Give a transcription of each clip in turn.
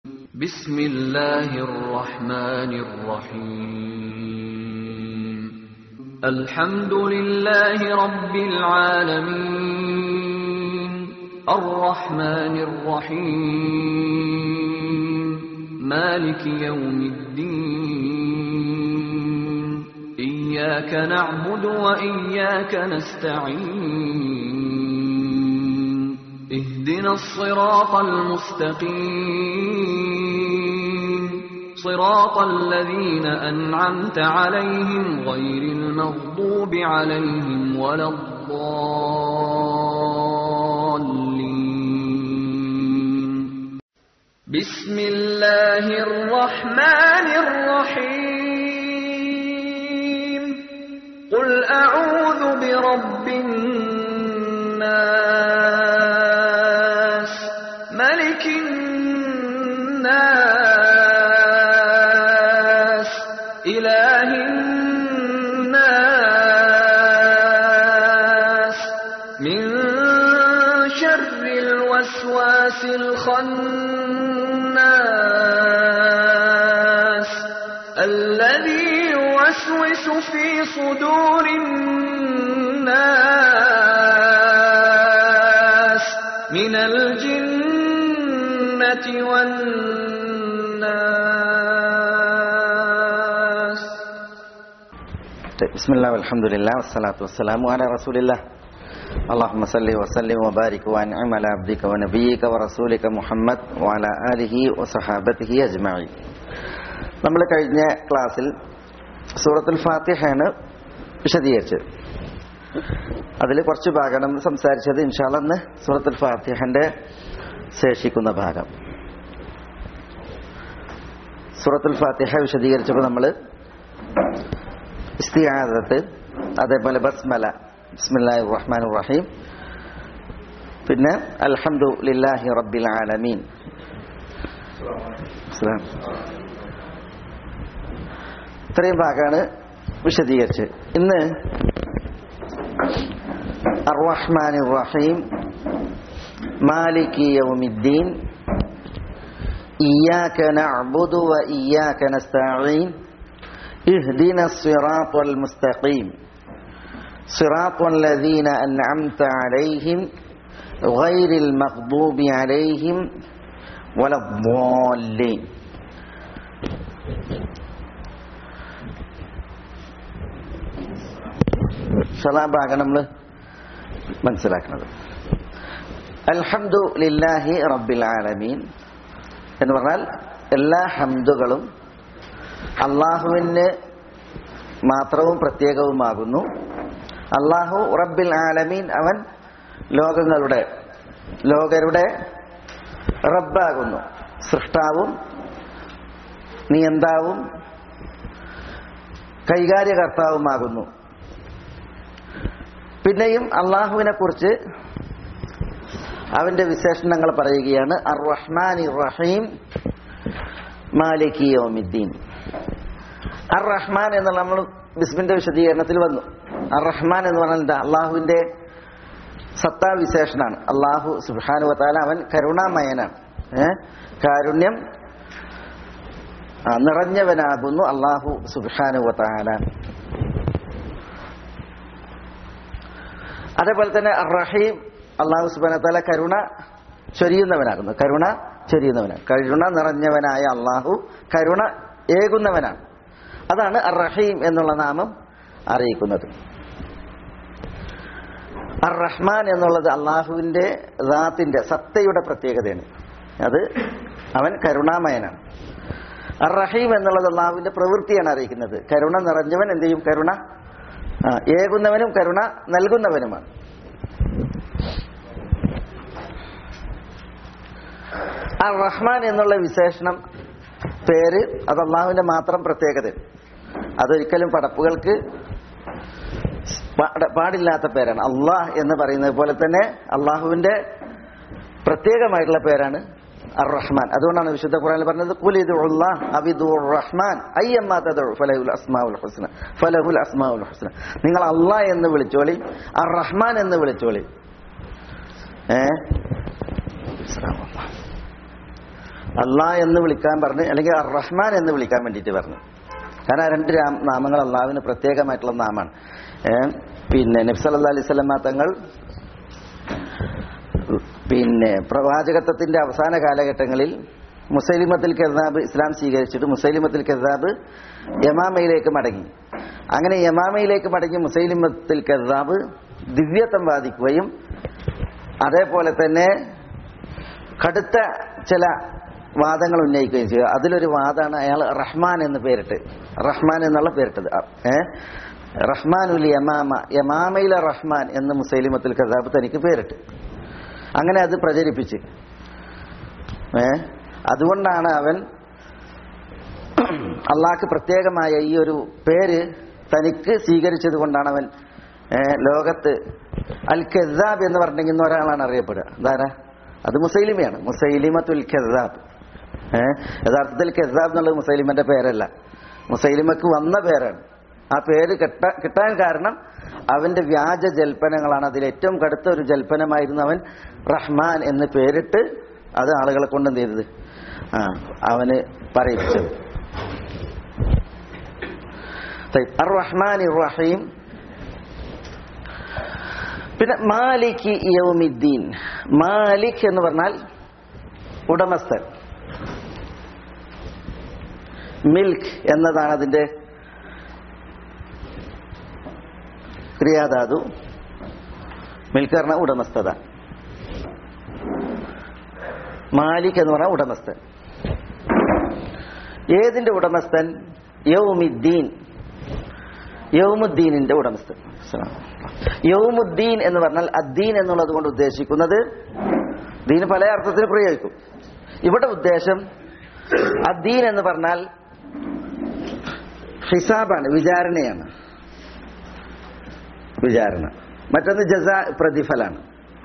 بسم الله الرحمن الرحيم الحمد لله رب العالمين الرحمن الرحيم مالك يوم الدين إياك نعبد وإياك نستعين اهدنا الصراط المستقيم صراط الذين أنعمت عليهم غير المغضوب عليهم ولا الضالين بسم الله الرحمن الرحيم قل أعوذ برب الناس ملك الناس إله الناس من شر الوسواس الخناس الذي يوسوس في صدور الناس من الجنة والناس بسم الله والحمد لله والصلاة والسلام على رسول الله اللهم صل وسلم وبارك وانعم على عبدك ونبيك ورسولك മുഹമ്മദ് وعلى آله وصحابته أجمعين നമ്മൾ കഴിഞ്ഞ ക്ലാസ്സിൽ സൂറത്തുൽ ഫാത്തിഹയാണ് വിശദീകരിച്ചത് അതിൽ കുറച്ച് ഭാഗം നമ്മൾ സംസാരിച്ചത് ഇൻഷാല്ല ഇന്ന് സൂറത്തുൽ ഫാത്തിഹന്റെ ശേഷിക്കുന്ന ഭാഗം സൂറത്തുൽ ഫാത്തിഹ വിശദീകരിച്ചപ്പോൾ നമ്മൾ ഇസ്തിയാദത്ത് അതേപോലെ ബസ്മല ബിസ്മില്ലാഹി റഹ്മാൻ റഹീം പിന്നെ അൽഹംദു ലില്ലാഹി റബ്ബിൽ ആലമീൻ അസ്സലാം. ഇത്രയും ഭാഗമാണ് വിശദീകരിച്ചത് ഇന്ന് അർറഹ്മാൻ റഹീം മാലിക് യൗമിദ്ദീൻ إياك نعبد وإياك نستعين اهدنا الصراط المستقيم صراط الذين أنعمت عليهم غير المغضوب عليهم ولا الضالين ഭാഗം നമ്മൾ മനസ്സിലാക്കുന്നത് അൽഹംദു ലില്ലാഹി റബ്ബിൽ ആലമീൻ എന്ന് പറഞ്ഞാൽ എല്ലാ ഹംദുകളും അള്ളാഹുവിന് മാത്രവും പ്രത്യേകവുമാകുന്നു അള്ളാഹു റബ്ബിൽ ആലമീൻ അവൻ ലോകങ്ങളുടെ ലോകരുടെ റബ്ബാകുന്നു സൃഷ്ടാവും നിയന്താവും കൈകാര്യകർത്താവുമാകുന്നു പിന്നെയും അള്ളാഹുവിനെ കുറിച്ച് അവന്റെ വിശേഷണങ്ങൾ പറയുകയാണ് അർ റഹ്മാൻ റഹീം മാലിക് യോമിദ്ദീൻ അർ റഹ്മാൻ എന്നുള്ള നമ്മൾ ബിസ്മിന്റെ വിശദീകരണത്തിൽ വന്നു അർ റഹ്മാൻ എന്ന് പറഞ്ഞാൽ എന്താ അള്ളാഹുവിന്റെ സത്താ വിശേഷനാണ് അള്ളാഹു സുബാനു വത്താല അവൻ കരുണാമയനാണ് ഏ കാരുണ്യം ആ, നിറഞ്ഞവനാകുന്നു അള്ളാഹു സുബാനു വത്താല അതേപോലെ തന്നെ അർ റഹീം അള്ളാഹു സുബാന താല കരുണ ചൊരിയുന്നവനാകുന്നു കരുണ ചൊരിയുന്നവനാണ് കരുണ നിറഞ്ഞവനായ അള്ളാഹു കരുണ ഏകുന്നവനാണ് അതാണ് അർ റഹീം എന്നുള്ള നാമം അറിയിക്കുന്നത് അർ റഹ്മാൻ എന്നുള്ളത് അള്ളാഹുവിന്റെ ദാത്തിന്റെ സത്തയുടെ പ്രത്യേകതയാണ് അത് അവൻ കരുണാമയനാണ് അർ റഹീം എന്നുള്ളത് അള്ളാഹുവിന്റെ പ്രവൃത്തിയാണ് അറിയിക്കുന്നത് കരുണ നിറഞ്ഞവൻ എന്ത് ചെയ്യും കരുണ ആ, ഏകുന്നവനും കരുണ നൽകുന്നവനുമാണ് ആ റഹ്മാൻ എന്നുള്ള വിശേഷണം പേര് അത് അള്ളാഹുവിന്റെ മാത്രം പ്രത്യേകത അതൊരിക്കലും പടപ്പുകൾക്ക് പാട- പാടില്ലാത്ത പേരാണ് അള്ളാഹ് എന്ന് പറയുന്നത് പോലെ തന്നെ അള്ളാഹുവിന്റെ പ്രത്യേകമായിട്ടുള്ള പേരാണ് അർ റഹ്മാൻ അതുകൊണ്ടാണ് വിശുദ്ധ ഖുറാനിൽ പറഞ്ഞത് കുലിദുല്ലാഹ് അബിദുർ റഹ്മാൻ അയ്യമ്മാ തദഉ ഫലഹുൽ അസ്മാഉൽ ഹുസ്ന ഫലഹുൽ അസ്മാഉൽ ഹുസ്ന നിങ്ങൾ അള്ളാഹ് എന്ന് വിളിച്ചോളി അർ റഹ്മാൻ എന്ന് വിളിച്ചോളി ഏ അള്ളാ എന്ന് വിളിക്കാൻ പറഞ്ഞ് അല്ലെങ്കിൽ അർ റഹ്മാൻ എന്ന് വിളിക്കാൻ വേണ്ടിയിട്ട് പറഞ്ഞു കാരണം ആ രണ്ട് രാം- നാമങ്ങൾ അള്ളാഹുവിന് പ്രത്യേകമായിട്ടുള്ള നാമാണ് ഏ, പിന്നെ നബ്സല്ലാ അലൈഹി സ്വലമ തങ്ങൾ പിന്നെ പ്രവാചകത്വത്തിന്റെ അവസാന കാലഘട്ടങ്ങളിൽ മുസൈലിമത്തിൽ കെർദാബ് ഇസ്ലാം സ്വീകരിച്ചിട്ട് മുസൈലിമത്തിൽ കെർദാബ് യമാമയിലേക്ക് മടങ്ങി അങ്ങനെ യമാമയിലേക്ക് മടങ്ങി മുസൈലിമത്തിൽ കെർദാബ് ദിവ്യത്വം വാദിക്കുകയും അതേപോലെ തന്നെ കടുത്ത ചില വാദങ്ങൾ ഉന്നയിക്കുകയും ചെയ്തു അതിലൊരു വാദമാണ് അയാൾ റഹ്മാൻ എന്ന് പേരിട്ട് റഹ്മാൻ എന്നുള്ള പേരിട്ടത് ഏ റഹ്മാനുൽ യമാമ യമാമയിലെ റഹ്മാൻ എന്ന് മുസൈലിമത്തിൽ കസാബ് തനിക്ക് പേരിട്ട് അങ്ങനെ അത് പ്രചരിപ്പിച്ച് ഏ അതുകൊണ്ടാണ് അവൻ അള്ളാഹ്ക്ക് പ്രത്യേകമായ ഈ ഒരു പേര് തനിക്ക് സ്വീകരിച്ചത് കൊണ്ടാണ് അവൻ ഏ, ലോകത്ത് അൽ കെസാബ് എന്ന് പറഞ്ഞിരിക്കുന്ന ഒരാളാണ് അറിയപ്പെടുക എന്താരാ അത് മുസൈലിമയാണ് മുസൈലിമത്തുൽ കെസാബ് ഏഹ് യഥാർത്ഥത്തിൽ കെസാബ് എന്നുള്ളത് മുസൈലിമന്റെ പേരല്ല മുസൈലിമക്ക് വന്ന പേരാണ് ആ പേര് കിട്ട കിട്ടാൻ കാരണം അവന്റെ വ്യാജ ജൽപ്പനങ്ങളാണ് അതിൽ ഏറ്റവും കടുത്ത ഒരു ജൽപ്പനമായിരുന്നു അവൻ റഹ്മാൻ എന്ന് പേരിട്ട് അത് ആളുകളെ കൊണ്ട് എന്ത് ചെയ്തത് ആ അവന് പറയിപ്പിച്ചത് അർ റഹ്മാൻ റഹീം പിന്നെ മാലിക് യൗമിദ്ദീൻ മാലിക് എന്ന് പറഞ്ഞാൽ ഉടമസ്ഥൻ മിൽക്ക് എന്നതാണ് അതിന്റെ ക്രിയാധാതു മിൽക്ക് പറഞ്ഞ ഉടമസ്ഥത മാലിക് എന്ന് പറഞ്ഞാൽ ഉടമസ്ഥൻ ഏതിന്റെ ഉടമസ്ഥൻ യൗമിദ്ദീൻ യൗമുദ്ദീനിന്റെ ഉടമസ്ഥൻ യൗമുദ്ദീൻ എന്ന് പറഞ്ഞാൽ അദ്ദീൻ എന്നുള്ളത് കൊണ്ട് ഉദ്ദേശിക്കുന്നത് ദീൻ പല അർത്ഥത്തിൽ പ്രയോഗിക്കും ഇവിടെ ഉദ്ദേശം അദ്ദീൻ എന്ന് പറഞ്ഞാൽ ഹിസാബാണ് വിചാരണയാണ് വിചാരണ മറ്റൊന്ന് ജസ പ്രതിഫലാണ്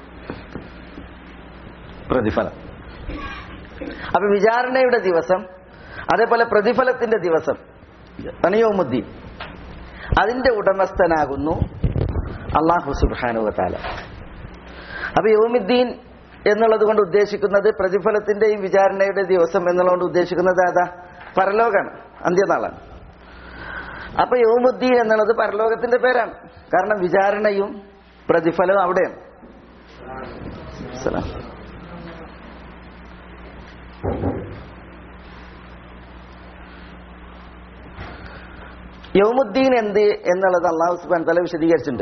പ്രതിഫലം അപ്പൊ വിചാരണയുടെ ദിവസം അതേപോലെ പ്രതിഫലത്തിന്റെ ദിവസം തനിയോമുദ്ദീൻ അതിന്റെ ഉടമസ്ഥനാകുന്നു അള്ളാഹു സുബാനുവത്താല അപ്പൊ യോമുദ്ദീൻ എന്നുള്ളത് കൊണ്ട് ഉദ്ദേശിക്കുന്നത് പ്രതിഫലത്തിന്റെയും വിചാരണയുടെ ദിവസം എന്നുള്ളത് ഉദ്ദേശിക്കുന്നത് അതാ പരലോകാണ് അന്ത്യനാളാണ് അപ്പൊ യോമുദ്ദീൻ എന്നുള്ളത് പരലോകത്തിന്റെ പേരാണ് കാരണം വിചാരണയും പ്രതിഫലവും അവിടെയാണ് സലാം. യൗമുദ്ദീൻ എന്ത് എന്നുള്ളത് അള്ളാഹു സുബാൻ തല വിശദീകരിച്ചിട്ടുണ്ട്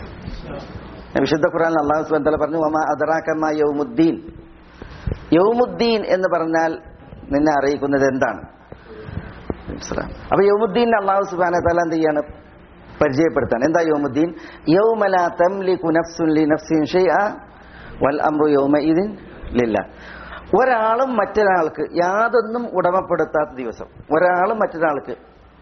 വിശുദ്ധ ഖുറാൻ അള്ളാഹു സുബാൻ തല പറഞ്ഞു ഒമാ അദറാക്കമ്മ യൗമുദ്ദീൻ യൗമുദ്ദീൻ എന്ന് പറഞ്ഞാൽ നിന്നെ അറിയിക്കുന്നത് എന്താണ് അപ്പൊ യൗമുദ്ദീൻ അള്ളാഹു സുബാന തല എന്ത് ചെയ്യാണ് പരിചയപ്പെടുത്താൻ എന്താ യൗമുദ്ദീൻ യൗമല തംലികു നഫ്സുൻ ലി നഫ്സിൻ ഷൈഅ വൽ അംറു യൗമഇദിൻ ലില്ല ഒരാളും മറ്റൊരാൾക്ക് യാതൊന്നും ഉടമപ്പെടുത്താത്ത ദിവസം ഒരാളും മറ്റൊരാൾക്ക്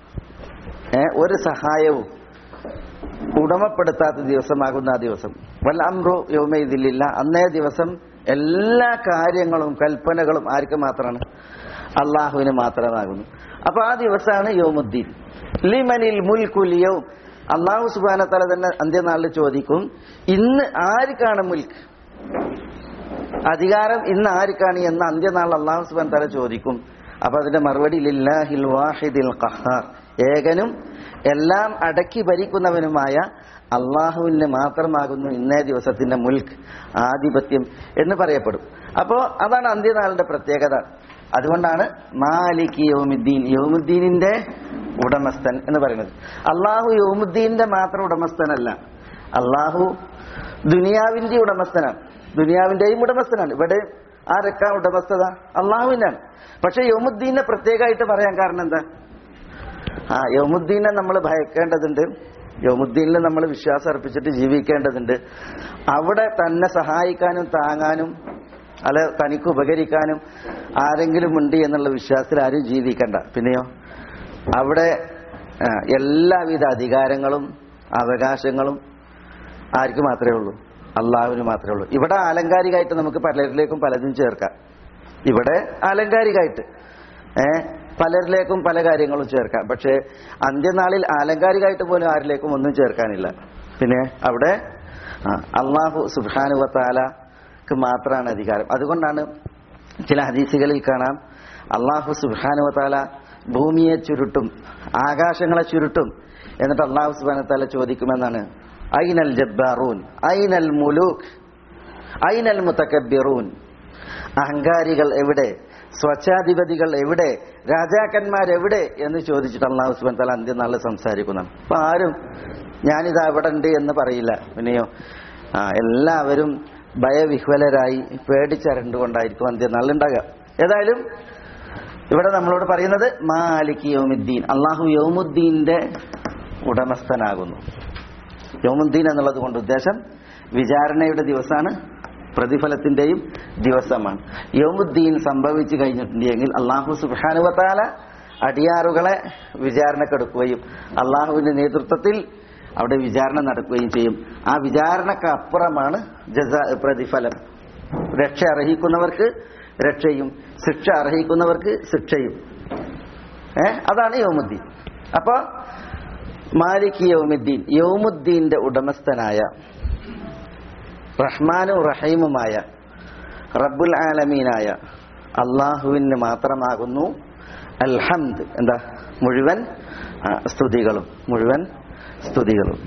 ഏ, ഒരു സഹായവും ഉടമപ്പെടുത്താത്ത ദിവസമാകുന്ന ആ ദിവസം വൽ അമ്രു യൗമയിതില്ല അന്നേ ദിവസം എല്ലാ കാര്യങ്ങളും കൽപ്പനകളും ആർക്ക് മാത്രമാണ് അള്ളാഹുവിന് മാത്രമാകുന്നു അപ്പൊ ആ ദിവസമാണ് യോമുദ്ദീൻ ലിമനിൽ മുൽക്കുൽ യൗം അള്ളാഹു സുബാന തല തന്നെ അന്ത്യനാളിൽ ചോദിക്കും ഇന്ന് ആർക്കാണ് മുൽക്ക് അധികാരം ഇന്ന് ആർക്കാണ് എന്ന് അന്ത്യനാൾ അള്ളാഹു സുബാൻ തല ചോദിക്കും അപ്പൊ അതിന്റെ മറുപടി ലില്ലാഹിൽ വാഹിദിൽ ഖഹാർ ഏകനും എല്ലാം അടക്കി ഭരിക്കുന്നവനുമായ അള്ളാഹുവിന് മാത്രമാകുന്നു ഇന്നേ ദിവസത്തിന്റെ മുൽക്ക് ആധിപത്യം എന്ന് പറയപ്പെടും അപ്പോ അതാണ് അന്ത്യനാളിന്റെ പ്രത്യേകത അതുകൊണ്ടാണ് മാലിക് യോമുദ്ദീൻ യോമുദ്ദീനിന്റെ ഉടമസ്ഥൻ എന്ന് പറയുന്നത് അള്ളാഹു യോമുദ്ദീന്റെ മാത്രം ഉടമസ്ഥനല്ല അള്ളാഹു ദുനിയാവിന്റെ ഉടമസ്ഥനാണ് ദുനിയാവിന്റെയും ഉടമസ്ഥനാണ് ഇവിടെ ആരൊക്കെ ഉടമസ്ഥത അള്ളാഹുവിനാണ് പക്ഷെ യോമുദ്ദീനെ പ്രത്യേകമായിട്ട് പറയാൻ കാരണം എന്താ ആ യോമുദ്ദീനെ നമ്മൾ ഭയക്കേണ്ടതുണ്ട് യോമുദ്ദീനിൽ നമ്മൾ വിശ്വാസം അർപ്പിച്ചിട്ട് ജീവിക്കേണ്ടതുണ്ട് അവിടെ തന്നെ സഹായിക്കാനും താങ്ങാനും അല്ല തനിക്ക് ഉപകരിക്കാനും ആരെങ്കിലും ഉണ്ട് എന്നുള്ള വിശ്വാസത്തിൽ ആരും ജീവിക്കണ്ട പിന്നെയോ അവിടെ ആ, എല്ലാവിധ അധികാരങ്ങളും അവകാശങ്ങളും ആർക്ക് മാത്രമേ ഉള്ളൂ അള്ളാഹുവിന് മാത്രമേ ഉള്ളൂ ഇവിടെ ആലങ്കാരികമായിട്ട് നമുക്ക് പലരിലേക്കും പലതും ചേർക്കാം ഇവിടെ ആലങ്കാരികമായിട്ട് ഏ പലരിലേക്കും പല കാര്യങ്ങളും ചേർക്കാം പക്ഷേ അന്ത്യനാളിൽ ആലങ്കാരികമായിട്ട് പോലും ആരിലേക്കും ഒന്നും ചേർക്കാനില്ല പിന്നെ അവിടെ ആ, അള്ളാഹു സുബാനുവത്താലക്ക് മാത്രമാണ് അധികാരം അതുകൊണ്ടാണ് ചില ഹദീസുകളിൽ കാണാം അള്ളാഹു സുബാനുവത്താല ഭൂമിയെ ചുരുട്ടും ആകാശങ്ങളെ ചുരുട്ടും എന്നിട്ട് അള്ളാഹു സുബാനുവത്താല ചോദിക്കുമെന്നാണ് ഐനൽ ജബ്ബാറൂൻ ഐനൽ മുലൂഖ് ഐനൽ മുത്തക്കബിറൂൻ അഹങ്കാരികൾ എവിടെ സ്വച്ഛാധിപതികൾ എവിടെ രാജാക്കന്മാരെവിടെ എന്ന് ചോദിച്ചിട്ട് അള്ളാഹു സുബാൻ തല അന്ത്യനാളിൽ സംസാരിക്കുന്നതാണ് അപ്പൊ ആരും ഞാനിത് അവിടെ ഉണ്ട് എന്ന് പറയില്ല പിന്നെയോ ആ എല്ലാവരും ഭയവിഹ്വലരായി പേടിച്ചരണ്ടുകൊണ്ടായിരിക്കും അന്ത്യനാളിൽ ഉണ്ടാകുക ഏതായാലും ഇവിടെ നമ്മളോട് പറയുന്നത് മാലിക് യോമുദ്ദീൻ അള്ളാഹു യോമുദ്ദീന്റെ ഉടമസ്ഥനാകുന്നു യോമുദ്ദീൻ എന്നുള്ളത് കൊണ്ട് ഉദ്ദേശം വിചാരണയുടെ ദിവസമാണ് പ്രതിഫലത്തിന്റെയും ദിവസമാണ് യോമുദ്ദീൻ സംഭവിച്ചു കഴിഞ്ഞിട്ടുണ്ടെങ്കിൽ അള്ളാഹു സുബാനുവത്താല അടിയാറുകളെ വിചാരണക്കെടുക്കുകയും അള്ളാഹുവിന്റെ നേതൃത്വത്തിൽ അവിടെ വിചാരണ നടക്കുകയും ചെയ്യും ആ വിചാരണക്ക് അപ്പുറമാണ് ജസ പ്രതിഫലം രക്ഷ അർഹിക്കുന്നവർക്ക് രക്ഷയും ശിക്ഷ അർഹിക്കുന്നവർക്ക് ശിക്ഷയും ഏ അതാണ് യോമുദ്ദീൻ അപ്പൊ മാലിക് യൗമുദ്ദീൻ യൗമുദ്ദീന്റെ ഉടമസ്ഥനായ റഹ്മാനും റഹീമുമായ റബ്ബുൽ ആലമീനായ അള്ളാഹുവിന് മാത്രമാകുന്നു അൽഹംദ് എന്താ മുഴുവൻ ആ, സ്തുതികളും മുഴുവൻ സ്തുതികളും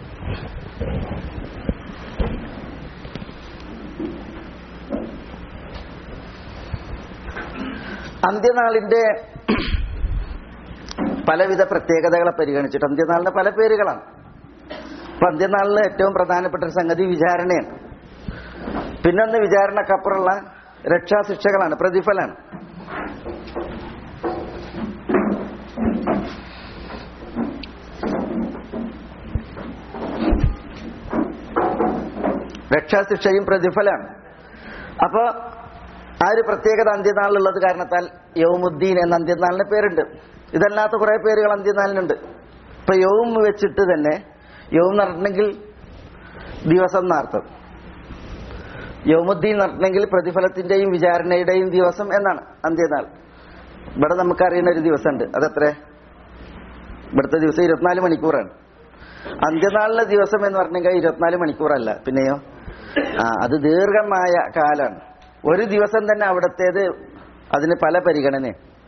അന്ത്യനാളിന്റെ പലവിധ പ്രത്യേകതകളെ പരിഗണിച്ചിട്ട് അന്ത്യനാളിന് പല പേരുകളാണ് അപ്പൊ അന്ത്യനാളിന് ഏറ്റവും പ്രധാനപ്പെട്ട ഒരു സംഗതി വിചാരണയാണ് പിന്നൊന്ന് വിചാരണക്കപ്പുറമുള്ള രക്ഷാശിക്ഷകളാണ് പ്രതിഫലാണ് രക്ഷാശിക്ഷയും പ്രതിഫലാണ് അപ്പോ ആ ഒരു പ്രത്യേകത അന്ത്യനാളിലുള്ളത് കാരണത്താൽ യൗമുദ്ദീൻ എന്ന അന്ത്യനാളിന് പേരുണ്ട് ഇതല്ലാത്ത കുറെ പേരുകൾ അന്ത്യനാളിനുണ്ട് ഇപ്പൊ യൗം വെച്ചിട്ട് തന്നെ യൗം നടത്തണമെങ്കിൽ ദിവസം എന്നർത്ഥം യൗമുദ്ദീൻ നടത്തണമെങ്കിൽ പ്രതിഫലത്തിന്റെയും വിചാരണയുടെയും ദിവസം എന്നാണ് അന്ത്യനാൾ ഇവിടെ നമുക്കറിയുന്ന ഒരു ദിവസമുണ്ട് അതെത്ര ഇവിടുത്തെ ദിവസം ഇരുപത്തിനാല് മണിക്കൂറാണ് അന്ത്യനാളിലെ ദിവസം എന്ന് പറഞ്ഞെങ്കിൽ ഇരുപത്തിനാല് മണിക്കൂറല്ല പിന്നെയോ ആ അത് ദീർഘമായ കാലാണ് ഒരു ദിവസം തന്നെ അവിടത്തേത് അതിന് പല പരിഗണന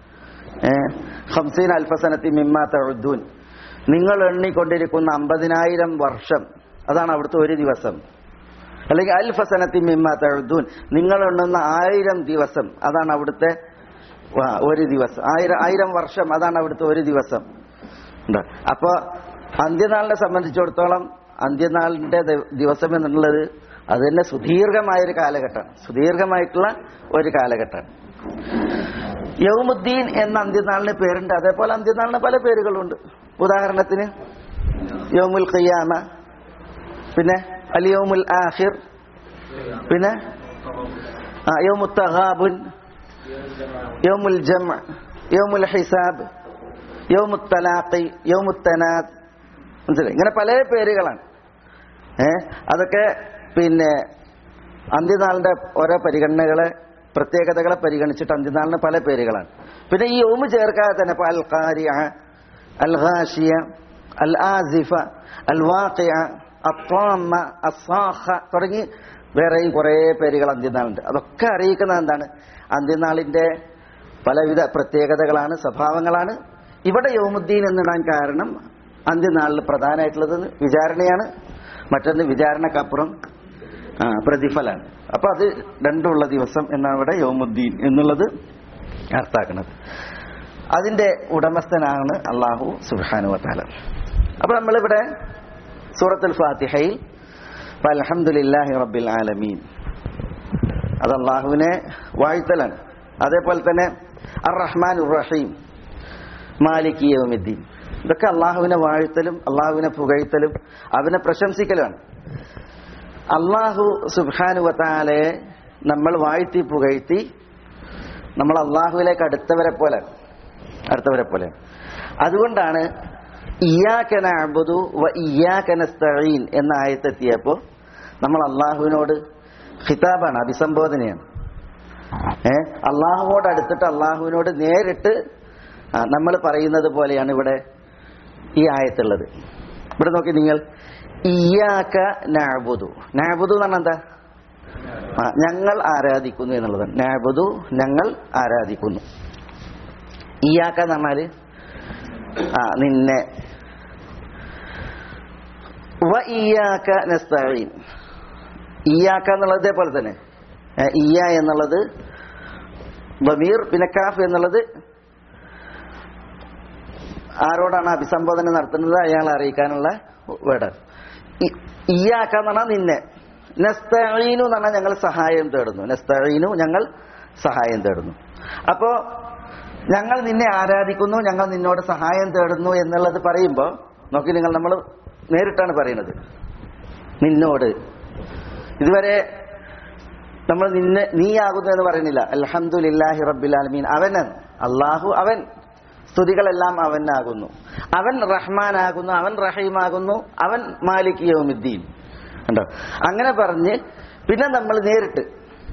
ഹംസീൻ അൽഫസനത്തി മിമ്മ തഴുദ്ദൂൻ നിങ്ങൾ എണ്ണിക്കൊണ്ടിരിക്കുന്ന അമ്പതിനായിരം വർഷം അതാണ് അവിടുത്തെ ഒരു ദിവസം അല്ലെങ്കിൽ അൽഫസനത്തി മിമ്മ തഴുദ്ദൂൻ നിങ്ങൾ എണ്ണുന്ന ആയിരം ദിവസം അതാണ് അവിടുത്തെ ആ, ഒരു ദിവസം ആയിരം ആയിരം വർഷം അതാണ് അവിടുത്തെ ഒരു ദിവസം ഉണ്ട്. അപ്പൊ അന്ത്യനാളിനെ സംബന്ധിച്ചിടത്തോളം അന്ത്യനാളിന്റെ ദി- ദിവസം എന്നുള്ളത് അത് തന്നെ സുദീർഘമായ ഒരു കാലഘട്ടമാണ് സുദീർഘമായിട്ടുള്ള ഒരു കാലഘട്ടമാണ് യൗമുദ്ദീൻ എന്ന അന്ത്യനാളിന് പേരുണ്ട് അതേപോലെ അന്ത്യനാളിന് പല പേരുകളുണ്ട് ഉദാഹരണത്തിന് യൗമുൽ ഖിയാമ പിന്നെ അൽ യൗമുൽ ആഹിർ പിന്നെ ആ, യൗമുൽ തഗാബുൻ യൗമുൽ ജമ യൗമുൽ ഹിസാബ് യൗമുൽ തലാഖി യൗമുൽ തനാദ് മനസ്സിലായി ഇങ്ങനെ പല പേരുകളാണ് ഏ അതൊക്കെ പിന്നെ അന്ത്യനാളിന്റെ ഓരോ പരിഗണനകളെ പ്രത്യേകതകളെ പരിഗണിച്ചിട്ട് അന്ത്യനാളിന് പല പേരുകളാണ് പിന്നെ ഈ ഓമ് ചേർക്കാതെ തന്നെ ഇപ്പൊ അൽ ഖാരിയ അൽ ഹാഷിയ അൽ ആസിഫ അൽ വാഖിയ അത്വാമ അസാഖ തുടങ്ങി വേറെയും കുറേ പേരുകൾ അന്ത്യനാളുണ്ട് അതൊക്കെ അറിയിക്കുന്നത് എന്താണ് അന്ത്യനാളിന്റെ പലവിധ പ്രത്യേകതകളാണ് സ്വഭാവങ്ങളാണ് ഇവിടെ യോമുദ്ദീൻ എന്നിടാൻ കാരണം അന്ത്യനാളിൽ പ്രധാനമായിട്ടുള്ളത് വിചാരണയാണ് മറ്റൊന്ന് വിചാരണക്കപ്പുറം ആ, പ്രതിഫലാണ് അപ്പൊ അത് രണ്ടുമുള്ള ദിവസം എന്നാണ് ഇവിടെ യോമുദ്ദീൻ എന്നുള്ളത് അർത്ഥാക്കുന്നത് അതിന്റെ ഉടമസ്ഥനാണ് അള്ളാഹു സുബാനുവത്താല അപ്പൊ നമ്മളിവിടെ സൂറത്തുൽ ഫാത്തിഹയിൽ അലഹമുല്ലാഹി റബ്ബിൽ ആലമീൻ അത് അള്ളാഹുവിനെ വാഴ്ത്തലാണ് അതേപോലെ തന്നെ അർ റഹ്മാൻ റഹീം മാലിക് യൗമിദ്ദീൻ ഇതൊക്കെ അള്ളാഹുവിനെ വാഴ്ത്തലും അള്ളാഹുവിനെ പുകഴ്ത്തലും അവനെ പ്രശംസിക്കലുമാണ് അള്ളാഹു സുബാനുവത്താലെ നമ്മൾ വാഴ്ത്തി പുകഴ്ത്തി നമ്മൾ അള്ളാഹുവിലേക്ക് അടുത്തവരെ പോലെ അടുത്തവരെ പോലെ അതുകൊണ്ടാണ് ഇയാക്കന അബുദു വ ഇയാക്കനസ്തീൻ എന്ന ആയത്തെത്തിയപ്പോൾ നമ്മൾ അള്ളാഹുവിനോട് ഖിതാബാണ് അഭിസംബോധനയാണ് ഏ അള്ളാഹുവോട് അടുത്തിട്ട് അള്ളാഹുവിനോട് നേരിട്ട് നമ്മൾ പറയുന്നത് പോലെയാണ് ഇവിടെ ഈ ആയത്തുള്ളത് ഇവിടെ നോക്കി നിങ്ങൾ ഇയാക്ക നാബുദു നാബുദു എന്ന് പറഞ്ഞാൽ എന്താ ആ, ഞങ്ങൾ ആരാധിക്കുന്നു എന്നുള്ളതാണ് നാബുദു ഞങ്ങൾ ആരാധിക്കുന്നു ഇയാക്ക എന്ന് പറഞ്ഞാല് ആ നിന്നെ വ ഇയാക്ക നസ്തഈൻ ഇയാക്ക എന്നുള്ളത് ഇതേപോലെ തന്നെ ഏ, ഇയ എന്നുള്ളത് ബമീർ പിന്നെ കാഫ് എന്നുള്ളത് ആരോടാണ് അഭിസംബോധന നടത്തുന്നത് അയാളെ അറിയിക്കാനുള്ള വേർഡ് ഇയാക്ക എന്ന് പറഞ്ഞാൽ നിന്നെ നസ്തഈനു എന്ന് പറഞ്ഞാൽ ഞങ്ങൾ സഹായം തേടുന്നു നസ്തഈനു ഞങ്ങൾ സഹായം തേടുന്നു അപ്പോ ഞങ്ങൾ നിന്നെ ആരാധിക്കുന്നു ഞങ്ങൾ നിന്നോട് സഹായം തേടുന്നു എന്നുള്ളത് പറയുമ്പോൾ നോക്കി നിങ്ങൾ നമ്മൾ നേരിട്ടാണ് പറയുന്നത് നിന്നോട് ഇതുവരെ നമ്മൾ നിന്നെ നീയാകുന്നു എന്ന് പറയുന്നില്ല അൽഹംദുലില്ലാഹി റബ്ബിൽ ആലമീൻ അവനാണ് അള്ളാഹു അവൻ സ്തുതികളെല്ലാം അവനാകുന്നു അവൻ റഹ്മാനാകുന്നു അവൻ റഹീമാകുന്നു അവൻ മാലിക് യൗമിദ്ദീൻ കണ്ടോ അങ്ങനെ പറഞ്ഞ് പിന്നെ നമ്മൾ നേരിട്ട്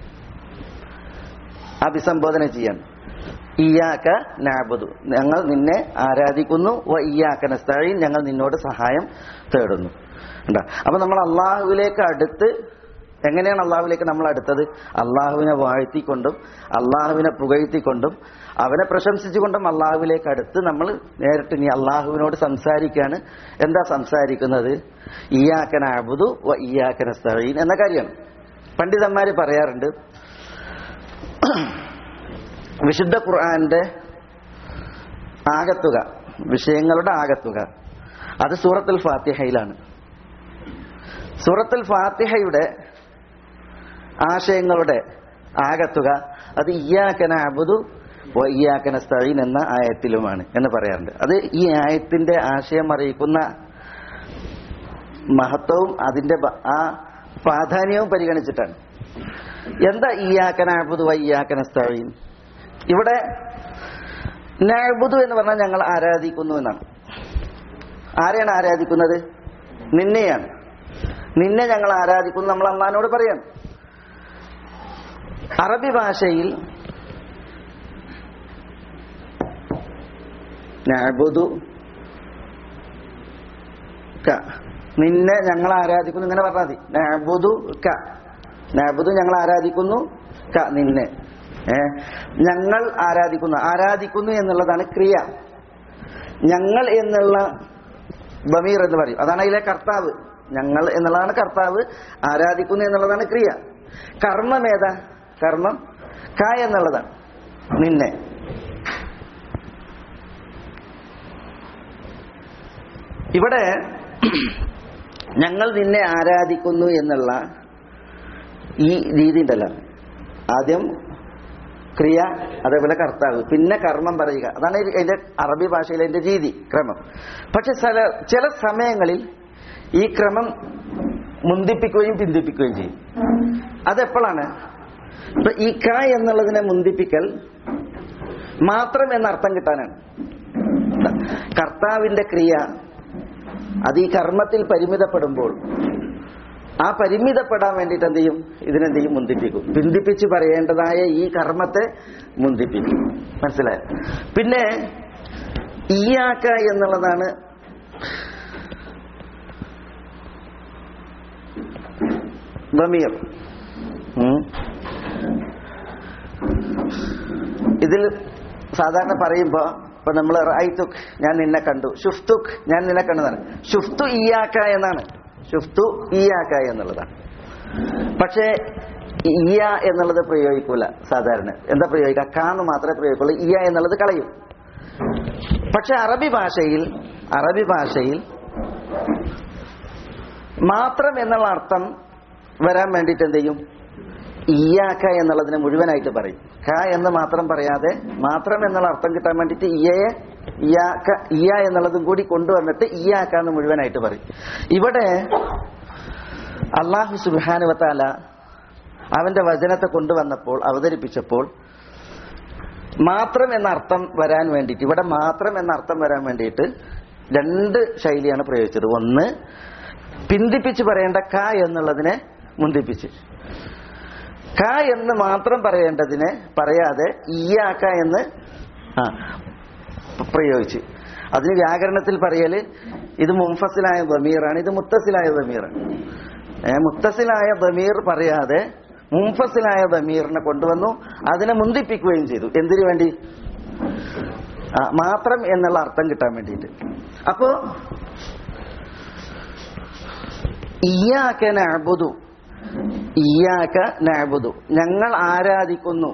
അഭിസംബോധന ചെയ്യാൻ ഇയാക്ക നാബുദു ഞങ്ങൾ നിന്നെ ആരാധിക്കുന്നു വ ഇയാക്ക നസ്തഈൻ ഞങ്ങൾ നിന്നോട് സഹായം തേടുന്നു കണ്ടോ അപ്പൊ നമ്മൾ അള്ളാഹുവിലേക്ക് അടുത്ത് എങ്ങനെയാണ് അള്ളാഹുവിലേക്ക് നമ്മൾ അടുത്തത് അള്ളാഹുവിനെ വാഴ്ത്തിക്കൊണ്ടും അള്ളാഹുവിനെ പുകഴ്ത്തിക്കൊണ്ടും അവനെ പ്രശംസിച്ചുകൊണ്ടും അള്ളാഹുവിലേക്ക് അടുത്ത് നമ്മൾ നേരിട്ട് ഇനി അള്ളാഹുവിനോട് സംസാരിക്കുകയാണ് എന്താ സംസാരിക്കുന്നത് ഇയാക്കന അബുദു വ ഇയാക്കന സ്ഥഴീൻ എന്ന കാര്യമാണ് പണ്ഡിതന്മാര് പറയാറുണ്ട് വിശുദ്ധ ഖുർആന്റെ ആകത്തുക വിഷയങ്ങളുടെ ആകത്തുക അത് സൂറത്തുൽ ഫാത്തിഹയിലാണ് സൂറത്തുൽ ഫാത്തിഹയുടെ ആശയങ്ങളുടെ ആകത്തുക അത് ഇയാക്കന അബുദു ഇയാക്കന സ്ഥഴീൻ എന്ന ആയത്തിലുമാണ് എന്ന് പറയാറുണ്ട് അത് ഈ ആയത്തിന്റെ ആശയം അറിയിക്കുന്ന മഹത്വവും അതിന്റെ ബ- ആ പ്രാധാന്യവും പരിഗണിച്ചിട്ടാണ് എന്താ ഇയാക്കന അബുദു ഇയാക്കന സ്ഥഴീൻ ഇവിടെ നഅബുദു എന്ന് പറഞ്ഞാൽ ഞങ്ങൾ ആരാധിക്കുന്നു എന്നാണ് ആരെയാണ് ആരാധിക്കുന്നത് നിന്നെയാണ് നിന്നെ ഞങ്ങൾ ആരാധിക്കുന്നു നമ്മൾ അള്ളഹാനോട് പറയാണ് അറബി ഭാഷയിൽ നഅബുദു ക നിന്നെ ഞങ്ങൾ ആരാധിക്കുന്നു ഇങ്ങനെ പറഞ്ഞാൽ മതി നഅബുദു ക നഅബുദു ഞങ്ങൾ ആരാധിക്കുന്നു ക നിന്നെ ഏ ഞങ്ങൾ ആരാധിക്കുന്നു ആരാധിക്കുന്നു എന്നുള്ളതാണ് ക്രിയ ഞങ്ങൾ എന്നുള്ള ബമീർ എന്ന് പറയും അതാണ് അതിലെ കർത്താവ് ഞങ്ങൾ എന്നുള്ളതാണ് കർത്താവ് ആരാധിക്കുന്നു എന്നുള്ളതാണ് ക്രിയ കർമ്മം ഏതാ കർമ്മം ക എന്നുള്ളതാണ് നിന്നെ ഇവിടെ ഞങ്ങൾ നിന്നെ ആരാധിക്കുന്നു എന്നുള്ള ഈ രീതി ഉണ്ടല്ലോ ആദ്യം ക്രിയ അതേപോലെ കർത്താവ് പിന്നെ കർമ്മം പറയുക അതാണ് ഈ- അതിന്റെ അറബി ഭാഷയിലെ അതിന്റെ രീതി ക്രമം പക്ഷെ ചില ചില സമയങ്ങളിൽ ഈ ക്രമം മുന്തിപ്പിക്കുകയും പിന്തിപ്പിക്കുകയും ചെയ്യും അതെപ്പോഴാണ് ഇപ്പൊ ഈ ക എന്നുള്ളതിനെ മുന്തിപ്പിക്കൽ മാത്രം എന്ന അർത്ഥം കിട്ടാനാണ് കർത്താവിന്റെ ക്രിയ അത് ഈ കർമ്മത്തിൽ പരിമിതപ്പെടുമ്പോൾ ആ പരിമിതപ്പെടാൻ വേണ്ടിയിട്ട് എന്ത് ചെയ്യും ഇതിനെന്ത് ചെയ്യും മുന്തിപ്പിക്കും പിന്തിപ്പിച്ച് പറയേണ്ടതായ ഈ കർമ്മത്തെ മുന്തിപ്പിക്കും മനസ്സിലായോ പിന്നെ ഈയാക്ക എന്നുള്ളതാണ് ബമീർ ഉം. ഇതിൽ സാധാരണ പറയുമ്പോ ഇപ്പൊ നമ്മൾ റൈത്തുക് ഞാൻ നിന്നെ കണ്ടു ഷുഫ്തുക് ഞാൻ നിന്നെ കണ്ടതാണ് ഷുഫ്തു ഇയാക്ക എന്നാണ് ഷുഫ്തു ഇയാക്ക എന്നുള്ളതാണ് പക്ഷേ ഇയ എന്നുള്ളത് പ്രയോഗിക്കൂല സാധാരണ എന്താ പ്രയോഗിക്കുക കാന്ന് മാത്രമേ പ്രയോഗിക്കുള്ളൂ ഇയ എന്നുള്ളത് കളയും പക്ഷെ അറബി ഭാഷയിൽ അറബി ഭാഷയിൽ മാത്രം എന്നുള്ള അർത്ഥം വരാൻ വേണ്ടിയിട്ട് എന്ത് ചെയ്യും ഇയാക്ക എന്നുള്ളതിനെ മുഴുവനായിട്ട് പറയും ക എന്ന് മാത്രം പറയാതെ മാത്രം എന്നുള്ള അർത്ഥം കിട്ടാൻ വേണ്ടിയിട്ട് ഇയയെ ഇയാക്ക ഇയ എന്നുള്ളതും കൂടി കൊണ്ടുവന്നിട്ട് ഇയാക്ക എന്ന് മുഴുവനായിട്ട് പറയും ഇവിടെ അള്ളാഹു സുബാനുവത്താല അവന്റെ വചനത്തെ കൊണ്ടുവന്നപ്പോൾ അവതരിപ്പിച്ചപ്പോൾ മാത്രം എന്ന അർത്ഥം വരാൻ വേണ്ടിയിട്ട് ഇവിടെ മാത്രം എന്ന അർത്ഥം വരാൻ വേണ്ടിയിട്ട് രണ്ട് ശൈലിയാണ് പ്രയോഗിച്ചത് ഒന്ന് പിന്തിപ്പിച്ച് പറയേണ്ട ക എന്നുള്ളതിനെ മുന്തിപ്പിച്ച് ക എന്ന് മാത്രം പറയേണ്ടതിനെ പറയാതെ ഇയാക്ക എന്ന് ആ, പ്രയോഗിച്ച് അതിന് വ്യാകരണത്തിൽ പറയല് ഇത് മുംഫസിലായ ബമീറാണ് ഇത് മുത്തസിലായ ബമീറാണ് ഏ, മുത്തസിലായ ബമീർ പറയാതെ മുംഫസിലായ ബമീറിനെ കൊണ്ടുവന്നു അതിനെ മുന്തിപ്പിക്കുകയും ചെയ്തു എന്തിനു വേണ്ടി ആ, മാത്രം എന്നുള്ള അർത്ഥം കിട്ടാൻ വേണ്ടിയിട്ട് അപ്പോ ഇയാക്ക നഅബുദു ഇയാക്ക നഅബുദു ഞങ്ങൾ ആരാധിക്കുന്നു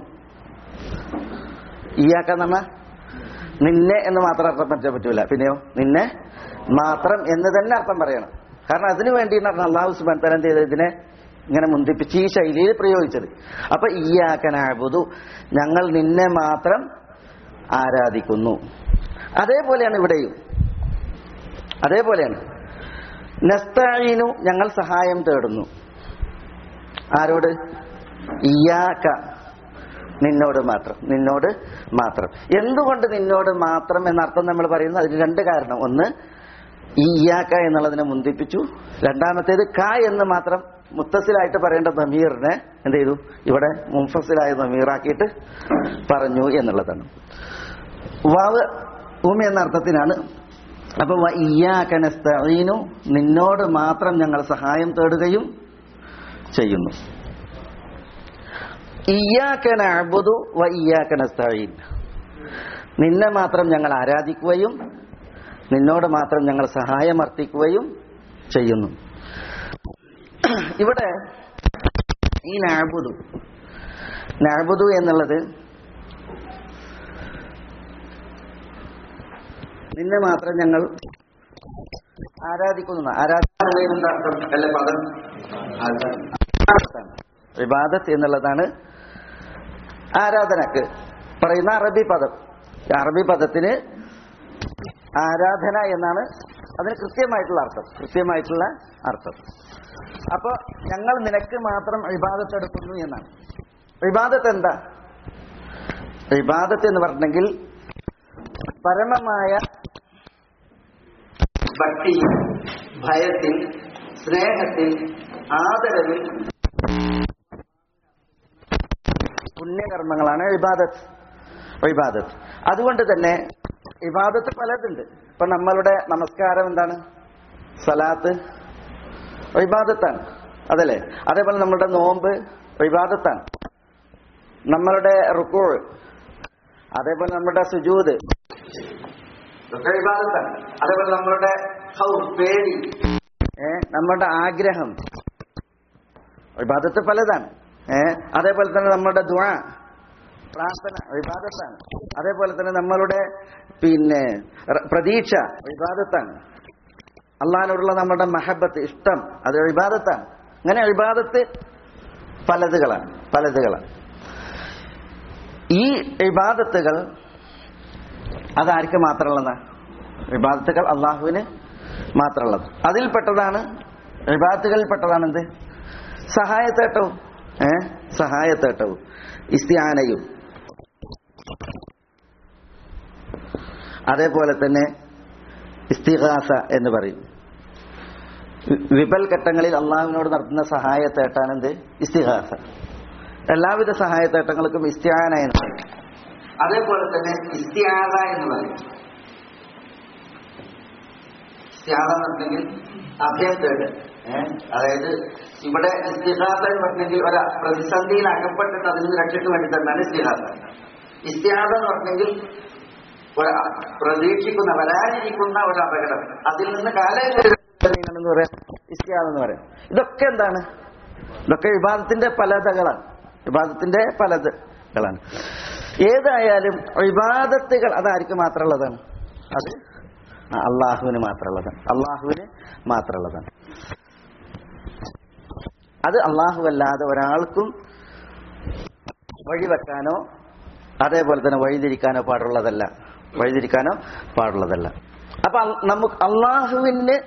ഇയാക്ക എന്ന് പറഞ്ഞാൽ നിന്നെ എന്ന് മാത്രം അർത്ഥം പറ്റാൻ പറ്റൂല പിന്നെയോ നിന്നെ മാത്രം എന്ന് തന്നെ അർത്ഥം പറയണം കാരണം അതിനു വേണ്ടിയിട്ടാണ് അള്ളാഹു സുബാൻ തലം ചെയ്ത് ഇതിനെ ഇങ്ങനെ മുന്തിപ്പിച്ച് ഈ ശൈലിയിൽ പ്രയോഗിച്ചത് അപ്പൊ ഇയാക്കനാബുദു ഞങ്ങൾ നിന്നെ മാത്രം ആരാധിക്കുന്നു അതേപോലെയാണ് ഇവിടെയും അതേപോലെയാണ് നസ്തായിനു ഞങ്ങൾ സഹായം തേടുന്നു ആരോട് ഇയാക്ക നിന്നോട് മാത്രം നിന്നോട് മാത്രം എന്തുകൊണ്ട് നിന്നോട് മാത്രം എന്നർത്ഥം നമ്മൾ പറയുന്നത് അതിന് രണ്ട് കാരണം ഒന്ന് ഈ ഇയാക്ക എന്നുള്ളതിനെ മുന്തിപ്പിച്ചു രണ്ടാമത്തേത് ക എന്ന് മാത്രം മുത്തസിലായിട്ട് പറയേണ്ട നമീറിനെ എന്ത് ചെയ്തു ഇവിടെ മുംഫസിലായ നമീറാക്കിയിട്ട് പറഞ്ഞു എന്നുള്ളതാണ് വാവ് ഭൂമി എന്ന അർത്ഥത്തിനാണ് അപ്പൊ ഇയാക്കനസ്തീനു നിന്നോട് മാത്രം ഞങ്ങൾ സഹായം തേടുകയും ചെയ്യുന്നു ഇയാക്കന അബുദു വ ഇയാക്കനസ്തീൻ നിന്നെ മാത്രം ഞങ്ങൾ ആരാധിക്കുകയും നിന്നോട് മാത്രം ഞങ്ങൾ സഹായം അർത്ഥിക്കുകയും ചെയ്യുന്നു ഇവിടെ ഈ നാബുദു നാബുദു എന്നുള്ളത് നിന്നെ മാത്രം ഞങ്ങൾ ആരാധിക്കുന്നു ആരാധന അല്ലെ പദം വിവാദത്ത് എന്നുള്ളതാണ് ആരാധനക്ക് പറയുന്ന അറബി പദം ഈ അറബി പദത്തിന് ആരാധന എന്നാണ് അതിന് കൃത്യമായിട്ടുള്ള അർത്ഥം കൃത്യമായിട്ടുള്ള അർത്ഥം അപ്പൊ ഞങ്ങൾ നിനക്ക് മാത്രം ഇബാദത്ത് എടുക്കുന്നു എന്നാണ് ഇബാദത്ത് എന്താ ഇബാദത്ത് എന്ന് പറഞ്ഞെങ്കിൽ പരമമായ ഭക്തിയിൽ ഭയത്തിൽ സ്നേഹത്തിൽ ആദരവിൽ പുണ്യകർമ്മങ്ങളാണ് ഇബാദത്ത് ഇബാദത്ത് അതുകൊണ്ട് തന്നെ ഇബാദത്ത് പലതുണ്ട് ഇപ്പൊ നമ്മളുടെ നമസ്കാരം എന്താണ് സലാത്ത് ഇബാദത്താണ് അതല്ലേ അതേപോലെ നമ്മളുടെ നോമ്പ് ഇബാദത്താണ് നമ്മളുടെ റുക്കൂൾ അതേപോലെ നമ്മുടെ സുജൂത് ഇതൊക്കെ ഇബാദത്താണ് അതേപോലെ നമ്മളുടെ ഹൗഫ് പേടി ഏ നമ്മുടെ ആഗ്രഹം ഇബാദത്ത് പലതാണ് ഏ അതേപോലെ തന്നെ നമ്മുടെ ദുആ പ്രാർത്ഥന വിവാദത്താണ് അതേപോലെ തന്നെ നമ്മളുടെ പിന്നെ റ- പ്രതീക്ഷ വിവാദത്താണ് അള്ളഹാനോടുള്ള നമ്മുടെ മഹബത്ത് ഇഷ്ടം അത് വിവാദത്താണ് അങ്ങനെ വിവാദത്ത് പലതുകളാണ് പലതുകളാണ് ഈ ഇബാദത്തുകൾ അതാർക്ക് മാത്രമുള്ളതാണ് ഇബാദത്തുകൾ അള്ളാഹുവിന് മാത്രമുള്ളത് അതിൽപ്പെട്ടതാണ് ഇബാദത്തുകളിൽ പെട്ടതാണ് എന്ത് സഹായത്തേട്ടവും ഏ സഹായത്തേട്ടവും ഇസ്തിയാനയും അതേപോലെ തന്നെ ഇസ്തിഹാസ എന്ന് പറയും വി- വിപൽ ഘട്ടങ്ങളിൽ അള്ളാഹുവിനോട് നടത്തുന്ന സഹായത്തേട്ടാണ് എന്ത് ഇസ്തിഹാസ എല്ലാവിധ സഹായത്തേട്ടങ്ങൾക്കും ഇസ്തിയാന എന്ന് പറയും അതേപോലെ തന്നെ ഇസ്തിയാദ എന്ന് പറയും ഇസ്തിയാദ എന്ന് പറഞ്ഞെങ്കിൽ അഭയത്തേട് ഏഹ് അതായത് ഇവിടെ ഇസ്തിഹാസ എന്ന് പറഞ്ഞെങ്കിൽ ഒരു പ്രതിസന്ധിയിൽ അകപ്പെട്ടിട്ട് അതിൽ നിന്ന് രക്ഷയ്ക്ക് വേണ്ടി തന്നെയാണ് ഇസ്തിഹാസ ഇസ്തിയാദ എന്ന് പറഞ്ഞെങ്കിൽ ഒരു പ്രതീക്ഷിക്കുന്ന വരാനിരിക്കുന്ന ഒരു അപകടം അതിൽ നിന്ന് കാലെന്ന് പറയാം ഇസ്തിയാദ എന്ന് പറയാം ഇതൊക്കെ എന്താണ് ഇതൊക്കെ വിവാദത്തിന്റെ പലതകളാണ് വിവാദത്തിന്റെ പലതകളാണ് ഏതായാലും വിവാദത്തുകൾ അതാർക്ക് മാത്രമുള്ളതാണ് അത് ആ, അള്ളാഹുവിന് മാത്രമുള്ളതാണ് അള്ളാഹുവിന് മാത്രമുള്ളതാണ് അത് അള്ളാഹു അല്ലാതെ ഒരാൾക്കും വഴിവെക്കാനോ അതേപോലെ തന്നെ വഴിതിരിക്കാനോ പാടുള്ളതല്ല വഴിതിരിക്കാനോ പാടുള്ളതല്ല അപ്പൊ അൽ- നമുക്ക് അള്ളാഹുവിന്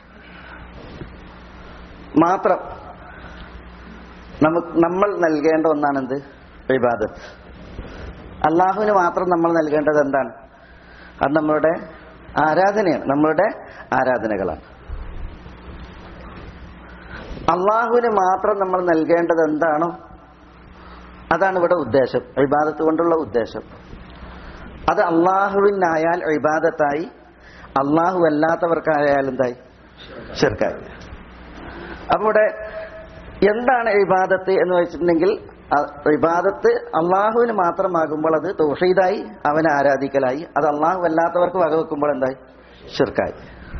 മാത്രം നമുക്ക് നമ്മൾ നൽകേണ്ട ഒന്നാണെന്ത് ഇബാദത്ത് അള്ളാഹുവിന് മാത്രം നമ്മൾ നൽകേണ്ടത് എന്താണ് അത് നമ്മളുടെ ആരാധനയാണ് നമ്മളുടെ ആരാധനകളാണ് അള്ളാഹുവിന് മാത്രം നമ്മൾ നൽകേണ്ടത് എന്താണോ അതാണ് ഇവിടെ ഉദ്ദേശം ഇബാദത്ത് കൊണ്ടുള്ള ഉദ്ദേശം അത് അള്ളാഹുവിനായാൽ ഇബാദത്തായി അള്ളാഹു അല്ലാത്തവർക്കായാൽ എന്തായി ഷിർക്കായി അപ്പൊ ഇവിടെ എന്താണ് ഇബാദത്ത് എന്ന് വെച്ചിട്ടുണ്ടെങ്കിൽ ഇബാദത്ത് അള്ളാഹുവിന് മാത്രമാകുമ്പോൾ അത് തൗഹീദായി അവനെ ആരാധിക്കലായി അത് അള്ളാഹു അല്ലാത്തവർക്ക് വകവെക്കുമ്പോൾ എന്തായി ഷിർക്കായി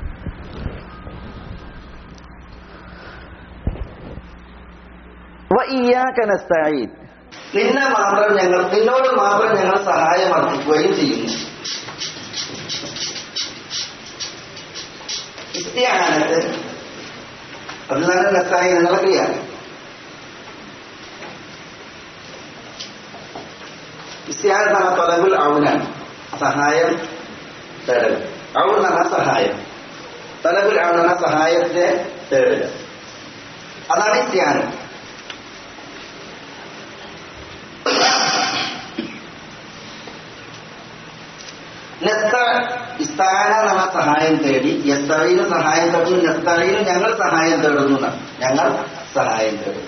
വഇയ്യാക നസ്തഈൻ നിന്നെ മാത്രം ഞങ്ങൾ നിന്നോട് മാത്രം ഞങ്ങൾ സഹായം അർപ്പിക്കുകയും ചെയ്യുന്നു ഇസ്തിയാനത്ത് അതിനാണ് നസ്തഈൻ എന്നുള്ള ക്രിയ ഇസ്തിയാനത്താണ് തൊലബുൽ ഔനാണ് സഹായം തേടൽ ഔൻ എന്ന് പറഞ്ഞാൽ സഹായം തലബുൽ ഔൻ എന്ന സഹായത്തെ തേടൽ അതാണ് ഇസ്തിയാനം നെസ്ത ഇസ്താന എന്ന സഹായം തേടി യസ്തവീന് സഹായം തേടുന്നു നെസ്തവീന് ഞങ്ങൾ സഹായം തേടുന്നു എന്നാണ് ഞങ്ങൾ സഹായം തേടുന്നു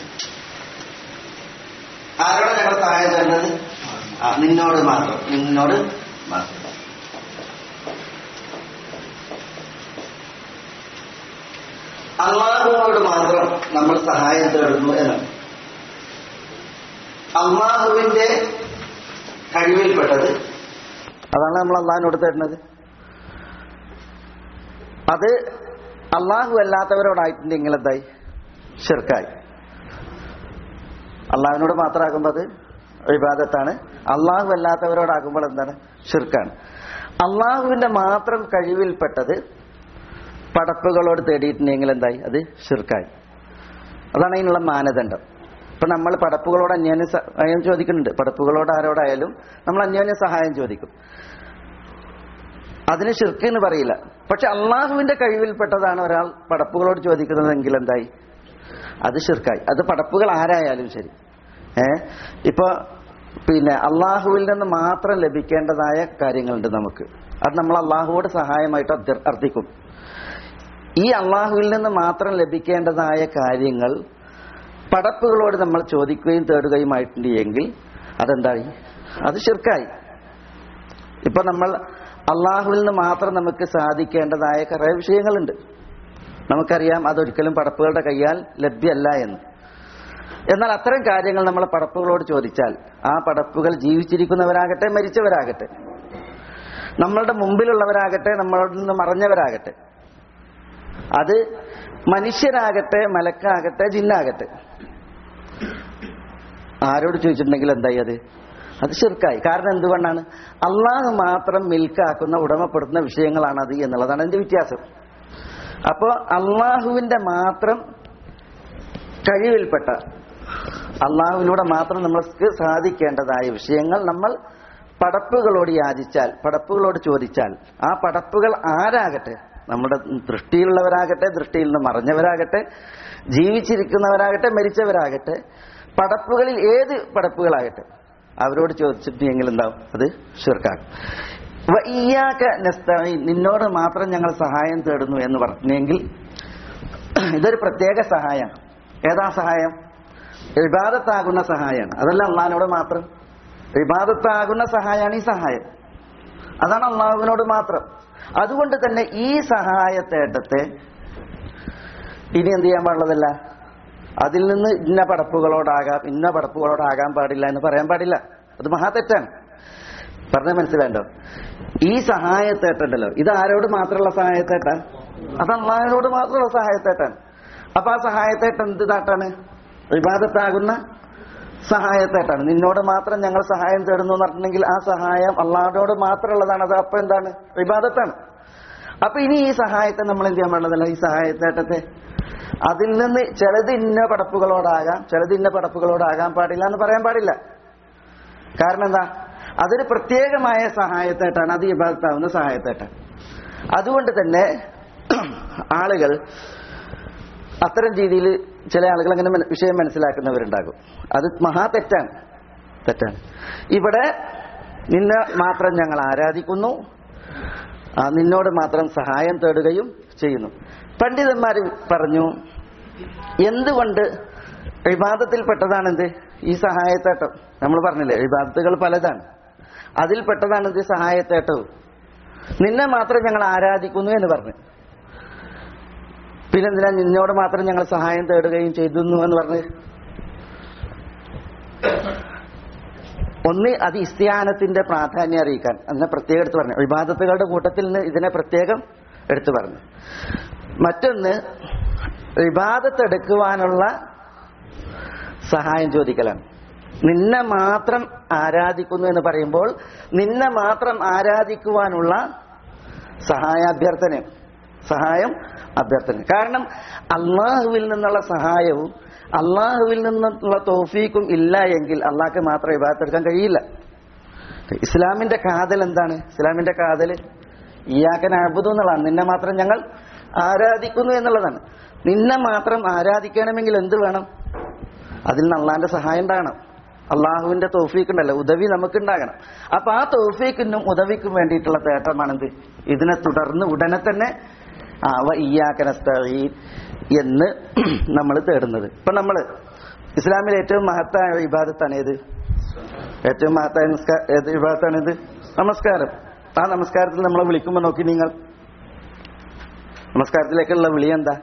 ആരോടെ ഞങ്ങൾ സഹായം തേടുന്നത് ആ, നിന്നോട് മാത്രം നിന്നോട് മാത്രം അള്ളാഹുവിനോട് മാത്രം നമ്മൾ സഹായം തേടുന്നു എന്നാണ് അള്ളാഹുവിന്റെ കഴിവിൽപ്പെട്ടത് അതാണ് നമ്മൾ അള്ളാഹിനോട് തരുന്നത് അത് അള്ളാഹു അല്ലാത്തവരോടായിട്ടുണ്ടെങ്കിൽ എന്തായി ഷിർക്കായി അള്ളാഹുവിനോട് മാത്രമാകുമ്പോൾ അത് വിവാദത്താണ് അള്ളാഹു അല്ലാത്തവരോടാകുമ്പോൾ എന്താണ് ഷിർക്കാണ് അള്ളാഹുവിന്റെ മാത്രം കഴിവിൽപ്പെട്ടത് പടപ്പുകളോട് തേടിയിട്ടുണ്ടെങ്കിൽ എന്തായി അത് ഷിർക്കായി അതാണ് അതിനുള്ള മാനദണ്ഡം ഇപ്പൊ നമ്മൾ പടപ്പുകളോട് അന്യോന്യം സഹായം ചോദിക്കുന്നുണ്ട് പടപ്പുകളോട് ആരോടായാലും നമ്മൾ അന്യോന്യം സഹായം ചോദിക്കും അതിന് ഷിർക്ക് എന്ന് പറയില്ല പക്ഷെ അള്ളാഹുവിന്റെ കഴിവിൽപ്പെട്ടതാണ് ഒരാൾ പടപ്പുകളോട് ചോദിക്കുന്നതെങ്കിൽ എന്തായി അത് ഷിർക്കായി അത് പടപ്പുകൾ ആരായാലും ശരി ഏ ഇപ്പൊ പിന്നെ അള്ളാഹുവിൽ നിന്ന് മാത്രം ലഭിക്കേണ്ടതായ കാര്യങ്ങളുണ്ട് നമുക്ക് അത് നമ്മൾ അള്ളാഹുവോട് സഹായമായിട്ട് അർത്ഥ- അർത്ഥിക്കും ഈ അള്ളാഹുവിൽ നിന്ന് മാത്രം ലഭിക്കേണ്ടതായ കാര്യങ്ങൾ പടപ്പുകളോട് നമ്മൾ ചോദിക്കുകയും തേടുകയുമായിട്ടുണ്ട് എങ്കിൽ അതെന്തായി അത് ഷിർക്കായി ഇപ്പൊ നമ്മൾ അള്ളാഹുവിൽ നിന്ന് മാത്രം നമുക്ക് സാധിക്കേണ്ടതായ കുറേ വിഷയങ്ങളുണ്ട് നമുക്കറിയാം അതൊരിക്കലും പടപ്പുകളുടെ കയ്യാൽ ലഭ്യമല്ല എന്ന് എന്നാൽ അത്തരം കാര്യങ്ങൾ നമ്മൾ പടപ്പുകളോട് ചോദിച്ചാൽ ആ പടപ്പുകൾ ജീവിച്ചിരിക്കുന്നവരാകട്ടെ മരിച്ചവരാകട്ടെ നമ്മളുടെ മുമ്പിലുള്ളവരാകട്ടെ നമ്മളോട് നിന്ന് മറഞ്ഞവരാകട്ടെ അത് മനുഷ്യരാകട്ടെ മലക്കാകട്ടെ ജിന്നാകട്ടെ ആരോട് ചോദിച്ചിട്ടുണ്ടെങ്കിൽ എന്തായി അത് അത് ശിർക്കായി കാരണം എന്തുകൊണ്ടാണ് അള്ളാഹ് മാത്രം മിൽക്കാക്കുന്ന ഉടമപ്പെടുത്തുന്ന വിഷയങ്ങളാണ് അത് എന്നുള്ളതാണ് അതിന്റെ വ്യത്യാസം അപ്പോ അള്ളാഹുവിന്റെ മാത്രം കഴിവിൽപ്പെട്ട അള്ളാഹുവിലൂടെ മാത്രം നമ്മൾക്ക് സാധിക്കേണ്ടതായ വിഷയങ്ങൾ നമ്മൾ പടപ്പുകളോട് യാചിച്ചാൽ പടപ്പുകളോട് ചോദിച്ചാൽ ആ പടപ്പുകൾ ആരാകട്ടെ നമ്മുടെ ദൃഷ്ടിയിലുള്ളവരാകട്ടെ ദൃഷ്ടിയിൽ നിന്ന് മറഞ്ഞവരാകട്ടെ ജീവിച്ചിരിക്കുന്നവരാകട്ടെ മരിച്ചവരാകട്ടെ പടപ്പുകളിൽ ഏത് പടപ്പുകളാകട്ടെ അവരോട് ചോദിച്ചിട്ടുണ്ടെങ്കിൽ എന്താവും അത് ഷിർക്കാക്കും വയ്യാക്ക നസ്തഈൻ നിന്നോട് മാത്രം ഞങ്ങൾ സഹായം തേടുന്നു എന്ന് പറഞ്ഞെങ്കിൽ ഇതൊരു പ്രത്യേക സഹായമാണ് ഏതാ സഹായം വിവാദത്താകുന്ന സഹായമാണ് അതല്ല അള്ളാഹിനോട് മാത്രം വിവാദത്താകുന്ന സഹായമാണ് ഈ സഹായം അതാണ് അള്ളാഹുവിനോട് മാത്രം അതുകൊണ്ട് തന്നെ ഈ സഹായത്തേട്ടത്തെ ഇനി എന്ത് ചെയ്യാൻ പാടുള്ളതല്ല അതിൽ നിന്ന് ഇന്ന പടപ്പുകളോടാകാം ഇന്ന പടപ്പുകളോടാകാൻ പാടില്ല എന്ന് പറയാൻ പാടില്ല അത് മഹാ തെറ്റാണ് പറഞ്ഞ മനസ്സിലാണ്ടോ ഈ സഹായത്തേട്ടുണ്ടല്ലോ ഇത് ആരോട് മാത്രമുള്ള സഹായത്തേട്ടാണ് അത് അള്ളാഹിനോട് മാത്രമുള്ള സഹായത്തേട്ടാണ് അപ്പൊ ആ സഹായത്തേട്ട് എന്ത് താട്ടാണ് വിവാദത്താകുന്ന സഹായത്തേട്ടാണ് നിന്നോട് മാത്രം ഞങ്ങൾ സഹായം തേടുന്നു എന്ന് പറഞ്ഞിട്ടുണ്ടെങ്കിൽ ആ സഹായം അള്ളാഹിനോട് മാത്രമുള്ളതാണ് അത് അപ്പൊ എന്താണ് വിവാദത്താണ് അപ്പൊ ഇനി ഈ സഹായത്തെ നമ്മൾ എന്ത് ചെയ്യാൻ പാടില്ല ഈ സഹായത്തേട്ടത്തെ അതിൽ നിന്ന് ചിലത് ഇന്ന പടപ്പുകളോടാകാം ചിലത് ഇന്ന പടപ്പുകളോടാകാൻ പാടില്ല എന്ന് പറയാൻ പാടില്ല കാരണം എന്താ അതൊരു പ്രത്യേകമായ സഹായത്തേട്ടാണ് അത് വിഭാഗത്താവുന്ന സഹായത്തേട്ടാണ് അതുകൊണ്ട് തന്നെ ആളുകൾ അത്തരം രീതിയിൽ ചില ആളുകൾ അങ്ങനെ മന- വിഷയം മനസ്സിലാക്കുന്നവരുണ്ടാകും അത് മഹാ തെറ്റാണ് തെറ്റാണ് ഇവിടെ നിന്നെ മാത്രം ഞങ്ങൾ ആരാധിക്കുന്നു ആ, നിന്നോട് മാത്രം സഹായം തേടുകയും ചെയ്യുന്നു പണ്ഡിതന്മാർ പറഞ്ഞു എന്തുകൊണ്ട് വിവാദത്തിൽപ്പെട്ടതാണെന്ത് ഈ സഹായത്തേട്ടം നമ്മൾ പറഞ്ഞില്ലേ വിവാദത്തുകൾ പലതാണ് അതിൽപ്പെട്ടതാണെന്ത് സഹായത്തേട്ടവും നിന്നെ മാത്രം ഞങ്ങൾ ആരാധിക്കുന്നു എന്ന് പറഞ്ഞു പിന്നെന്തിനാ നിന്നോട് മാത്രം ഞങ്ങൾ സഹായം തേടുകയും ചെയ്തിരുന്നു എന്ന് പറഞ്ഞ് ഒന്ന് അത് ഇസ്തിയാനത്തിന്റെ പ്രാധാന്യം അറിയിക്കാൻ അതിനെ പ്രത്യേകം എടുത്തു പറഞ്ഞു വിവാദത്തുകളുടെ കൂട്ടത്തിൽ നിന്ന് ഇതിനെ പ്രത്യേകം എടുത്തു പറഞ്ഞു മറ്റൊന്ന് വിവാദത്ത് എടുക്കുവാനുള്ള സഹായം ചോദിക്കലാണ് നിന്നെ മാത്രം ആരാധിക്കുന്നു എന്ന് പറയുമ്പോൾ നിന്നെ മാത്രം ആരാധിക്കുവാനുള്ള സഹായാഭ്യർത്ഥന സഹായം അഭ്യർത്ഥന കാരണം അള്ളാഹുവിൽ നിന്നുള്ള സഹായവും അള്ളാഹുവിൽ നിന്നുള്ള തോഫീക്കും ഇല്ല എങ്കിൽ അള്ളാഹ്ക്ക് മാത്രം വിഭാഗത്തെടുക്കാൻ കഴിയില്ല ഇസ്ലാമിന്റെ കാതൽ എന്താണ് ഇസ്ലാമിന്റെ കാതൽ ഇയാക്കൻ അഴുതു എന്നുള്ളതാണ് നിന്നെ മാത്രം ഞങ്ങൾ ആരാധിക്കുന്നു എന്നുള്ളതാണ് നിന്നെ മാത്രം ആരാധിക്കണമെങ്കിൽ എന്ത് വേണം അതിൽ നിന്ന് അള്ളാന്റെ സഹായം ഉണ്ടാകണം അള്ളാഹുവിന്റെ തോഫീക്ക് ഉണ്ടല്ലോ ഉദവി നമുക്കുണ്ടാകണം അപ്പൊ ആ തോഫീക്കിനും ഉദവിക്കും വേണ്ടിയിട്ടുള്ള തേട്ടമാണെന്ത് ഇതിനെ തുടർന്ന് ഉടനെ തന്നെ അവ ഇയാക്കനസ്തീൻ എന്ന് നമ്മൾ തേടുന്നത് ഇപ്പൊ നമ്മൾ ഇസ്ലാമിൽ ഏറ്റവും മഹത്തായ വിഭാഗത്താണ് ഏത് ഏറ്റവും മഹത്തായ നിസ്കാ ഏത് വിഭാഗത്താണ് ഇത് നമസ്കാരം ആ നമസ്കാരത്തിൽ നമ്മളെ വിളിക്കുമ്പോൾ നോക്കി നിങ്ങൾ നമസ്കാരത്തിലേക്കുള്ള വിളി എന്താ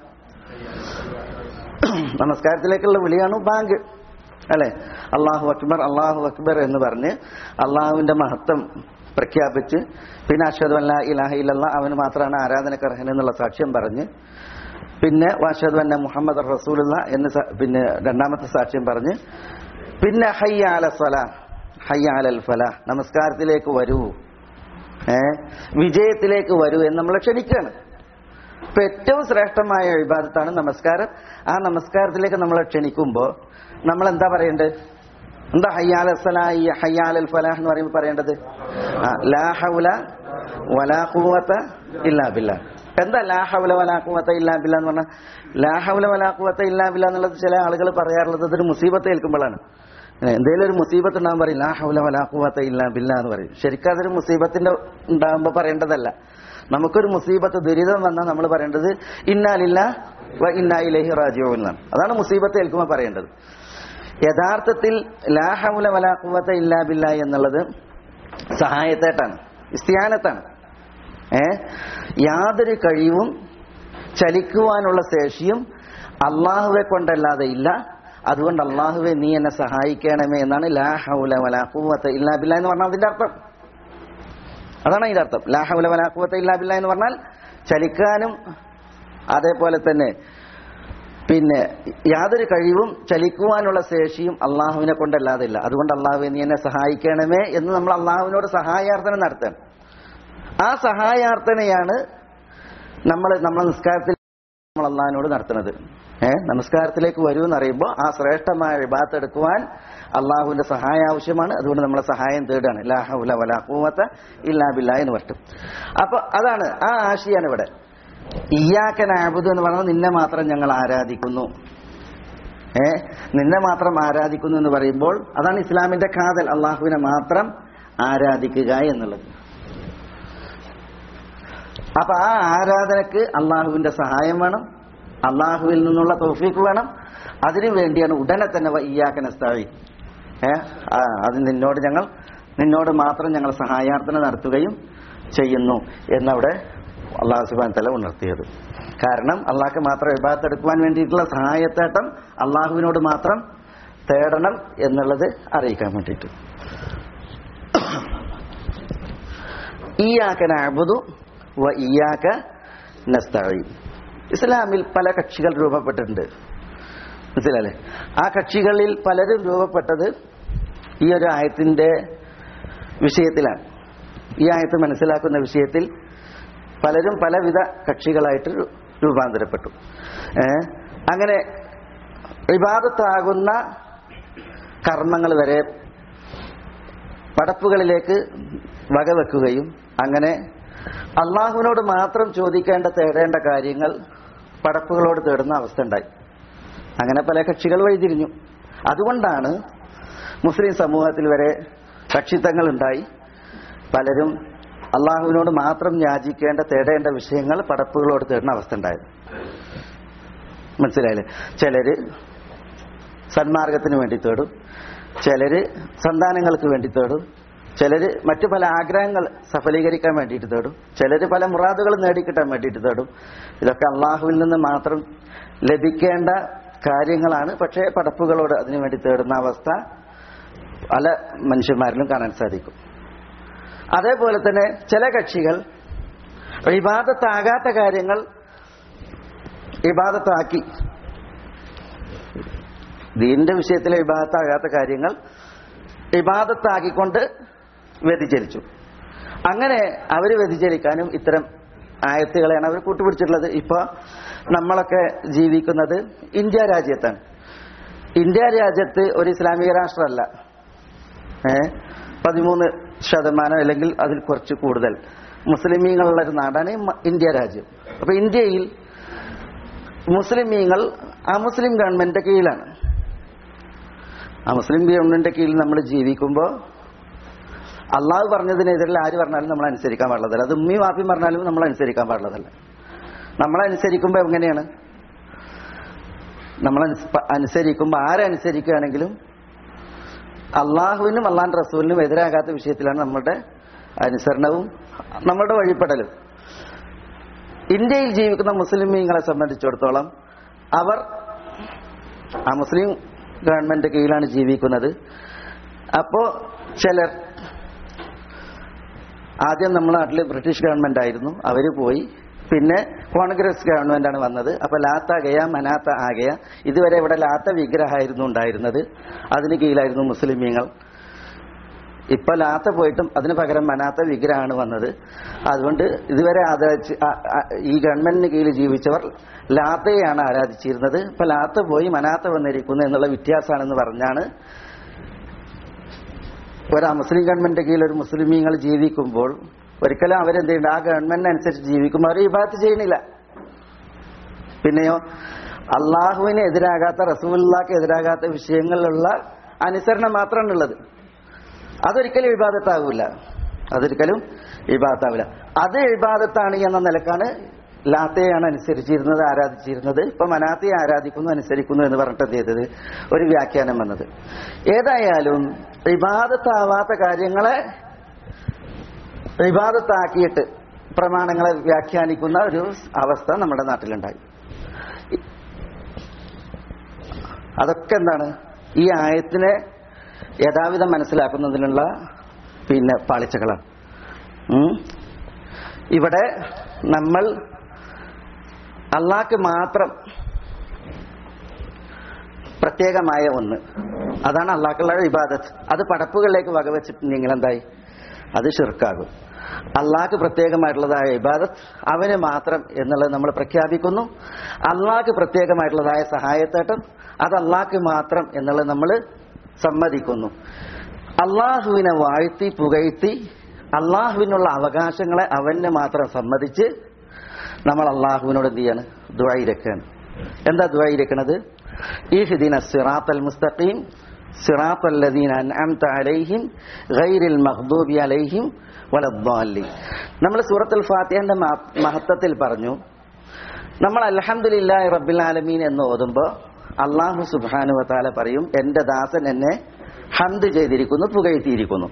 നമസ്കാരത്തിലേക്കുള്ള വിളിയാണ് ബാങ്ക് അല്ലെ അള്ളാഹു അക്ബർ അള്ളാഹു അക്ബർ എന്ന് പറഞ്ഞ് അള്ളാഹുവിന്റെ മഹത്വം പ്രഖ്യാപിച്ച് പിന്നെ അഷദ് അല്ല ഇലാഹ ഇല്ലല്ല അവന് മാത്രമാണ് ആരാധനക്കർഹൻ എന്നുള്ള സാക്ഷ്യം പറഞ്ഞ് പിന്നെ വാഷദ് അന്ന മുഹമ്മദ് റസൂലുള്ള എന്ന് സ- പിന്നെ രണ്ടാമത്തെ സാക്ഷ്യം പറഞ്ഞ് പിന്നെ ഹയ്യ അല സ്വല ഹയ്യ അലൽ ഫല നമസ്കാരത്തിലേക്ക് വരൂ ഏ വിജയത്തിലേക്ക് വരൂ എന്ന് നമ്മളെ ക്ഷണിക്കുകയാണ് ഇപ്പൊ ഏറ്റവും ശ്രേഷ്ഠമായ വിഭാഗത്താണ് നമസ്കാരം ആ നമസ്കാരത്തിലേക്ക് നമ്മളെ ക്ഷണിക്കുമ്പോൾ നമ്മൾ എന്താ പറയേണ്ടത് എന്താ ഹയ്യാൽ അസ്സലാഹി ഹയ്യാൽ ഫലാഹ് എന്ന് പറയുമ്പോൾ പറയേണ്ടത് ആ, ലാ ഹൗല വലാ ഖുവത ഇല്ലാ ബില്ലാ എന്താ ലാ ഹൗല വലാ ഖുവത ഇല്ലാ ബില്ലാ എന്ന് പറഞ്ഞാൽ ലാ ഹൗല വലാ ഖുവത ഇല്ലാ ബില്ലാ എന്നുള്ളത് ചില ആളുകൾ പറയാറുള്ളത് അതൊരു മുസീബത്ത് ഏൽക്കുമ്പോഴാണ് എന്തെങ്കിലും ഒരു മുസീബത്ത് ഉണ്ടാകും പറയും ലാ ഹൗല വലാ ഖുവത ഇല്ലാ ബില്ലാ എന്ന് പറയും ശരിക്കും അതൊരു മുസീബത്തിന്റെ ഉണ്ടാകുമ്പോൾ പറയേണ്ടതല്ല നമുക്കൊരു മുസീബത്ത് ദുരിതം വന്നാൽ നമ്മൾ പറയേണ്ടത് ഇന്നാലില്ല വ ഇന്നാ ഇലൈഹി റാജിഊൻ എന്നാണ് അതാണ് മുസീബത്ത് ഏൽക്കുമ്പോൾ പറയേണ്ടത് യഥാർത്ഥത്തിൽ ലാ ഹൗല വലാ ഖുവത ഇല്ലാ ബില്ലാ എന്നുള്ളത് സഹായത്തേട്ടാണ് ഇസ്തിയാനത്താണ് ഏ യാതൊരു കഴിവും ചലിക്കുവാനുള്ള ശേഷിയും അള്ളാഹുവെ കൊണ്ടല്ലാതെ ഇല്ല അതുകൊണ്ട് അള്ളാഹുവെ നീ എന്നെ സഹായിക്കണമേ എന്നാണ് ലാ ഹൗല വലാ ഖുവത ഇല്ലാ ബില്ലാ എന്ന് പറഞ്ഞാൽ അതിന്റെ അർത്ഥം അതാണ് അതിന്റെ അർത്ഥം ലാ ഹൗല വലാ ഖുവത ഇല്ലാ ബില്ലാ എന്ന് പറഞ്ഞാൽ ചലിക്കാനും അതേപോലെ തന്നെ പിന്നെ യാതൊരു കഴിവും ചലിക്കുവാനുള്ള ശേഷിയും അള്ളാഹുവിനെ കൊണ്ടല്ലാതെ ഇല്ല അതുകൊണ്ട് അള്ളാഹുവെ നീ എന്നെ സഹായിക്കണമേ എന്ന് നമ്മൾ അള്ളാഹുവിനോട് സഹായാർത്ഥന നടത്തണം ആ സഹായാർത്ഥനയാണ് നമ്മൾ നമ്മളെ നിസ്കാരത്തിൽ നമ്മൾ അള്ളാഹിനോട് നടത്തുന്നത് ഏഹ് നമസ്കാരത്തിലേക്ക് വരൂ എന്നറിയുമ്പോൾ ആ ശ്രേഷ്ഠമായ വിഭാഗത്ത് എടുക്കുവാൻ അള്ളാഹുവിന്റെ സഹായം ആവശ്യമാണ് അതുകൊണ്ട് നമ്മളെ സഹായം തേടാണ് ലാഹുല വലാ ഖുവത ഇല്ലാ ബില്ലാ എന്ന് പറ്റും അപ്പൊ അതാണ് ആ ആശയാണ് ഇവിടെ ഇയാക്കൻ ആബുദ് എന്ന് പറഞ്ഞാൽ നിന്നെ മാത്രം ഞങ്ങൾ ആരാധിക്കുന്നു ഏ നിന്നെ മാത്രം ആരാധിക്കുന്നു എന്ന് പറയുമ്പോൾ അതാണ് ഇസ്ലാമിന്റെ കാതൽ അള്ളാഹുവിനെ മാത്രം ആരാധിക്കുക എന്നുള്ളത് അപ്പൊ ആ ആരാധനക്ക് അള്ളാഹുവിന്റെ സഹായം വേണം അള്ളാഹുവിൽ നിന്നുള്ള തൗഫീഖ് വേണം അതിനു വേണ്ടിയാണ് ഉടനെ തന്നെ ഇയാക്കനസ്താവി ഏ ആ, അത് നിന്നോട് ഞങ്ങൾ നിന്നോട് മാത്രം ഞങ്ങൾ സഹായാർത്ഥന നടത്തുകയും ചെയ്യുന്നു എന്നവിടെ അള്ളാഹു സുബാൻ തല ഉണർത്തിയത് കാരണം അള്ളാഹ്ക്ക് മാത്രം വിഭാഗത്തെടുക്കുവാൻ വേണ്ടിയിട്ടുള്ള സഹായത്തേട്ടം അള്ളാഹുവിനോട് മാത്രം തേടണം എന്നുള്ളത് അറിയിക്കാൻ വേണ്ടിയിട്ട് ഇയാക്ക നഅബുദു വ ഇയാക്ക നസ്തഈൻ ഇസ്ലാമിൽ പല കക്ഷികൾ രൂപപ്പെട്ടിട്ടുണ്ട് മനസ്സിലല്ലേ ആ കക്ഷികളിൽ പലരും രൂപപ്പെട്ടത് ഈ ഒരു ആയത്തിന്റെ വിഷയത്തിലാണ് ഈ ആയത്ത് മനസ്സിലാക്കുന്ന വിഷയത്തിൽ പലരും പലവിധ കക്ഷികളായിട്ട് രു- രൂപാന്തരപ്പെട്ടു ഏ? അങ്ങനെ വിവാദത്താകുന്ന കർമ്മങ്ങൾ വരെ പടപ്പുകളിലേക്ക് വകവെക്കുകയും അങ്ങനെ അള്ളാഹുവിനോട് മാത്രം ചോദിക്കേണ്ട തേടേണ്ട കാര്യങ്ങൾ പടപ്പുകളോട് തേടുന്ന അവസ്ഥ ഉണ്ടായി അങ്ങനെ പല കക്ഷികൾ വഴിതിരിഞ്ഞു അതുകൊണ്ടാണ് മുസ്ലിം സമൂഹത്തിൽ വരെ കക്ഷിത്വങ്ങൾ ഉണ്ടായി പലരും അള്ളാഹുവിനോട് മാത്രം യാചിക്കേണ്ട തേടേണ്ട വിഷയങ്ങൾ പടപ്പുകളോട് തേടുന്ന അവസ്ഥ ഉണ്ടായത് മനസ്സിലായില്ലേ ചിലര് സന്മാർഗത്തിന് വേണ്ടി തേടും ചിലര് സന്താനങ്ങൾക്ക് വേണ്ടി തേടും ചിലര് മറ്റു പല ആഗ്രഹങ്ങൾ സഫലീകരിക്കാൻ വേണ്ടിയിട്ട് തേടും ചിലര് പല മുറാദുകൾ നേടിക്കിട്ടാൻ വേണ്ടിയിട്ട് തേടും ഇതൊക്കെ അള്ളാഹുവിൽ നിന്ന് മാത്രം ലഭിക്കേണ്ട കാര്യങ്ങളാണ് പക്ഷേ പടപ്പുകളോട് അതിനു വേണ്ടി തേടുന്ന അവസ്ഥ പല മനുഷ്യന്മാരിലും കാണാൻ സാധിക്കും അതേപോലെ തന്നെ ചില കക്ഷികൾ ഇബാദത്താകാത്ത കാര്യങ്ങൾ ഇബാദത്താക്കി ദീനിന്റെ വിഷയത്തിലെ ഇബാദത്താകാത്ത കാര്യങ്ങൾ ഇബാദത്താക്കിക്കൊണ്ട് വ്യതിചലിച്ചു അങ്ങനെ അവർ വ്യതിചലിക്കാനും ഇത്തരം ആയത്തുകളെയാണ് അവർ കൂട്ടുപിടിച്ചിട്ടുള്ളത് ഇപ്പൊ നമ്മളൊക്കെ ജീവിക്കുന്നത് ഇന്ത്യ രാജ്യത്താണ് ഇന്ത്യ രാജ്യത്ത് ഒരു ഇസ്ലാമിക രാഷ്ട്രമല്ല ഏ പതിമൂന്ന് ശതമാനം അല്ലെങ്കിൽ അതിൽ കുറച്ച് കൂടുതൽ മുസ്ലിമീങ്ങളുള്ള ഒരു നാടാണ് മ- ഇന്ത്യ രാജ്യം അപ്പൊ ഇന്ത്യയിൽ മുസ്ലിമീങ്ങൾ ആ മുസ്ലിം ഗവൺമെന്റിന്റെ കീഴിലാണ് ആ മുസ്ലിം ഗവൺമെന്റിന്റെ കീഴിൽ നമ്മൾ ജീവിക്കുമ്പോൾ അള്ളാഹു പറഞ്ഞതിനെതിരെ ആര് പറഞ്ഞാലും നമ്മൾ അനുസരിക്കാൻ പാടുള്ളതല്ല അത് ഉമ്മി വാപ്പി പറഞ്ഞാലും നമ്മൾ അനുസരിക്കാൻ പാടുള്ളതല്ല നമ്മളനുസരിക്കുമ്പോൾ എങ്ങനെയാണ് നമ്മൾ അനുസരിക്കുമ്പോൾ ആരനുസരിക്കുകയാണെങ്കിലും അള്ളാഹുവിനും അള്ളാൻ റസൂലിനും എതിരാകാത്ത വിഷയത്തിലാണ് നമ്മുടെ അനുസരണവും നമ്മുടെ വഴിപ്പെടലും ഇന്ത്യയിൽ ജീവിക്കുന്ന മുസ്ലിമീങ്ങളെ സംബന്ധിച്ചിടത്തോളം അവർ ആ മുസ്ലിം ഗവൺമെന്റ് കീഴിലാണ് ജീവിക്കുന്നത് അപ്പോ ചിലർ ആദ്യം നമ്മുടെ നാട്ടിൽ ബ്രിട്ടീഷ് ഗവൺമെന്റ് ആയിരുന്നു അവര് പോയി പിന്നെ കോൺഗ്രസ് ഗവൺമെന്റാണ് വന്നത് അപ്പൊ ലാത്ത ആകയ മനാത്ത ആകയ ഇതുവരെ ഇവിടെ ലാത്ത വിഗ്രഹമായിരുന്നു ഉണ്ടായിരുന്നത് അതിന് കീഴിലായിരുന്നു മുസ്ലിമീങ്ങൾ ഇപ്പൊ ലാത്ത പോയിട്ടും അതിന് പകരം മനാത്ത വിഗ്രഹമാണ് വന്നത് അതുകൊണ്ട് ഇതുവരെ ആദരിച്ച് ആ- ആ- ഈ ഗവൺമെന്റിന് കീഴിൽ ജീവിച്ചവർ ലാത്തയെയാണ് ആരാധിച്ചിരുന്നത് ഇപ്പൊ ലാത്ത പോയി മനാത്ത വന്നിരിക്കുന്നു എന്നുള്ള വ്യത്യാസമാണെന്ന് പറഞ്ഞാണ് ഒരു മുസ്ലിം ഗവൺമെന്റ് കീഴിൽ ഒരു മുസ്ലിമീങ്ങൾ ജീവിക്കുമ്പോൾ ഒരിക്കലും അവരെന്ത് ചെയ്യുന്നുണ്ട് ആ ഗവൺമെന്റിന് അനുസരിച്ച് ജീവിക്കുമ്പോൾ അവർ ഇബാത്ത് ചെയ്യണില്ല പിന്നെയോ അള്ളാഹുവിന് എതിരാകാത്ത റസൂലുള്ളാക്ക് എതിരാകാത്ത വിഷയങ്ങളിലുള്ള അനുസരണം മാത്രമാണ് ഉള്ളത് അതൊരിക്കലും ഇബാദത്താകൂല അതൊരിക്കലും ഇബാദത്താവില്ല അത് ഇബാദത്താണ് എന്ന നിലക്കാണ് ലാത്തയാണ് അനുസരിച്ചിരുന്നത് ആരാധിച്ചിരുന്നത് ഇപ്പൊ മനാത്തയെ ആരാധിക്കുന്നു അനുസരിക്കുന്നു എന്ന് പറഞ്ഞിട്ട് എന്ത് ചെയ്തത് ഒരു വ്യാഖ്യാനം വന്നത് ഏതായാലും ഇബാദത്താവാത്ത കാര്യങ്ങളെ ഇബാദത്താക്കിയിട്ട് പ്രമാണങ്ങളെ വ്യാഖ്യാനിക്കുന്ന ഒരു അവസ്ഥ നമ്മുടെ നാട്ടിലുണ്ടായി അതൊക്കെ എന്താണ് ഈ ആയത്തിനെ യഥാവിധം മനസ്സിലാക്കുന്നതിനുള്ള പിന്നെ പാളിച്ചകളാണ് ഉം. ഇവിടെ നമ്മൾ അള്ളാഹ്ക്ക് മാത്രം പ്രത്യേകമായ ഒന്ന് അതാണ് അള്ളാഹ്ക്കുള്ള ഇബാദത്ത് അത് പടപ്പുകളിലേക്ക് വകവെച്ചിട്ടുണ്ടെങ്കിൽ എന്തായി അത് ഷിർക്കാകും അള്ളാഹ്ക്ക് പ്രത്യേകമായിട്ടുള്ളതായ ഇബാദത്ത് അവന് മാത്രം എന്നുള്ളത് നമ്മൾ പ്രഖ്യാപിക്കുന്നു അള്ളാഹ്ക്ക് പ്രത്യേകമായിട്ടുള്ളതായ സഹായത്തേട്ടം അത് അള്ളാഹ്ക്ക് മാത്രം എന്നുള്ളത് നമ്മൾ സമ്മതിക്കുന്നു അള്ളാഹുവിനെ വാഴ്ത്തി പുകഴ്ത്തി അള്ളാഹുവിനുള്ള അവകാശങ്ങളെ അവന് മാത്രം സമ്മതിച്ച് നമ്മൾ അള്ളാഹുവിനോട് എന്ത് ചെയ്യാണ് ദ്വായിരക്കാണ് എന്താ ദ്വായിരക്കണത് ഈ ഹിദിന സിറാത്തൽ മുസ്തഖീം സിറാത്തൽ ലദീന അൻഅംത അലൈഹിം ഗൈറിൽ മഗ്ദൂബി അലൈഹിം വലദ്ദാലിൻ നമ്മൾ സൂറത്തുൽ ഫാത്തിഹന്റെ മഹ- മഹത്വത്തിൽ പറഞ്ഞു നമ്മൾ അൽഹംദുലില്ലാഹി റബ്ബിൽ ആലമീൻ എന്ന് ഓതുമ്പോൾ അള്ളാഹു സുബ്ഹാനു വതാല പറയും എന്റെ ദാസൻ എന്നെ ഹന്ത് ചെയ്തിരിക്കുന്നു പുകഴ്ത്തിയിരിക്കുന്നു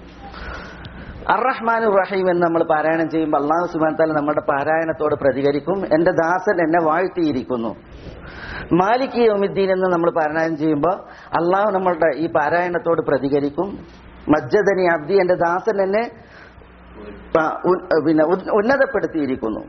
അറഹ്മാൻ റഹീം എന്ന് നമ്മൾ പാരായണം ചെയ്യുമ്പോൾ അള്ളാഹു സുബാൻ താല നമ്മുടെ പാരായണത്തോട് പ്രതികരിക്കും എന്റെ ദാസൻ എന്നെ വാഴ്ത്തിയിരിക്കുന്നു മാലിക് യോമിദ്ദീൻ എന്ന് നമ്മൾ പാരായണം ചെയ്യുമ്പോൾ അള്ളാഹു നമ്മളുടെ ഈ പാരായണത്തോട് പ്രതികരിക്കും മജ്ജദനി അബ്ദി എന്റെ ദാസൻ എന്നെ ആ, ഉൻ- പിന്നെ ഉൻ- ഉന്നതപ്പെടുത്തിയിരിക്കുന്നു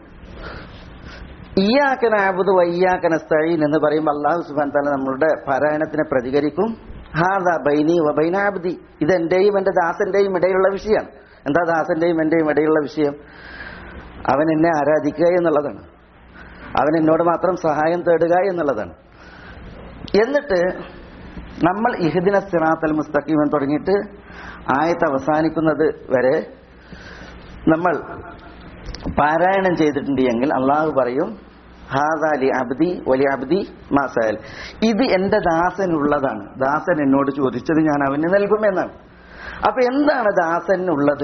ഇയാക്കന അബുദ് വയ്യാക്കന സ്ഥഴീൻ എന്ന് പറയുമ്പോൾ അള്ളാഹു സുബാൻ താല നമ്മളുടെ പാരായണത്തിനെ പ്രതികരിക്കും ഹാദ ബൈനി വബൈനാബ്ദി ഇത് എന്റെയും എന്റെ ദാസന്റെയും ഇടയിലുള്ള വിഷയമാണ് എന്താ ദാസന്റെയും എന്റെയും ഇടയിലുള്ള വിഷയം അവൻ എന്നെ ആരാധിക്കുക എന്നുള്ളതാണ് അവൻ എന്നോട് മാത്രം സഹായം തേടുക എന്നുള്ളതാണ് എന്നിട്ട് നമ്മൾ ഇഹദിന സിറാത്തൽ മുസ്തഖീം എന്ന് തുടങ്ങിയിട്ട് ആയത്ത് അവസാനിക്കുന്നത് വരെ നമ്മൾ പാരായണം ചെയ്തിട്ടുണ്ട് എങ്കിൽ അള്ളാഹു പറയും ഹാദാലി അബ്ദി വലിയ അബ്ദി മാസാൽ ഇത് എന്റെ ദാസനുള്ളതാണ് ദാസൻ എന്നോട് ചോദിച്ചത് ഞാൻ അവന് നൽകുമെന്നാണ് അപ്പൊ എന്താണ് ദാസനുള്ളത്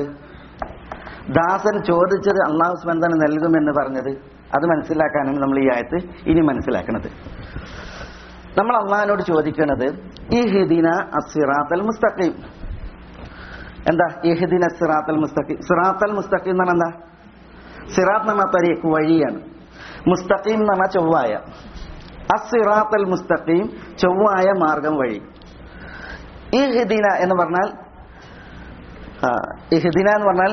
ദാസൻ ചോദിച്ചത് അള്ളാഹു സ്മന്ദന നൽകുമെന്ന് പറഞ്ഞത് അത് മനസ്സിലാക്കാനാണ് നമ്മൾ ഈ ആയത്ത് ഇനി മനസ്സിലാക്കുന്നത് നമ്മൾ അള്ളാഹിനോട് ചോദിക്കുന്നത് ഈ ഹിദിന അസിറാത്തൽ മുസ്തഖീം എന്താ ഇഹ്ദിന സിറാത്തൽ മുസ്തഖീം സിറാത്തൽ മുസ്തഖീം എന്ന് പറഞ്ഞാൽ എന്താ സിറാത്ത് എന്ന് പറഞ്ഞാൽ തരീഖ് വഴിയാണ് മുസ്തഖീം എന്ന് പറഞ്ഞാൽ ചൊവ്വായ അസിറാത്തൽ മുസ്തഖീം ചൊവ്വായ മാർഗം വഴി ഈ ഹിദിന എന്ന് പറഞ്ഞാൽ ആ, ഇഹ്ദിന എന്ന് പറഞ്ഞാൽ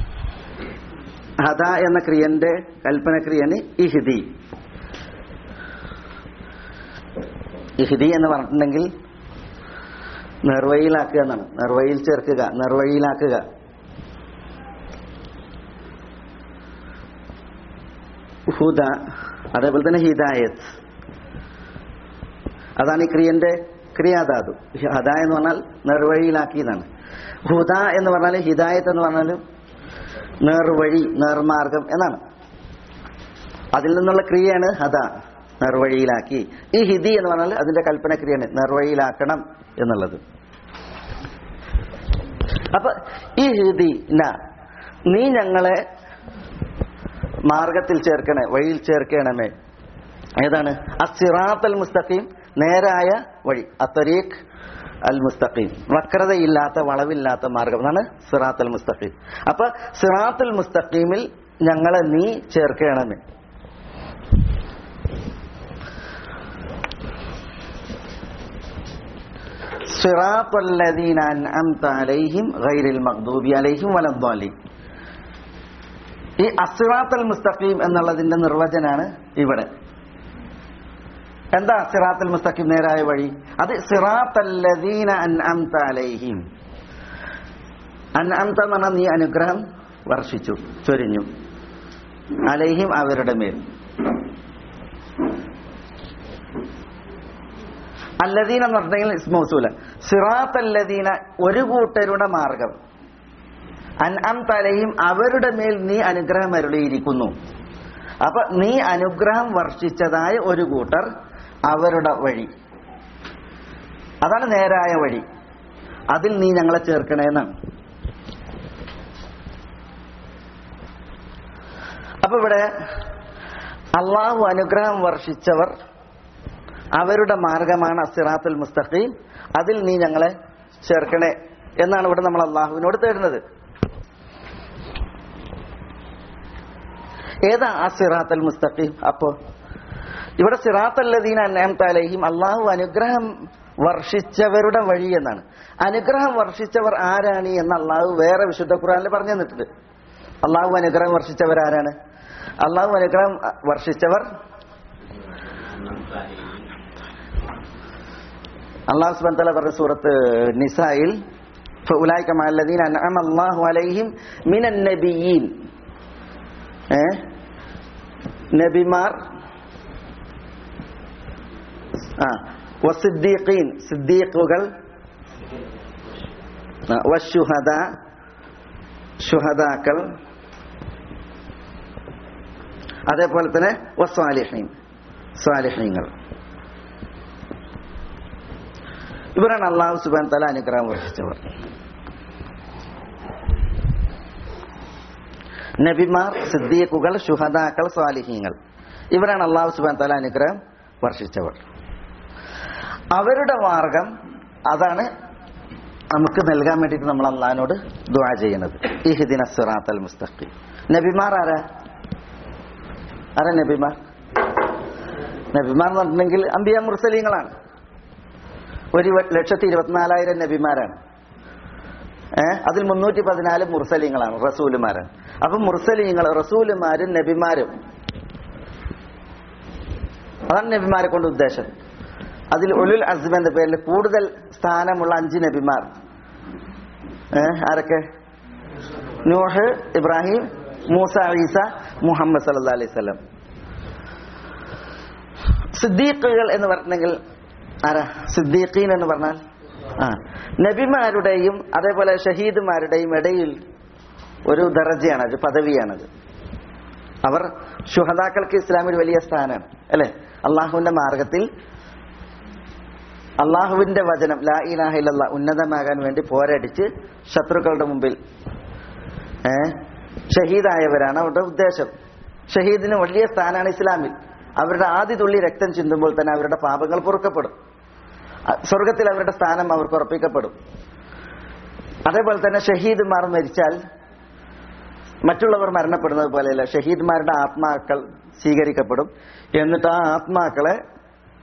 ഹദ എന്ന ക്രിയന്റെ കൽപ്പന ക്രിയന് ഇഹ്ദി ഇഹ്ദി എന്ന് പറഞ്ഞിട്ടുണ്ടെങ്കിൽ നിർവയിലാക്കുക എന്നാണ് നിർവയിൽ ചേർക്കുക നിർവയിലാക്കുക ഹുദ അതേപോലെ തന്നെ ഹിദായത്ത് അതാണ് ഈ ക്രിയന്റെ ക്രിയാധാതു ഹദ എന്ന് പറഞ്ഞാൽ നിർവഴിയിലാക്കി എന്നാണ് ഹുദ എന്ന് പറഞ്ഞാൽ ഹിദായത്ത് എന്ന് പറഞ്ഞാൽ നേർവഴി നേർമാർഗം എന്നാണ് അതിൽ നിന്നുള്ള ക്രിയയാണ് ഹദ നേർവഴിയിലാക്കി ഈ ഹിദി എന്ന് പറഞ്ഞാൽ അതിന്റെ കൽപ്പന ക്രിയയാണ് നേർവഴിയിലാക്കണം എന്നുള്ളത് അപ്പൊ ഈ ഹിദി ന നീ ഞങ്ങളെ മാർഗത്തിൽ ചേർക്കണേ വഴിയിൽ ചേർക്കണമേ ഏതാണ് അസിറാത്ത് അൽ മുസ്തഖീം നേരായ വഴി അത്തരീഖ് അൽ മുസ്തഖീം വക്രതയില്ലാത്ത വളവില്ലാത്ത മാർഗം എന്നാണ് സിറാത്ത് അൽ മുസ്തഖീം അപ്പൊ സിറാത്ത് അൽ മുസ്തഖീമിൽ ഞങ്ങളെ നീ ചേർക്കണമേ صراط الذين أنعمت عليهم غير المغضوب عليهم ولا الضالين ഈ അസിറാത്ത് അൽ മുസ്തഖീം എന്നുള്ളതിന്റെ നിർവചനാണ് ഇവിടെ എന്താ സിറാത്ത് അൽ മുസ്തഖീം നേരായ വഴി അത് സിറാത്ത് അല്ലദീന അൻഅംത അലൈഹിം അൻഅംത എന്ന് പറഞ്ഞാൽ നീ അനുഗ്രഹം വർഷിച്ചു ചൊരിഞ്ഞു അലൈഹിം അവരുടെ മേൽ അല്ലദീന എന്ന് പറഞ്ഞെങ്കിൽ ഇസ്മൗസൂല സിറാത്ത് അല്ലദീന ഒരു കൂട്ടരുടെ മാർഗം അൻഅം തലയും അവരുടെ മേൽ നീ അനുഗ്രഹം അരുളിയിരിക്കുന്നു അപ്പൊ നീ അനുഗ്രഹം വർഷിച്ചതായ ഒരു കൂട്ടർ അവരുടെ വഴി അതാണ് നേരായ വഴി അതിൽ നീ ഞങ്ങളെ ചേർക്കണേന്നാണ് അപ്പൊ ഇവിടെ അള്ളാഹു അനുഗ്രഹം വർഷിച്ചവർ അവരുടെ മാർഗമാണ് അസിറാത്തുൽ മുസ്തഖീം അതിൽ നീ ഞങ്ങളെ ചേർക്കണേ എന്നാണ് ഇവിടെ നമ്മൾ അള്ളാഹുവിനോട് തേടുന്നത് ഏതാ ആ സിറാത്തൽ മുസ്തഖീം അപ്പോ ഇവിടെ സിറാത്തല്ലദീന അന്നഹം അള്ളാഹു അനുഗ്രഹം വർഷിച്ചവരുടെ വഴി എന്നാണ് അനുഗ്രഹം വർഷിച്ചവർ ആരാണ് എന്ന് അള്ളാഹു വേറെ വിശുദ്ധ ഖുറാനിൽ പറഞ്ഞു തന്നിട്ടുണ്ട് അള്ളാഹു അനുഗ്രഹം വർഷിച്ചവർ ആരാണ് അള്ളാഹു അനുഗ്രഹം വർഷിച്ചവർ അള്ളാഹു സുബാൻ തല പറഞ്ഞ സൂറത്ത് നിസായിൽ فأولئك مع الذين أنعم الله عليهم من النبيين ഏ നബിമാർ ആ വസിദ്ദീഖീൻ സിദ്ദീഖുകൾ ആ, വശുഹദ ശുഹദാക്കൾ അതേപോലെ തന്നെ വസ്വാലിഹീൻ സ്വാലിഹീങ്ങൾ ഇവരാണ് അള്ളാഹു സുബാൻ തല അനുഗ്രഹം വർഷിച്ചവർ നബിമാർ സിദ്ദീഖുകൾ ശുഹദാക്കൾ സ്വാലിഹീങ്ങൾ ഇവരാണ് അള്ളാഹു സുബാൻ തല അനുഗ്രഹം വർഷിച്ചവർ അവരുടെ മാർഗം അതാണ് നമുക്ക് നൽകാൻ വേണ്ടിയിട്ട് നമ്മൾ അള്ളഹാനോട് ദുആ ചെയ്യുന്നത് ഇഹ്ദിന സിറാത്തൽ മുസ്തഖീം നബിമാർ ആരാ ആരാ നബിമാർ നബിമാർ എന്ന് പറഞ്ഞിട്ടുണ്ടെങ്കിൽ അമ്പിയ മുർസലീങ്ങളാണ് ഒരു ലക്ഷത്തി ഇരുപത്തിനാലായിരം നബിമാരാണ് ഏഹ് അതിൽ മുന്നൂറ്റി പതിനാല് മുർസലീങ്ങളാണ് റസൂലുമാരാണ് അപ്പൊ മുർസലീങ്ങൾ റസൂലുമാരും നബിമാരും അതാണ് നബിമാരെ കൊണ്ട് ഉദ്ദേശം അതിൽ ഉലുൽ അസ്ബ എന്ന പേരിൽ കൂടുതൽ സ്ഥാനമുള്ള അഞ്ച് നബിമാർ ഏഹ് ആരൊക്കെ നൂഹ് ഇബ്രാഹിം മൂസ ഈസ മുഹമ്മദ് സല്ലാ അലൈഹി സ്വലം സിദ്ദീഖുകൾ എന്ന് പറഞ്ഞെങ്കിൽ ആരാ സിദ്ദീഖീൻ എന്ന് പറഞ്ഞാൽ ആ നബിമാരുടെയും അതേപോലെ ഷഹീദുമാരുടെയും ഇടയിൽ ഒരു ദറജയാണ് ഒരു പദവിയാണത് അവർ ശുഹദാക്കൾക്ക് ഇസ്ലാമിൽ വലിയ സ്ഥാനമാണ് അല്ലെ അള്ളാഹുവിന്റെ മാർഗത്തിൽ അള്ളാഹുവിന്റെ വചനം ലാ ഇലാഹ ഇല്ലല്ലാ ഉന്നതമാകാൻ വേണ്ടി പോരടിച്ച് ശത്രുക്കളുടെ മുമ്പിൽ ഏ ഷഹീദായവരാണ് അവരുടെ ഉദ്ദേശം ഷഹീദിന് വലിയ സ്ഥാനമാണ് ഇസ്ലാമിൽ അവരുടെ ആദ്യ തുള്ളി രക്തം ചിന്തുമ്പോൾ തന്നെ അവരുടെ പാപങ്ങൾ പൊറുക്കപ്പെടും അ- സ്വർഗത്തിൽ അവരുടെ സ്ഥാനം അവർക്ക് ഉറപ്പിക്കപ്പെടും അതേപോലെ തന്നെ ഷഹീദുമാർ മരിച്ചാൽ മറ്റുള്ളവർ മരണപ്പെടുന്നത് പോലെയല്ല ഷഹീദ്മാരുടെ ആത്മാക്കൾ സ്വീകരിക്കപ്പെടും എന്നിട്ട് ആ ആത്മാക്കളെ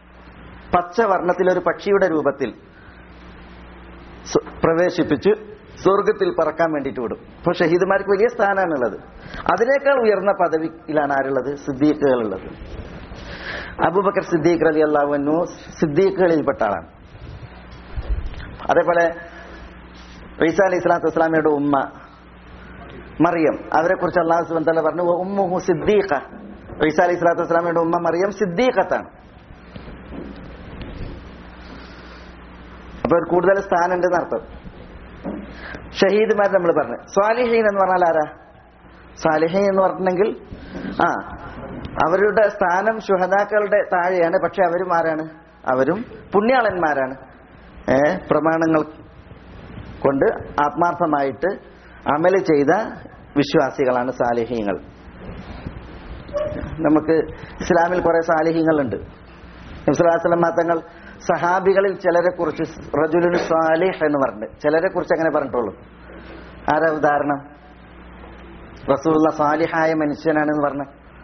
പച്ചവർണ്ണത്തിലൊരു പക്ഷിയുടെ രൂപത്തിൽ സ- പ്രവേശിപ്പിച്ച് സ്വർഗത്തിൽ പറക്കാൻ വേണ്ടിയിട്ട് വിടും അപ്പൊ ഷഹീദുമാർക്ക് വലിയ സ്ഥാനമാണുള്ളത് അതിനേക്കാൾ ഉയർന്ന പദവിയിലാണ് ആരുള്ളത് സിദ്ദീഖുകളുള്ളത് അബൂബക്കർ സിദ്ദീഖ് അലി അള്ളാഹുനു സിദ്ദീഖുകളിൽപ്പെട്ട ആളാണ് അതേപോലെ ഈസ അലി ഇസ്ലാത്തു വസ്സലാമയുടെ ഉമ്മ മറിയം അവരെ കുറിച്ച് അള്ളാഹു സുബൻ തല പറഞ്ഞു ഉമ്മുഹു സിദ്ദീഖ ഈസ അലി ഇസ്ലാത്തു വസ്സലാമയുടെ ഉമ്മ മറിയം സിദ്ദീഖത്താണ് അപ്പൊ ഒരു കൂടുതൽ സ്ഥാനം ഉണ്ടെന്ന് അർത്ഥം ഷഹീദ്മാർ നമ്മൾ പറഞ്ഞു സ്വാലിഹീൻ എന്ന് പറഞ്ഞാൽ ആരാ സ്വാലിഹീൻ എന്ന് പറഞ്ഞിട്ടുണ്ടെങ്കിൽ ആ അവരുടെ സ്ഥാനം ശുഹദാക്കളുടെ താഴെയാണ് പക്ഷെ അവരും ആരാണ് അവരും പുണ്യാളന്മാരാണ് ഏ പ്രമാണങ്ങൾ കൊണ്ട് ആത്മാർത്ഥമായിട്ട് അമല് ചെയ്ത വിശ്വാസികളാണ് സാലിഹ്യങ്ങൾ നമുക്ക് ഇസ്ലാമിൽ കുറെ സാലിഹ്യങ്ങളുണ്ട് നബ്സുല്ലാസ്ലം തങ്ങൾ സഹാബികളിൽ ചിലരെ കുറിച്ച് റജുലുൻ സാലിഹ് എന്ന് പറഞ്ഞു ചിലരെ കുറിച്ച് അങ്ങനെ പറഞ്ഞിട്ടുള്ളൂ ആരാ ഉദാഹരണം റസൂലുള്ള സാലിഹായ മനുഷ്യനാണെന്ന് പറഞ്ഞ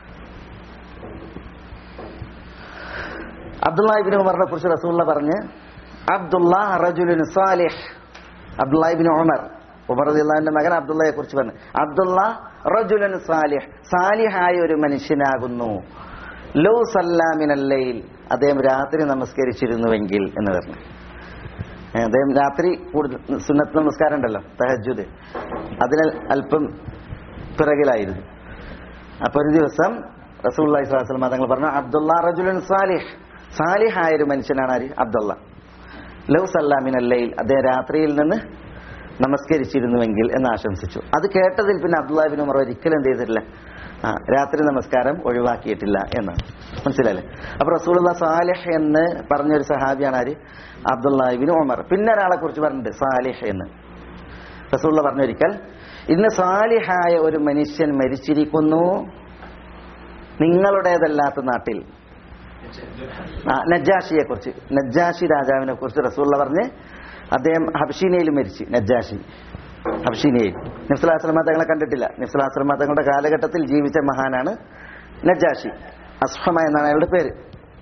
അബ്ദുല്ലാഹിബിൻ ഉമറിനെ കുറിച്ച് റസൂള്ള പറഞ്ഞ് അബ്ദുള്ള റജുലുൻ സാലിഹ് അബ്ദുല്ലാഹിബിൻ ഉമർ ഉമർ അള്ളാഹിന്റെ മകൻ അബ്ദുള്ളയെ കുറിച്ച് പറഞ്ഞു അബ്ദുള്ള റജുലൻ സാലിഹ് സാലിഹായ ഒരു മനുഷ്യനാകുന്നു ലോ സല്ലാമിനല്ലയിൽ അദ്ദേഹം രാത്രി നമസ്കരിച്ചിരുന്നുവെങ്കിൽ എന്ന് പറഞ്ഞു ഏ, അദ്ദേഹം രാത്രി കൂടുതൽ സുന്നത്ത് നമസ്കാരം ഉണ്ടല്ലോ തഹജുദ് അതിന് അല്പം പിറകിലായിരുന്നു അപ്പൊ ഒരു ദിവസം റസൂള്ളി സ്വലാസ്ലം തങ്ങൾ പറഞ്ഞു അബ്ദുള്ള റജുലൻ സാലിഹ് സാലിഹായ ഒരു മനുഷ്യനാണ് ആര് അബ്ദുള്ള ലവ് സല്ലാമിൻ അല്ലയിൽ അദ്ദേഹം രാത്രിയിൽ നിന്ന് നമസ്കരിച്ചിരുന്നുവെങ്കിൽ എന്ന് ആശംസിച്ചു അത് കേട്ടതിൽ പിന്നെ അബ്ദുല്ലാബിൻ ഉമർ ഒരിക്കലും എന്ത് ചെയ്തിട്ടില്ല ആ രാത്രി നമസ്കാരം ഒഴിവാക്കിയിട്ടില്ല എന്നാണ് മനസ്സിലല്ലേ അപ്പൊ റസൂലുള്ള സാലിഹ് എന്ന് പറഞ്ഞൊരു സഹാബിയാണ് ആര് അബ്ദുല്ലാഹിബിൻ ഉമർ പിന്നെ ഒരാളെ കുറിച്ച് പറഞ്ഞിട്ടുണ്ട് സാലിഹ് എന്ന് റസൂള്ള പറഞ്ഞൊരിക്കൽ ഇന്ന് സാലിഹായ ഒരു മനുഷ്യൻ മരിച്ചിരിക്കുന്നു നിങ്ങളുടേതല്ലാത്ത നാട്ടിൽ ആ നജ്ജാഷിയെ കുറിച്ച് നജ്ജാഷി രാജാവിനെ കുറിച്ച് റസൂള്ള പറഞ്ഞ് അദ്ദേഹം ഹബ്ഷീനയിൽ മരിച്ചു നജ്ജാഷി ഹബ്ഷീനയിൽ നിഫ്സലാശ്രമ തങ്ങളെ കണ്ടിട്ടില്ല നിഫ്സലാശ്രമ തങ്ങളുടെ കാലഘട്ടത്തിൽ ജീവിച്ച മഹാനാണ് നജ്ജാഷി അസ്ഫമ എന്നാണ് അയാളുടെ പേര്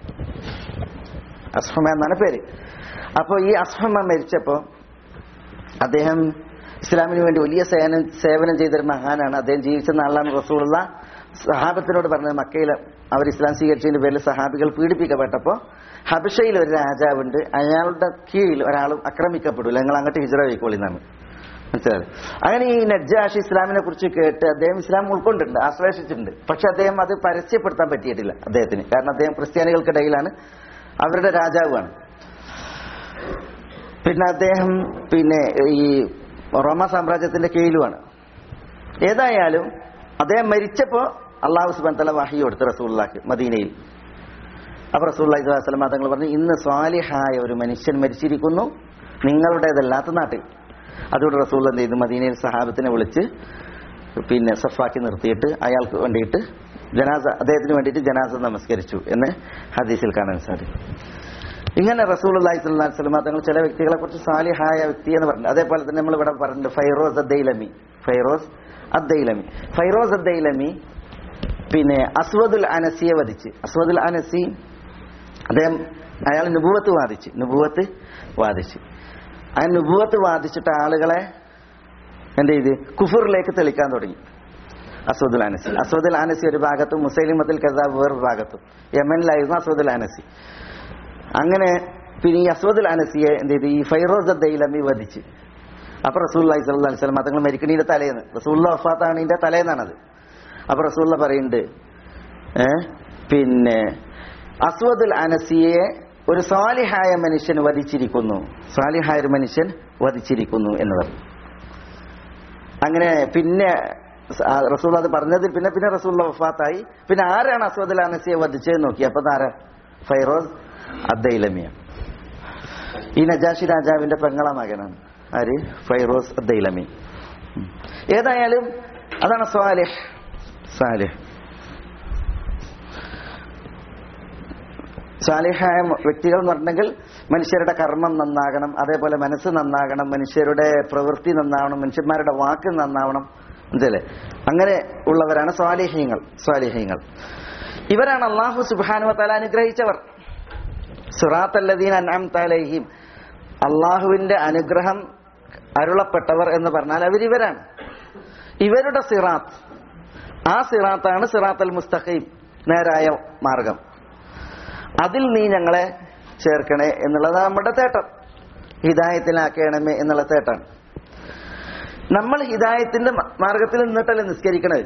അസ്ഫമ എന്നാണ് പേര് അപ്പോൾ ഈ അസ്ഫമ മരിച്ചപ്പോൾ അദ്ദേഹം ഇസ്ലാമിന് വേണ്ടി വലിയ സേവനം സേവനം ചെയ്തൊരു മഹാനാണ് അദ്ദേഹം ജീവിച്ച നാളിലാണ് റസൂലുള്ള സഹാബത്തിനോട് പറഞ്ഞത് മക്കയിൽ അവർ ഇസ്ലാം സ്വീകരിച്ചതിന്റെ പേരിൽ സഹാബികൾ പീഡിപ്പിക്കപ്പെട്ടപ്പോൾ ഹബഷയിൽ ഒരു രാജാവുണ്ട് അയാളുടെ കീഴിൽ ഒരാളും ആക്രമിക്കപ്പെടില്ല നിങ്ങൾ അങ്ങോട്ട് ഹിജറ വയ്ക്കോളിന്നാണ് മനസ്സിലായത് അങ്ങനെ ഈ നജ്ജാഷ് ഇസ്ലാമിനെ കുറിച്ച് കേട്ട് അദ്ദേഹം ഇസ്ലാം ഉൾക്കൊണ്ടിട്ടുണ്ട് ആശ്ലേഷിച്ചിട്ടുണ്ട് പക്ഷെ അദ്ദേഹം അത് പരസ്യപ്പെടുത്താൻ പറ്റിയിട്ടില്ല അദ്ദേഹത്തിന് കാരണം അദ്ദേഹം ക്രിസ്ത്യാനികൾക്കിടയിലാണ് അവരുടെ രാജാവാണ് പിന്നെ അദ്ദേഹം പിന്നെ ഈ റോമ സാമ്രാജ്യത്തിന്റെ കീഴിലുമാണ് ഏതായാലും അദ്ദേഹം മരിച്ചപ്പോ അള്ളാഹു സുബാൻ തല വഹി കൊടുത്തു റസൂള്ളാക്ക് മദീനയിൽ അപ്പൊ റസൂള്ളി സ്വലാസ്ലം തങ്ങൾ പറഞ്ഞു ഇന്ന് സ്വാലിഹായ ഒരു മനുഷ്യൻ മരിച്ചിരിക്കുന്നു നിങ്ങളുടേതല്ലാത്ത നാട്ടിൽ അതുകൊണ്ട് റസൂൾ എന്ത് ചെയ്തു മദീനയിൽ സഹാബത്തിനെ വിളിച്ച് പിന്നെ സഫാക്കി നിർത്തിയിട്ട് അയാൾക്ക് വേണ്ടിയിട്ട് ജനാസ അദ്ദേഹത്തിന് വേണ്ടിയിട്ട് ജനാസ നമസ്കരിച്ചു എന്ന് ഹദീസിൽ കാണാൻ സാധിക്കും ഇങ്ങനെ റസൂൽ അള്ളാഹി സ്വല്ലാഹി സ്വലമ തങ്ങൾ ചില വ്യക്തികളെ കുറിച്ച് സാലിഹായ വ്യക്തി എന്ന് പറഞ്ഞു അതേപോലെ തന്നെ നമ്മൾ ഇവിടെ പറഞ്ഞിട്ടുണ്ട് ഫൈറോസ് അദ്ദൈലമി ഫൈറോസ് അദ്ദൈലമി ഫൈറോസ് അദ്ദൈലമി പിന്നെ അസ്വദുൽ അനസിയെ വധിച്ച് അസ്വദുൽ അനസി അദ്ദേഹം അയാൾ നുബുവത്ത് വാദിച്ച് നുബുവത്ത് വാദിച്ച് ആ നുബുവത്ത് വാദിച്ചിട്ട് ആളുകളെ എന്ത് ചെയ്ത് കുഫറിലേക്ക് തെളിക്കാൻ തുടങ്ങി അസ്വദുൽ അനസി അസ്വദുൽ അനസി ഒരു ഭാഗത്തും മുസൈലിമത്തിൽ കസാബ് വേറൊരു ഭാഗത്തും യമനിലായിരുന്നു അസ്വദുൽ അനസി അങ്ങനെ പിന്നെ ഈ അസ്വദുൽ അനസിയെ എന്ത് ചെയ്തു ഈ ഫൈറോസ് ദൈലമി വധിച്ച് അപ്പൊ റസൂല്ലി സ്വല്ലി അലൈഹി സ്വലം തങ്ങൾ മരിക്കണീന്റെ തലേന്ന് റസൂല്ല വഫാത്താണ് ഇതിന്റെ തലേന്നാണത് അപ്പൊ റസൂല്ല പറയുന്നുണ്ട് ഏ പിന്നെ അസ്വദുൽ അനസിയെ ഒരു സാലിഹായ മനുഷ്യൻ വധിച്ചിരിക്കുന്നു സാലിഹായ ഒരു മനുഷ്യൻ വധിച്ചിരിക്കുന്നു എന്ന് പറഞ്ഞു അങ്ങനെ പിന്നെ റസൂൽ അത് പറഞ്ഞതിൽ പിന്നെ പിന്നെ റസൂൽ വഫാത്തായി പിന്നെ ആരാണ് അസ്വദുൽ അനസിയെ വധിച്ചത് നോക്കി അപ്പൊ ആരാ ഫൈറോസ് അദ്ദൈലമിയ ഈ നജാഷി രാജാവിന്റെ പെങ്ങള മകനാണ് ആര് ഫൈറോസ് അദ്ദൈലമി ഉം. ഏതായാലും അതാണ് സ്വാലിഹ് സാലിഹ് സാലിഹായ വ്യക്തികൾ എന്ന് പറഞ്ഞെങ്കിൽ മനുഷ്യരുടെ കർമ്മം നന്നാകണം അതേപോലെ മനസ്സ് നന്നാകണം മനുഷ്യരുടെ പ്രവൃത്തി നന്നാവണം മനുഷ്യന്മാരുടെ വാക്ക് നന്നാവണം എന്തല്ലേ അങ്ങനെ ഉള്ളവരാണ് സ്വാലിഹ്യങ്ങൾ സ്വാലിഹ്യങ്ങൾ ഇവരാണ് അള്ളാഹു സുബാനുവത്താല അനുഗ്രഹിച്ചവർ സുറാത്തല്ലദീൻ അൻഅംത അലൈഹിം അള്ളാഹുവിന്റെ അനുഗ്രഹം അരുളപ്പെട്ടവർ എന്ന് പറഞ്ഞാൽ അവരിവരാണ് ഇവരുടെ സിറാത്ത് ആ സിറാത്താണ് സിറാത്തൽ മുസ്തഖീം നേരായ മാർഗം അതിൽ നീ ഞങ്ങളെ ചേർക്കണേ എന്നുള്ളത് നമ്മുടെ തേട്ടം ഹിദായത്തിലാക്കണമേ എന്നുള്ള തേട്ടാണ് നമ്മൾ ഹിദായത്തിന്റെ മ- മാർഗത്തിൽ നിന്നിട്ടല്ലേ നിസ്കരിക്കണത്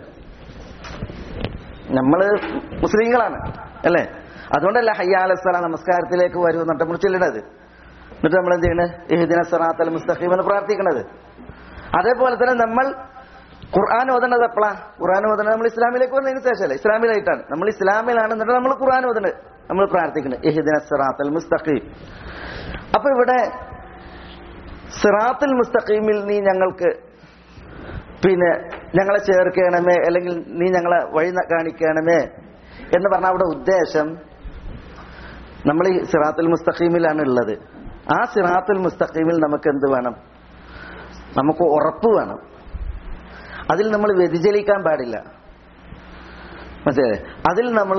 നമ്മള് മുസ്ലിങ്ങളാണ് അല്ലേ അതുകൊണ്ടല്ല ഹയ്യാലസ്സല നമസ്കാരത്തിലേക്ക് വരൂ എന്നിട്ട് നമ്മൾ ചെല്ലണത് എന്നിട്ട് നമ്മൾ എന്ത് ചെയ്യണത് ഇഹ്ദിന സറാത്തൽ മുസ്തഖീം എന്ന് പ്രാർത്ഥിക്കണത് അതേപോലെ തന്നെ നമ്മൾ ഖുർആൻ ഓതണത് എപ്പോഴാ ഖുർആൻ ഓതണത് നമ്മൾ ഇസ്ലാമിലേക്ക് വന്നതിന് ശേഷമല്ലേ ഇസ്ലാമിലായിട്ടാണ് നമ്മൾ ഇസ്ലാമിലാണ് എന്നിട്ട് നമ്മൾ ഖുർആൻ ഓതണത് നമ്മൾ പ്രാർത്ഥിക്കുന്നത് ഇഹ്ദിന സറാത്തൽ മുസ്തഖീം അപ്പൊ ഇവിടെ സിറാത്തുൽ മുസ്തഖീമിൽ നീ ഞങ്ങൾക്ക് പിന്നെ ഞങ്ങളെ ചേർക്കണമേ അല്ലെങ്കിൽ നീ ഞങ്ങളെ വഴി ന- കാണിക്കണമേ എന്ന് പറഞ്ഞ അവിടെ ഉദ്ദേശം നമ്മൾ ഈ സിറാത്തുൽ മുസ്തഖീമിലാണ് ഉള്ളത് ആ സിറാത്തുൽ മുസ്തഖീമിൽ നമുക്ക് എന്ത് വേണം നമുക്ക് ഉറപ്പ് വേണം അതിൽ നമ്മൾ വ്യതിചലിക്കാൻ പാടില്ല മനസ്സിലായേ അതിൽ നമ്മൾ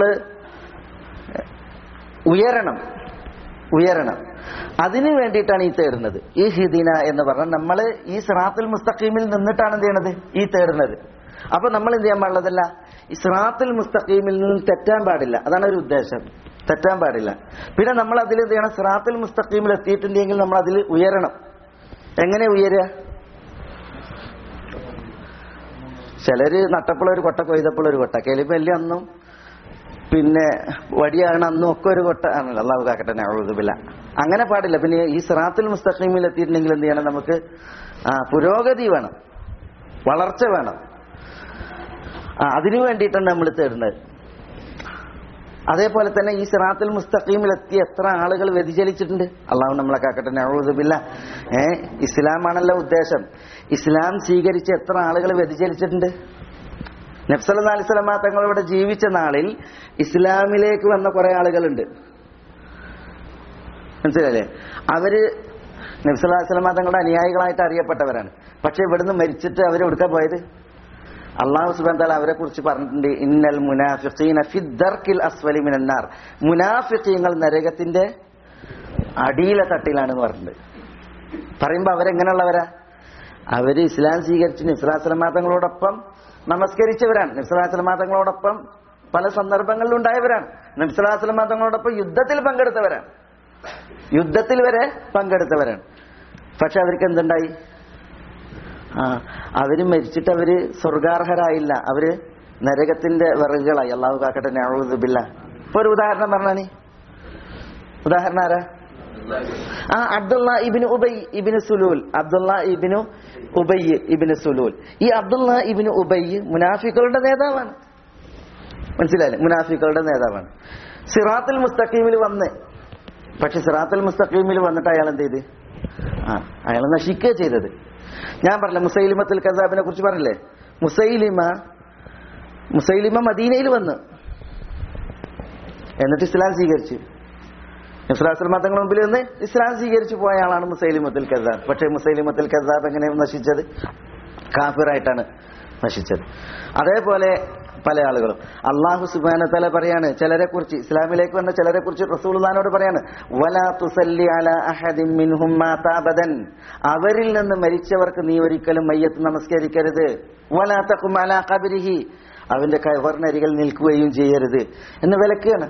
ഉയരണം ഉയരണം അതിനു വേണ്ടിയിട്ടാണ് ഈ തേടുന്നത് ഈ ഹിദീന എന്ന് പറഞ്ഞാൽ നമ്മൾ ഈ സിറാത്തുൽ മുസ്തഖീമിൽ നിന്നിട്ടാണ് എന്ത് ചെയ്യണത് ഈ തേടുന്നത് അപ്പൊ നമ്മൾ എന്ത് ചെയ്യാൻ പാടില്ലതല്ല ഈ സിറാത്തുൽ മുസ്തഖീമിൽ നിന്നും തെറ്റാൻ പാടില്ല അതാണ് ഒരു ഉദ്ദേശം തെറ്റാൻ പാടില്ല പിന്നെ നമ്മൾ അതിൽ എന്ത് ചെയ്യണം സിറാത്തുൽ മുസ്തഖീമിൽ എത്തിയിട്ടുണ്ടെങ്കിൽ നമ്മൾ അതിൽ ഉയരണം എങ്ങനെ ഉയരുക ചിലര് നട്ടപ്പോൾ ഒരു കൊട്ട കൊയ്തപ്പോൾ ഒരു കൊട്ട കെലിപ്പല്ലി അന്നും പിന്നെ വടിയാണ് അന്നും ഒക്കെ ഒരു കൊട്ട ആണല്ലോ അള്ളാഹു കാക്കട്ടെ നഴുതുമില്ല അങ്ങനെ പാടില്ല പിന്നെ ഈ സിറാത്തുൽ മുസ്തഖീമിൽ എത്തിയിട്ടുണ്ടെങ്കിൽ എന്ത് ചെയ്യണം നമുക്ക് ആ പുരോഗതി വേണം വളർച്ച വേണം ആ അതിനു വേണ്ടിയിട്ടാണ് നമ്മൾ തേടുന്നത് അതേപോലെ തന്നെ ഈ സിറാത്തുൽ മുസ്തഖീമിൽ എത്തിയ എത്ര ആളുകൾ വ്യതിചലിച്ചിട്ടുണ്ട് അള്ളാഹു നമ്മളെ കാക്കട്ടെ നഴുതുമില്ല ഏ ഇസ്ലാമാണല്ലോ ഉദ്ദേശം ഇസ്ലാം സ്വീകരിച്ച എത്ര ആളുകൾ വ്യതിചലിച്ചിട്ടുണ്ട് നബ്സല്ലാ അലിസ്ലാമ തങ്ങൾ ഇവിടെ ജീവിച്ച നാളിൽ ഇസ്ലാമിലേക്ക് വന്ന കുറെ ആളുകളുണ്ട് മനസ്സിലല്ലേ അവര് നബ്സല്ലാ അലിസ്ലാമ തങ്ങളുടെ അനുയായികളായിട്ട് അറിയപ്പെട്ടവരാണ് പക്ഷെ ഇവിടുന്ന് മരിച്ചിട്ട് അവർ എടുക്കാൻ പോയത് അള്ളാഹു സുബാൻ താല അവരെ കുറിച്ച് പറഞ്ഞിട്ടുണ്ട് ഇന്നൽ മുനാഫിഖീന ഫിദ്ദർക്കിൽ അസ്വലി മിനന്നാർ മുനാഫിഖീങ്ങൾ നരകത്തിന്റെ അടിയിലെ തട്ടിലാണെന്ന് പറഞ്ഞിട്ടുണ്ട് പറയുമ്പോ അവരെങ്ങനെയുള്ളവരാ അവര് ഇസ്ലാം സ്വീകരിച്ച് നിസ്ലാസ്ലമാതങ്ങളോടൊപ്പം നമസ്കരിച്ചവരാണ് നിസ്ലാസ്ലമാതങ്ങളോടൊപ്പം പല സന്ദർഭങ്ങളിലും ഉണ്ടായവരാണ് നിസ്ലാസ്ലമാതങ്ങളോടൊപ്പം യുദ്ധത്തിൽ പങ്കെടുത്തവരാണ് യുദ്ധത്തിൽ വരെ പങ്കെടുത്തവരാണ് പക്ഷെ അവർക്ക് എന്തുണ്ടായി ആ അവര് മരിച്ചിട്ട് അവര് സ്വർഗാർഹരായില്ല അവര് നരകത്തിന്റെ വിറകുകളായി അള്ളാഹു കാക്കട്ടെ ഞാഴുതുബില്ല ഇപ്പൊ ഒരു ഉദാഹരണം പറഞ്ഞാണി ഉദാഹരണം ആരാ ആ അബ്ദുള്ള ഇബിന് ഉബൈ ഇബിന് സുലൂൽ അബ്ദുള്ള ഇബിനു ഉബൈ ഇബിന് സുലൂൽ ഈ അബ്ദുള്ള ഇബിന് ഉബൈ മുനാഫിക്കളുടെ നേതാവാണ് മനസ്സിലായില്ലേ മുനാഫിക്കളുടെ നേതാവാണ് സിറാത്തുൽ മുസ്തഖീമിൽ വന്ന് പക്ഷെ സിറാത്തുൽ മുസ്തഖീമിൽ വന്നിട്ട് അയാൾ എന്ത് ചെയ്ത് ആ അയാൾ നശിക്കുക ചെയ്തത് ഞാൻ പറഞ്ഞില്ല മുസൈലിമത്തുൽ കസാബിനെ കുറിച്ച് പറഞ്ഞില്ലേ മുസൈലിമ മുസൈലിമ മദീനയിൽ വന്ന് എന്നിട്ട് ഇസ്ലാം സ്വീകരിച്ചു ഇസ്ലാസ്ലമ തങ്ങളുടെ മുമ്പിൽ നിന്ന് ഇസ്ലാം സ്വീകരിച്ചു പോയ ആളാണ് മുസൈലിമത്തുൽ കസാബ് പക്ഷേ മുസൈലിമത്തുൽ കസാബ് എങ്ങനെ നശിച്ചത് കാഫിറായിട്ടാണ് നശിച്ചത് അതേപോലെ പല ആളുകളും അള്ളാഹു സുബാന തല പറയാണ് ചിലരെ കുറിച്ച് ഇസ്ലാമിലേക്ക് വന്ന ചിലരെ കുറിച്ച് റസൂൽദാനോട് പറയാണ് വലാ തുസല്ലി അല അഹദിൻ മിൻഹും മാത അബദൻ അവരിൽ നിന്ന് മരിച്ചവർക്ക് നീ ഒരിക്കലും മയ്യത്ത് നമസ്കരിക്കരുത് വലാ തഖും അലാ ഖബരിഹി അവന്റെ കവർണരികൾ നിൽക്കുകയും ചെയ്യരുത് എന്ന് വിലക്കുകയാണ്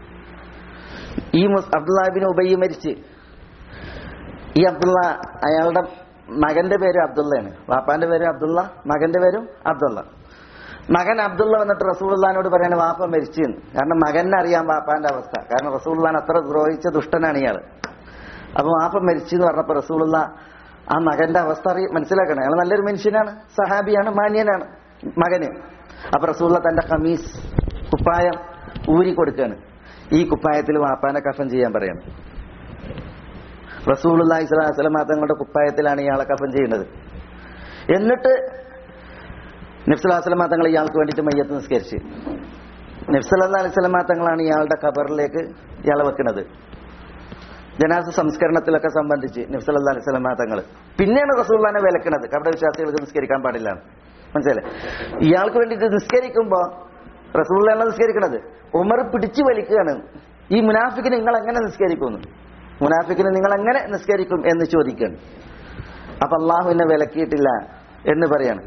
ഈ മുസ് അബ്ദുല്ലാബിന് ഉബയ്യ മരിച്ച് ഈ അബ്ദുള്ള അയാളുടെ മകന്റെ പേര് അബ്ദുള്ളയാണ് വാപ്പാന്റെ പേര് അബ്ദുള്ള മകന്റെ പേരും അബ്ദുള്ള മകൻ അബ്ദുള്ള വന്നിട്ട് റസൂൽദാനോട് പറയാണ് വാപ്പ മരിച്ചു എന്ന് കാരണം മകനെ അറിയാം വാപ്പാന്റെ അവസ്ഥ കാരണം റസൂൽദാൻ അത്ര ദ്രോഹിച്ച ദുഷ്ടനാണ് ഇയാള് അപ്പൊ വാപ്പ മരിച്ചു എന്ന് പറഞ്ഞപ്പോ റസൂലുള്ള ആ മകന്റെ അവസ്ഥ അറിയ മനസ്സിലാക്കണം അയാൾ നല്ലൊരു മനുഷ്യനാണ് സഹാബിയാണ് മാന്യനാണ് മകന് അപ്പൊ റസൂള്ള തന്റെ കമീസ് കുപ്പായം ഊരി കൊടുക്കാണ് ഈ കുപ്പായത്തിൽ വാപ്പാനെ കഫൻ ചെയ്യാൻ പറയണം റസൂലുള്ള ഇസ്ലാസ്ലം തങ്ങളുടെ കുപ്പായത്തിലാണ് ഇയാളെ കഫൻ ചെയ്യുന്നത് എന്നിട്ട് നബ്സുല്ലാസ്ലമ തങ്ങൾ ഇയാൾക്ക് വേണ്ടിയിട്ട് മയ്യത്ത് നിസ്കരിച്ച് നബ്സല്ലാ അലിസ്ലമ തങ്ങളാണ് ഇയാളുടെ ഖബറിലേക്ക് ഇയാളെ വെക്കുന്നത് ജനാസ സംസ്കരണത്തിലൊക്കെ സംബന്ധിച്ച് നബ്സല്ലാ അലിസ്ലമ തങ്ങൾ പിന്നെയാണ് റസൂള്ളാനെ വിലക്കണത് കബറ വിശ്വാസികൾക്ക് നിസ്കരിക്കാൻ പാടില്ല മനസ്സിലല്ലേ ഇയാൾക്ക് വേണ്ടിയിട്ട് നിസ്കരിക്കുമ്പോ റസൂള്ളാണ് നിസ്കരിക്കണത് ഉമർ പിടിച്ചു വലിക്കുകയാണ് ഈ മുനാഫിക്കിന് നിങ്ങൾ എങ്ങനെ നിസ്കരിക്കുന്നു മുനാഫിക്കിന് നിങ്ങൾ എങ്ങനെ നിസ്കരിക്കും എന്ന് ചോദിക്കുകയാണ് അപ്പൊ അള്ളാഹു എന്നെ വിലക്കിയിട്ടില്ല എന്ന് പറയാണ്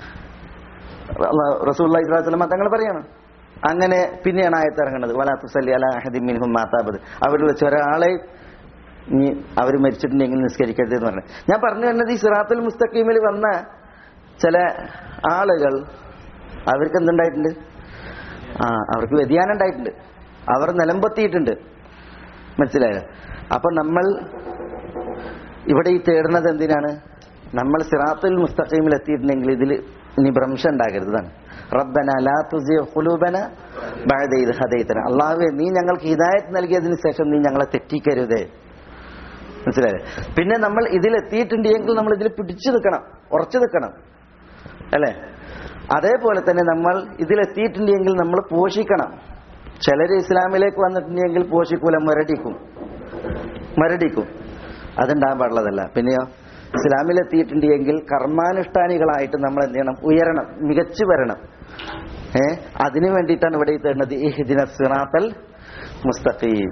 റസൂൽ ഇസ്ലാസ്ലമ തങ്ങൾ പറയാണ് അങ്ങനെ പിന്നെയാണ് ആയത്ത് ഇറങ്ങുന്നത് വലാത്തുസല്ലി അല അഹദി മിൻഹും മാതാബത് അവരിൽ വെച്ച് ഒരാളെ ഇനി അവർ മരിച്ചിട്ടുണ്ടെങ്കിൽ നിസ്കരിക്കരുത് എന്ന് പറഞ്ഞു ഞാൻ പറഞ്ഞു വരുന്നത് ഈ സിറാത്തുൽ മുസ്തഖീമിൽ വന്ന ചില ആളുകൾ അവർക്ക് എന്തുണ്ടായിട്ടുണ്ട് ആ അവർക്ക് വ്യതിയാനം ഉണ്ടായിട്ടുണ്ട് അവർ നിലമ്പത്തിയിട്ടുണ്ട് മനസ്സിലായോ അപ്പൊ നമ്മൾ ഇവിടെ ഈ തേടുന്നത് എന്തിനാണ് നമ്മൾ സിറാത്തുൽ മുസ്തഖീമിൽ എത്തിയിട്ടുണ്ടെങ്കിൽ ഇതിൽ ഇനി ഭ്രംശം ഉണ്ടാകരുതാണ് റബ്ബന ലാ തുസിയ ഖുലൂബന ബഅദ ഇദ് ഹദൈതന അല്ലാഹുവേ നീ ഞങ്ങൾക്ക് ഹിദായത്ത് നൽകിയതിന് ശേഷം നീ ഞങ്ങളെ തെറ്റിക്കരുതേ മനസ്സിലായേ പിന്നെ നമ്മൾ ഇതിൽ എത്തിയിട്ടുണ്ടെങ്കിൽ നമ്മൾ ഇതിൽ പിടിച്ചു നിൽക്കണം ഉറച്ചു നിൽക്കണം അല്ലേ അതേപോലെ തന്നെ നമ്മൾ ഇതിലെത്തിയിട്ടുണ്ടെങ്കിൽ നമ്മൾ പോഷിക്കണം ചിലർ ഇസ്ലാമിലേക്ക് വന്നിട്ടുണ്ടെങ്കിൽ പോഷിക്കൂല മുരടിക്കും മുരടിക്കും അതുണ്ടാകാൻ പാടുള്ളതല്ല പിന്നെയോ ഇസ്ലാമിലെത്തിയിട്ടുണ്ടെങ്കിൽ കർമാനുഷ്ഠാനികളായിട്ട് നമ്മൾ എന്ത് ചെയ്യണം ഉയരണം മികച്ചു വരണം ഏ അതിനു വേണ്ടിയിട്ടാണ് ഇവിടെ ഈ തരുന്നത് ഇഹ്ദിന സിറാത്തൽ മുസ്തഖീം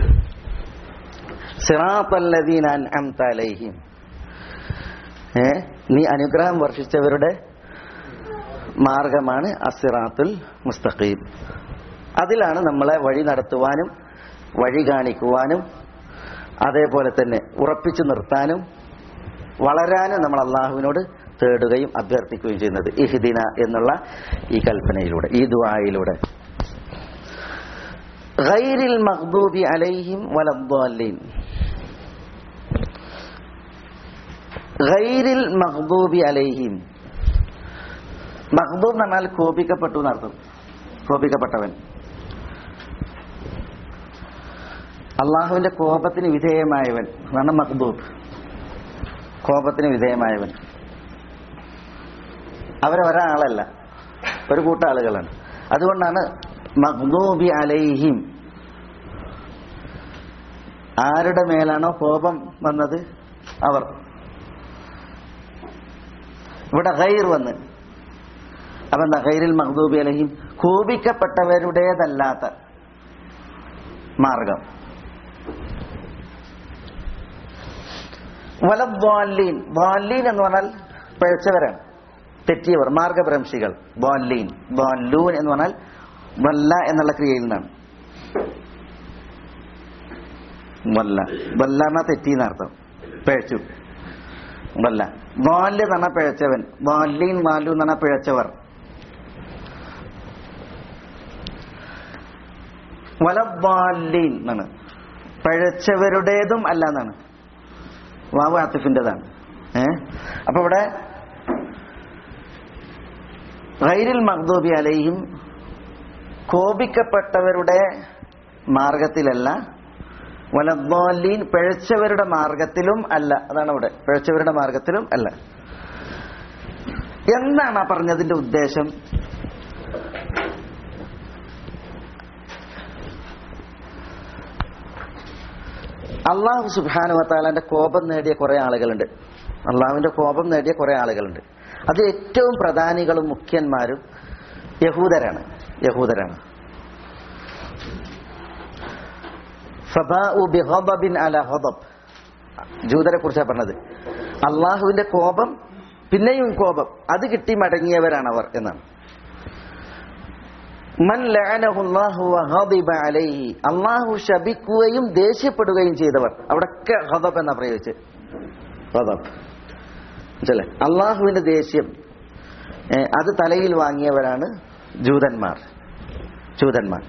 സിറാത്തല്ലദീന അൻഅംത അലൈഹിം ഏ നീ അനുഗ്രഹം വർഷിച്ചവരുടെ മാർഗമാണ് അസിറാത്തുൽ മുസ്തഖീം അതിലാണ് നമ്മളെ വഴി നടത്തുവാനും വഴി കാണിക്കുവാനും അതേപോലെ തന്നെ ഉറപ്പിച്ചു നിർത്താനും വളരാനും നമ്മൾ അള്ളാഹുവിനോട് തേടുകയും അഭ്യർത്ഥിക്കുകയും ചെയ്യുന്നത് ഇഹ്ദിന എന്നുള്ള ഈ കൽപ്പനയിലൂടെ ഈ ദുആയിലൂടെ ഗൈരിൽ മഖ്ദൂബി അലൈഹിം വലദ്ദാലീൻ ഗൈരിൽ മഖ്ദൂബി അലൈഹിം മഖ്ദൂബ് എന്ന് പറഞ്ഞാൽ കോപിക്കപ്പെട്ടു എന്നർത്ഥം കോപിക്കപ്പെട്ടവൻ അള്ളാഹുവിന്റെ കോപത്തിന് വിധേയമായവൻ എന്നാണ് മഖ്ദൂബ് കോപത്തിന് വിധേയമായവൻ അവരൊരാളല്ല ഒരു കൂട്ടം ആളുകളാണ് അതുകൊണ്ടാണ് മഖ്ദൂബി അലൈഹിം ആരുടെ മേലാണോ കോപം വന്നത് അവർ ഇവിടെ ഗൈർ വന്ന് അപ്പൊ എന്താ ഗൈറിൽ മഖ്ദൂബി അലഹിം കോപിക്കപ്പെട്ടവരുടേതല്ലാത്ത മാർഗം വലദ്വാലീൻ ദ്വാലീൻ എന്ന് പറഞ്ഞാൽ പിഴച്ചവരാണ് തെറ്റിയവർ മാർഗഭ്രംശികൾ ദ്വാലീൻ ദ്വാലൂൻ എന്ന് പറഞ്ഞാൽ വല്ല എന്നുള്ള ക്രിയയിൽ നിന്നാണ് വല്ല വല്ല എന്നാ തെറ്റിന്ന് അർത്ഥം പിഴച്ചു വല്ല വാല് എന്ന് പറഞ്ഞാൽ പിഴച്ചവൻ വാലീൻ വാലു എന്ന് പറഞ്ഞാൽ പിഴച്ചവർ വലവാലീൻ എന്നാണ് പിഴച്ചവരുടേതും അല്ല എന്നാണ് വാവ് ആത്തിഫിൻ്റെതാണ് ഏ അപ്പൊ ഇവിടെ ഗൈരിൽ മഖ്ദൂബി അലൈഹിം കോപിക്കപ്പെട്ടവരുടെ മാർഗത്തിലല്ല വലദ്ദാലീൻ പിഴച്ചവരുടെ മാർഗത്തിലും അല്ല അതാണ് ഇവിടെ പിഴച്ചവരുടെ മാർഗത്തിലും അല്ല എന്താണ് ആ പറഞ്ഞതിന്റെ ഉദ്ദേശം അള്ളാഹു സുബാനുവത്താലാന്റെ കോപം നേടിയ കുറെ ആളുകളുണ്ട് അള്ളാഹുവിന്റെ കോപം നേടിയ കുറെ ആളുകളുണ്ട് അത് ഏറ്റവും പ്രധാനികളും മുഖ്യന്മാരും യഹൂദരാണ് യഹൂദരാണ് ഫബാഉ ബിഗദബിൻ അല ഗദബ് ജൂതരെ കുറിച്ചാണ് പറഞ്ഞത് അള്ളാഹുവിന്റെ കോപം പിന്നെയും കോപം അത് കിട്ടി മടങ്ങിയവരാണ് അവർ എന്നാണ് മൻ ലഅനഹുല്ലാഹു വഗദിബ അലൈഹി അള്ളാഹു ശപിക്കുകയും ദേഷ്യപ്പെടുകയും ചെയ്തവർ അവിടൊക്കെ ഹദബ് എന്നാ പ്രയോഗിച്ച് ഹദബ് മനസ്സിലെ അള്ളാഹുവിന്റെ ദേഷ്യം ഏ, അത് തലയിൽ വാങ്ങിയവരാണ് ജൂതന്മാർ ജൂതന്മാർ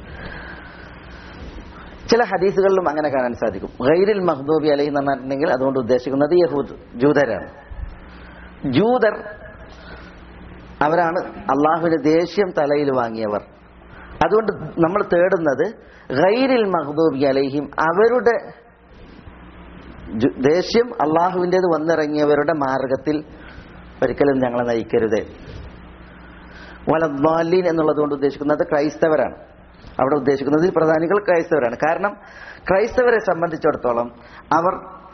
ചില ഹദീസുകളിലും അങ്ങനെ കാണാൻ സാധിക്കും ഗൈരിൽ മഹ്ദൂബി അലൈഹി എന്ന് പറഞ്ഞിട്ടുണ്ടെങ്കിൽ അതുകൊണ്ട് ഉദ്ദേശിക്കുന്നത് യഹൂദ് ജൂതരാണ് ജൂതർ അവരാണ് അള്ളാഹുവിന്റെ ദേഷ്യം തലയിൽ വാങ്ങിയവർ അതുകൊണ്ട് നമ്മൾ തേടുന്നത് ഗൈരിൽ മഹ്ദൂബി അലൈഹിം അവരുടെ ജു- ദേഷ്യം അള്ളാഹുവിൻ്റെത് വന്നിറങ്ങിയവരുടെ മാർഗത്തിൽ ഒരിക്കലും ഞങ്ങളെ നയിക്കരുത് വലദ്വാലീൻ എന്നുള്ളത് കൊണ്ട് ഉദ്ദേശിക്കുന്നത് ക്രൈസ്തവരാണ് അവിടെ ഉദ്ദേശിക്കുന്നത് ഈ പ്രധാനികൾ ക്രൈസ്തവരാണ് കാരണം ക്രൈസ്തവരെ സംബന്ധിച്ചിടത്തോളം അവർ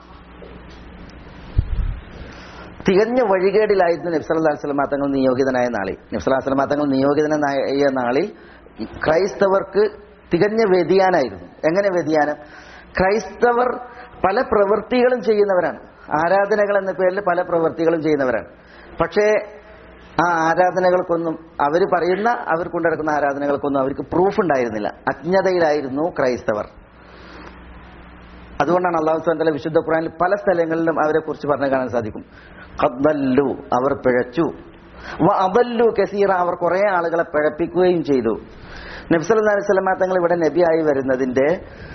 തികഞ്ഞ വഴികേടിലായിരുന്നു നബ്സല്ലാ സ്വലമാ തങ്ങൾ നിയോഗിതനായ നാളിൽ നബ്സല്ലാ സ്വലമാ തങ്ങൾ നിയോഗിതനായ നാളിൽ ഈ ക്രൈസ്തവർക്ക് തികഞ്ഞ വ്യതിയാനായിരുന്നു എങ്ങനെ വ്യതിയാനം ക്രൈസ്തവർ പല പ്രവൃത്തികളും ചെയ്യുന്നവരാണ് ആരാധനകൾ എന്ന പേരിൽ പല പ്രവൃത്തികളും ചെയ്യുന്നവരാണ് പക്ഷേ ആ ആരാധനകൾക്കൊന്നും അവർ പറയുന്ന അവർ കൊണ്ടുനടക്കുന്ന ആരാധനകൾക്കൊന്നും അവർക്ക് പ്രൂഫ് ഉണ്ടായിരുന്നില്ല അജ്ഞതയിലായിരുന്നു ക്രൈസ്തവർ അതുകൊണ്ടാണ് അള്ളാഹു സ്വന്തല വിശുദ്ധ ഖുറാനിൽ പല സ്ഥലങ്ങളിലും അവരെ കുറിച്ച് പറഞ്ഞു കാണാൻ സാധിക്കും ഖദ്ദല്ലു അവർ പിഴച്ചു വ അബല്ലു കസീറ അവർ കുറെ ആളുകളെ പിഴപ്പിക്കുകയും ചെയ്തു നബ്സല്ലാ അലൈഹി സ്വലമ തങ്ങൾ ഇവിടെ നബിയായി വരുന്നതിന്റെ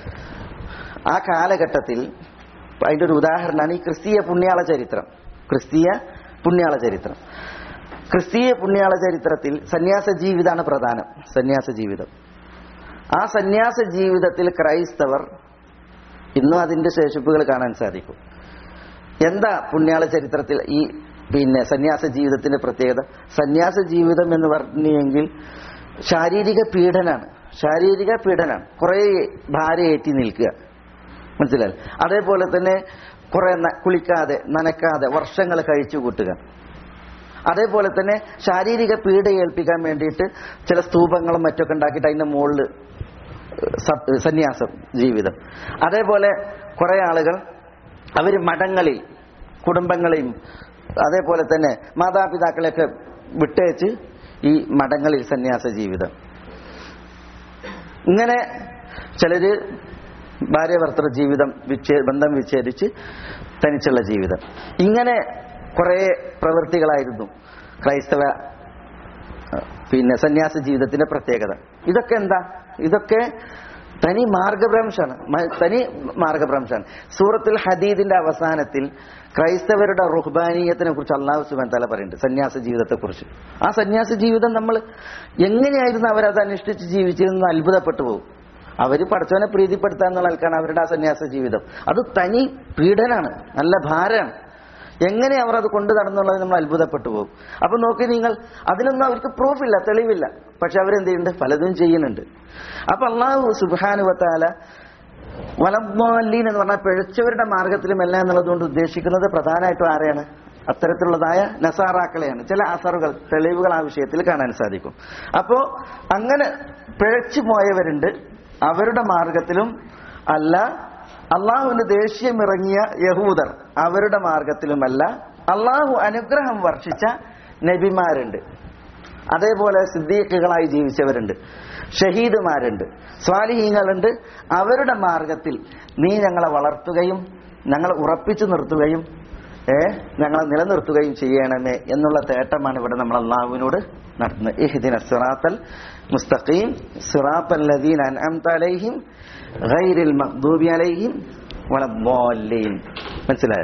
ആ കാലഘട്ടത്തിൽ അതിന്റെ ഒരു ഉദാഹരണമാണ് ഈ ക്രിസ്തീയ പുണ്യാള ചരിത്രം ക്രിസ്തീയ പുണ്യാള ചരിത്രം ക്രിസ്തീയ പുണ്യാള ചരിത്രത്തിൽ സന്യാസ ജീവിതമാണ് പ്രധാനം സന്യാസ ജീവിതം ആ സന്യാസ ജീവിതത്തിൽ ക്രൈസ്തവർ ഇന്നും അതിന്റെ ശേഷിപ്പുകൾ കാണാൻ സാധിക്കും എന്താ പുണ്യാള ചരിത്രത്തിൽ ഈ പിന്നെ സന്യാസ ജീവിതത്തിന്റെ പ്രത്യേകത സന്യാസ ജീവിതം എന്ന് പറഞ്ഞെങ്കിൽ ശാരീരിക പീഡനാണ് ശാരീരിക പീഡനാണ് കുറെ ഭാര്യ ഏറ്റി നിൽക്കുക മനസ്സിലായി അതേപോലെ തന്നെ കുറെ ന- കുളിക്കാതെ നനക്കാതെ വർഷങ്ങൾ കഴിച്ചു കൂട്ടുക അതേപോലെ തന്നെ ശാരീരിക പീഡ ഏൽപ്പിക്കാൻ വേണ്ടിയിട്ട് ചില സ്തൂപങ്ങളും മറ്റൊക്കെ ഉണ്ടാക്കിയിട്ട് അതിന്റെ മുകളിൽ സ- സന്യാസം ജീവിതം അതേപോലെ കുറെ ആളുകൾ അവർ മഠങ്ങളിൽ കുടുംബങ്ങളെയും അതേപോലെ തന്നെ മാതാപിതാക്കളെയൊക്കെ വിട്ടേച്ച് ഈ മഠങ്ങളിൽ സന്യാസ ജീവിതം ഇങ്ങനെ ചിലര് ഭാര്യ ഭർത്തൃ ജീവിതം വിച്ഛേ ബന്ധം വിച്ഛേദിച്ച് തനിച്ചുള്ള ജീവിതം ഇങ്ങനെ കുറെ പ്രവൃത്തികളായിരുന്നു ക്രൈസ്തവ അഹ്, പിന്നെ സന്യാസ ജീവിതത്തിന്റെ പ്രത്യേകത ഇതൊക്കെ എന്താ ഇതൊക്കെ തനി മാർഗഭ്രംശാണ് മ- തനി മാർഗഭ്രംശാണ് സൂറത്തുൽ ഹദീദിന്റെ അവസാനത്തിൽ ക്രൈസ്തവരുടെ റുഹ്ബാനീയത്തിനെ കുറിച്ച് അള്ളാഹു സുബാൻ തല പറയുന്നുണ്ട് സന്യാസ ജീവിതത്തെ കുറിച്ച് ആ സന്യാസ ജീവിതം നമ്മൾ എങ്ങനെയായിരുന്നു അവരത് അനുഷ്ഠിച്ച് ജീവിച്ചിരുന്ന അത്ഭുതപ്പെട്ടു പോകും അവര് പഠിച്ചവനെ പ്രീതിപ്പെടുത്തുക എന്നുള്ള ആൾക്കാണ് അവരുടെ ആ സന്യാസ ജീവിതം അത് തനി പീഡനാണ് നല്ല ഭാരമാണ് എങ്ങനെ അവർ അത് കൊണ്ടു നടന്നുള്ളത് നമ്മൾ അത്ഭുതപ്പെട്ടു പോകും അപ്പൊ നോക്കി നിങ്ങൾ അതിനൊന്നും അവർക്ക് പ്രൂഫില്ല തെളിവില്ല പക്ഷെ അവരെന്ത് ചെയ്യുന്നുണ്ട് പലതും ചെയ്യുന്നുണ്ട് അപ്പൊ അള്ളാഹു സുബാനുവത്താല വലബാലീൻ എന്ന് പറഞ്ഞാൽ പിഴച്ചവരുടെ മാർഗത്തിലുമല്ല എന്നുള്ളതുകൊണ്ട് ഉദ്ദേശിക്കുന്നത് പ്രധാനമായിട്ടും ആരെയാണ് അത്തരത്തിലുള്ളതായ നസാറാക്കളെയാണ് ചില അസറുകൾ തെളിവുകൾ ആ വിഷയത്തിൽ കാണാൻ സാധിക്കും അപ്പോ അങ്ങനെ പിഴച്ചു പോയവരുണ്ട് അവരുടെ മാർഗത്തിലും അല്ല അള്ളാഹുവിന് ദേഷ്യമിറങ്ങിയ യഹൂദർ അവരുടെ മാർഗത്തിലുമല്ല അള്ളാഹു അനുഗ്രഹം വർഷിച്ച നബിമാരുണ്ട് അതേപോലെ സിദ്ദീഖുകളായി ജീവിച്ചവരുണ്ട് ഷഹീദുമാരുണ്ട് സ്വാലിഹീങ്ങളുണ്ട് അവരുടെ മാർഗത്തിൽ നീ ഞങ്ങളെ വളർത്തുകയും ഞങ്ങളെ ഉറപ്പിച്ചു നിർത്തുകയും ഏ ഞങ്ങളെ നിലനിർത്തുകയും ചെയ്യണമേ എന്നുള്ള തേട്ടമാണ് ഇവിടെ നമ്മൾ അള്ളാഹുവിനോട് നടത്തുന്നത് ഇഹ്ദിന സിറാത്തൽ മുസ്തഖീം സിറാത്തൽ ലദീന അൻഅംത അലൈഹിം ഗൈറിൽ മഗ്ദൂബി അലൈഹിം വലദ്ദാല്ലീൻ മനസ്സിലായോ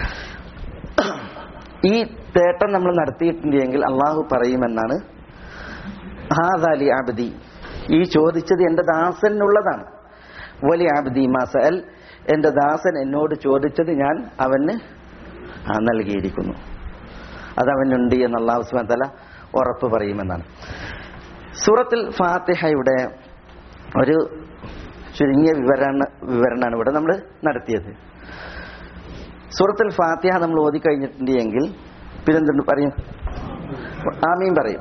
ഈ തേട്ടം നമ്മൾ നടത്തിയിട്ടുണ്ടെങ്കിൽ അള്ളാഹു പറയുമെന്നാണ് ഹാദാലി അബ്ദി ഈ ചോദിച്ചത് എന്റെ ദാസനുള്ളതാണ് വലിയ അബ്ദി മാസൽ എന്റെ ദാസൻ എന്നോട് ചോദിച്ചത് ഞാൻ അവന് ആ, നൽകിയിരിക്കുന്നു അത് അവനുണ്ട് എന്ന് അള്ളാഹു സുബ്ഹാനഹു വ തആല ഉറപ്പ് പറയുമെന്നാണ് സൂറത്തിൽ ഫാത്തിഹയുടെ ഒരു ചുരുങ്ങിയ വിവരണ വിവരണമാണ് ഇവിടെ നമ്മൾ നടത്തിയത് സൂറത്തുൽ ഫാത്തിഹ നമ്മൾ ഓതി കഴിഞ്ഞിട്ടുണ്ട് എങ്കിൽ പിന്നെന്തുണ്ട് പറയും ആമീൻ പറയും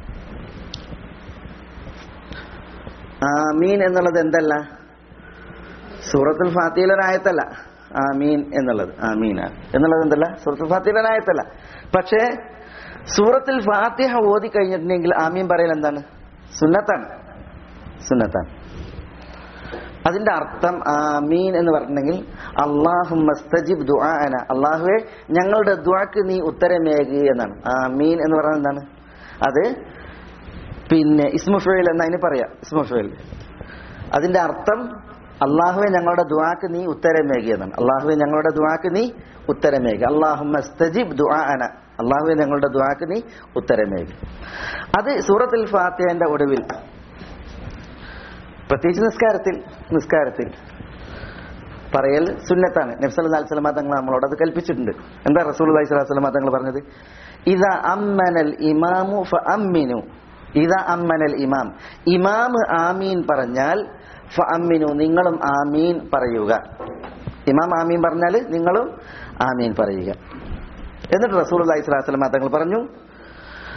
ആമീൻ എന്നുള്ളത് എന്തല്ല സൂറത്തുൽ ഫാത്തിഹയിലെ ഒരു ആയത്തല്ല ആമീൻ എന്നുള്ളത് ആമീന എന്നുള്ളത് എന്തല്ല സൂറത്തുൽ ഫാത്തിഹയിലെ ഒരു ആയത്തല്ല പക്ഷേ സൂറത്തുൽ ഫാത്തിഹ ഓതി കഴിഞ്ഞിട്ടുണ്ടെങ്കിൽ ആമീൻ പറയൽ എന്താണ് സുന്നത്താണ് സുന്നത്താണ് അതിന്റെ അർത്ഥം ആമീൻ എന്ന് പറഞ്ഞിട്ടുണ്ടെങ്കിൽ അള്ളാഹു മസ്തജിബ് ദുആന അള്ളാഹുവെ ഞങ്ങളുടെ ദുആക്ക് നീ ഉത്തരമേകുക എന്നാണ് ആമീൻ എന്ന് പറഞ്ഞാൽ എന്താണ് അത് പിന്നെ ഇസ്മുഫേൽ എന്ന് അതിന് പറയാം ഇസ്മുഫേൽ അതിന്റെ അർത്ഥം അള്ളാഹുവെ ഞങ്ങളുടെ ദുആക്ക് നീ ഉത്തരമേകുക എന്നാണ് അള്ളാഹുവെ ഞങ്ങളുടെ ദുആക്ക് നീ ഉത്തരമേകുക അള്ളാഹു മസ്തജിബ് ദുആന അള്ളാഹുവെ ഞങ്ങളുടെ ദുആക്ക് നീ ഉത്തരമേകുക അത് സൂറത്തുൽ ഫാത്തിഹന്റെ ഒടുവിൽ പ്രത്യേകിച്ച് നിസ്കാരത്തിൽ നിസ്കാരത്തിൽ പറയൽ സുന്നത്താണ് നബ്സല്ലാ സ്വലമ തങ്ങൾ നമ്മളോട് അത് കൽപ്പിച്ചിട്ടുണ്ട് എന്താ റസൂൽ അലൈഹി സ്വലാസ്ലമ തങ്ങൾ പറഞ്ഞത് ഇതാ അമ്മനൽ ഇമാമു ഫ അമ്മിനു ഇതാ അമ്മനൽ ഇമാം ഇമാം ആമീൻ പറഞ്ഞാൽ ഫ അമ്മിനു നിങ്ങളും ആമീൻ പറയുക ഇമാം ആമീൻ പറഞ്ഞാൽ നിങ്ങളും ആമീൻ പറയുക എന്നിട്ട് റസൂൽ അലൈഹി സ്വലാസ്ലമ തങ്ങൾ പറഞ്ഞു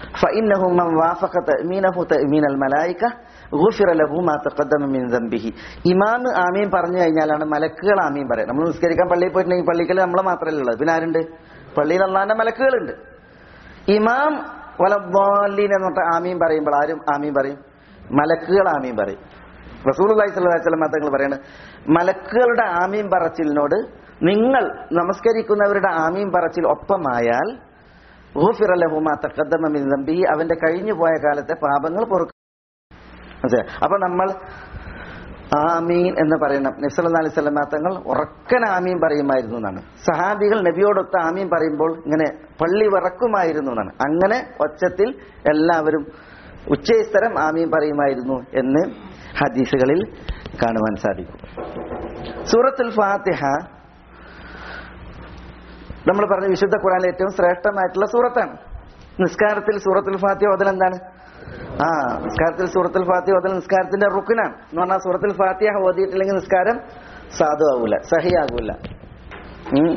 فإنه من وافق تأمينه تأمين الملائكة غفر له ما تقدم من ذنبه ഇമാം ആമീൻ പറഞ്ഞു കഴിഞ്ഞാലാണ് മലക്കുകൾ ആമീൻ പറയാം നമ്മൾ നിസ്കരിക്കാൻ പള്ളിയിൽ പോയിട്ടുണ്ടെങ്കിൽ പള്ളിക്കൽ നമ്മൾ മാത്രമല്ല ഉള്ളത് പിന്നെ ആരുണ്ട് പള്ളിയിൽ അള്ളാന്റെ മലക്കുകളുണ്ട് ഇമാം വലബാലീൻ എന്ന് പറഞ്ഞ ആമീൻ പറയുമ്പോൾ ആരും ആമീൻ പറയും മലക്കുകൾ ആമീൻ പറയും റസൂൽ അള്ളഹി സ്വലം തങ്ങൾ പറയുന്നത് മലക്കുകളുടെ ആമീൻ പറച്ചിലിനോട് നിങ്ങൾ നമസ്കരിക്കുന്നവരുടെ ആമീൻ പറച്ചിൽ ഒപ്പമായാൽ ഗുഫിറ ലഹു മാ തഖദ്ദമ മിൻ ദംബിഹി അവന്റെ കഴിഞ്ഞു പോയ കാലത്തെ പാപങ്ങൾ പൊറുക്കും മനസ്സിലായോ? അപ്പൊ നമ്മൾ ആമീൻ എന്ന് പറയണം നബ്സല്ലാ അലൈഹി സ്വലം തങ്ങൾ ഉറക്കൻ ആമീൻ പറയുമായിരുന്നു എന്നാണ് സഹാബികൾ നബിയോടൊത്ത് ആമീൻ പറയുമ്പോൾ ഇങ്ങനെ പള്ളി വിറക്കുമായിരുന്നു എന്നാണ് അങ്ങനെ ഒച്ചത്തിൽ എല്ലാവരും ഉച്ചസ്ഥരം ആമീൻ പറയുമായിരുന്നു എന്ന് ഹദീസുകളിൽ കാണുവാൻ സാധിക്കും സൂറത്തുൽ ഫാത്തിഹ നമ്മൾ പറഞ്ഞ വിശുദ്ധ ഖുറാനിലെ ഏറ്റവും ശ്രേഷ്ഠമായിട്ടുള്ള സൂറത്താണ് നിസ്കാരത്തിൽ സൂറത്തുൽ ഫാത്തിഹ ഓതൽ എന്താണ് ആ നിസ്കാരത്തിൽ സൂറത്തുൽ ഫാത്തിഹ ഓതൽ നിസ്കാരത്തിന്റെ റുക്കിനാണ് എന്ന് പറഞ്ഞാൽ സൂറത്തുൽ ഫാത്തിഹ ഓതിയിട്ടില്ലെങ്കിൽ നിസ്കാരം സാധുവാകൂല സഹിയാകൂല ഉം.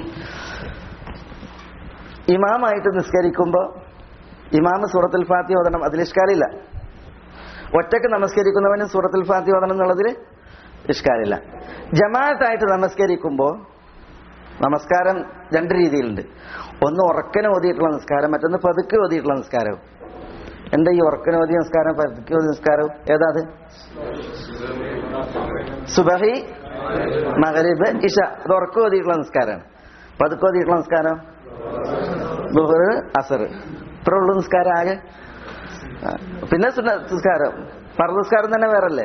ഇമാമായിട്ട് നിസ്കരിക്കുമ്പോ ഇമാമ് സൂറത്തുൽ ഫാത്തിഹ ഓതണം അതിൽ ഇഷ്കാലില്ല ഒറ്റക്ക് നമസ്കരിക്കുന്നവനും സൂറത്തുൽ ഫാത്തിഹ ഓതണം എന്നുള്ളതിൽ ഇഷ്കാലില്ല ജമാഅത്തായിട്ട് നമസ്കരിക്കുമ്പോൾ നമസ്കാരം രണ്ട് രീതിയിലുണ്ട് ഒന്ന് ഉറക്കനെ ഓതിയിട്ടുള്ള നിസ്കാരം മറ്റൊന്ന് പതുക്കെ ഓതിയിട്ടുള്ള നിസ്കാരവും എന്താ ഈ ഉറക്കനെ ഓതിയ നിസ്കാരം പതുക്കെ ഓതിയ നിസ്കാരവും ഏതാ അത് സുബഹി മഗരിബ് ഇഷ അത് ഉറക്കം ഓതിയിട്ടുള്ള നിസ്കാരമാണ് പതുക്കെ ഓതിയിട്ടുള്ള നിസ്കാരം ദുഹർ അസർ ഇത്ര ഉള്ളു നിസ്കാരം ആകെ ആ. പിന്നെ സുന്ന നിസ്കാരം ഫർദ് നിസ്കാരം തന്നെ വേറല്ലേ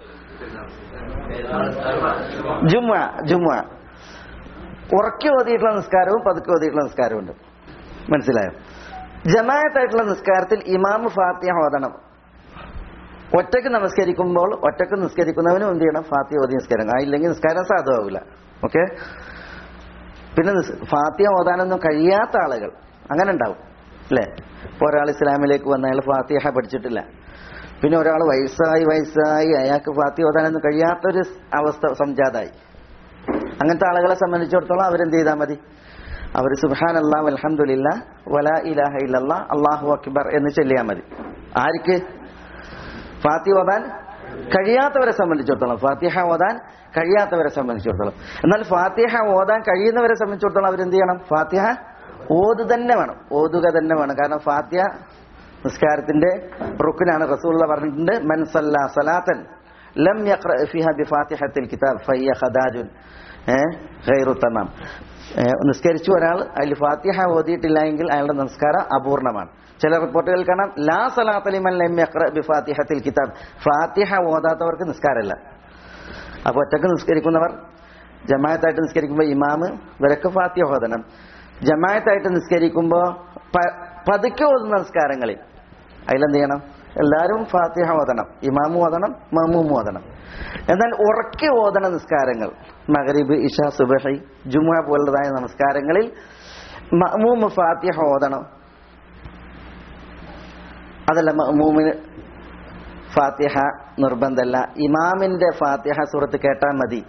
ജുമ ജുമ ഉറക്കി ഓതിയിട്ടുള്ള നിസ്കാരവും പതുക്കെ ഓതിയിട്ടുള്ള നിസ്കാരവും ഉണ്ട് മനസ്സിലായോ ജമായത്തായിട്ടുള്ള നിസ്കാരത്തിൽ ഇമാമ് ഫാത്തിഹ ഓതണം ഒറ്റക്ക് നമസ്കരിക്കുമ്പോൾ ഒറ്റക്ക് നിസ്കരിക്കുന്നവനും എന്ത് ചെയ്യണം ഫാത്തിഹ ഓതി നിസ്കാരം ആയില്ലെങ്കിൽ നിസ്കാരം സാധുവാകില്ല ഓക്കെ പിന്നെ നിസ്- ഫാത്തിഹ ഓതാനൊന്നും കഴിയാത്ത ആളുകൾ അങ്ങനെ ഉണ്ടാവും അല്ലേ ഇപ്പൊ ഒരാൾ ഇസ്ലാമിലേക്ക് വന്ന അയാൾ ഫാത്തിഹ പഠിച്ചിട്ടില്ല പിന്നെ ഒരാൾ വയസ്സായി വയസ്സായി അയാൾക്ക് ഫാത്തിഹ ഓതാനൊന്നും കഴിയാത്തൊരു അവസ്ഥ സംജാതായി അങ്ങനത്തെ ആളുകളെ സംബന്ധിച്ചിടത്തോളം അവരെന്ത് ചെയ്താൽ മതി അവർ സുബാൻ അള്ളാഹ് അലഹമുല്ല വല ഇലാഹ ഇല്ലല്ലാ അള്ളാഹു അക്ബർ എന്ന് ചൊല്ലിയാൽ മതി ആർക്ക് ഫാത്തിഹ ഓതാൻ കഴിയാത്തവരെ സംബന്ധിച്ചിടത്തോളം ഫാത്തിഹ ഓതാൻ കഴിയാത്തവരെ സംബന്ധിച്ചിടത്തോളം എന്നാൽ ഫാത്തിഹ ഓതാൻ കഴിയുന്നവരെ സംബന്ധിച്ചിടത്തോളം അവരെന്ത് ചെയ്യണം ഫാത്തിഹ ഓതു തന്നെ വേണം ഓതുക തന്നെ വേണം കാരണം ഫാത്തിഹ നിസ്കാരത്തിന്റെ റുക്കിനാണ് റസൂള്ള പറഞ്ഞിട്ടുണ്ട് മൻ സല്ല സലാത്തൻ ലം യഖ്റ ഫിഹ ബിഫാത്തിഹത്തിൽ കിതാബ് ഫയ്യ ഖദാജുൻ ഏഹ് ഖൈറു തമാം ഏഹ് നിസ്കരിച്ചു ഒരാൾ അതിൽ ഫാത്തിഹ ഓതിയിട്ടില്ല എങ്കിൽ അയാളുടെ നമസ്കാരം അപൂർണമാണ് ചില റിപ്പോർട്ടുകൾ കാണാം ലാ സലാത്തലിമൻ ലം യഖ്റ ബിഫാത്തിഹത്തിൽ കിതാബ് ഫാത്തിഹ ഓതാത്തവർക്ക് നിസ്കാരമല്ല അപ്പൊ ഒറ്റക്ക് നിസ്കരിക്കുന്നവർ ജമായത്തായിട്ട് നിസ്കരിക്കുമ്പോൾ ഇമാമ് ഇവരൊക്കെ ഫാത്തിഹ ഓതണം ജമായത്തായിട്ട് നിസ്കരിക്കുമ്പോൾ പ- പതുക്കെ ഓതുന്ന നിസ്കാരങ്ങളിൽ അതിലെന്ത് ചെയ്യണം എല്ലാവരും ഫാത്തിഹ ഓതണം ഇമാമും ഓതണം മമ്മൂമും ഓതണം എന്നാൽ ഉറക്കെ ഓതണ നിസ്കാരങ്ങൾ മഗരിബ് ഇഷ സുബഹി ജുമുഅ പോലുള്ളതായ നമസ്കാരങ്ങളിൽ മമ്മൂമ് ഫാത്തിഹ ഓതണം അതല്ല മമ്മൂമിന് ഫാത്തിഹ നിർബന്ധമല്ല ഇമാമിന്റെ ഫാത്തിഹ സുറത്ത് കേട്ടാൽ മതി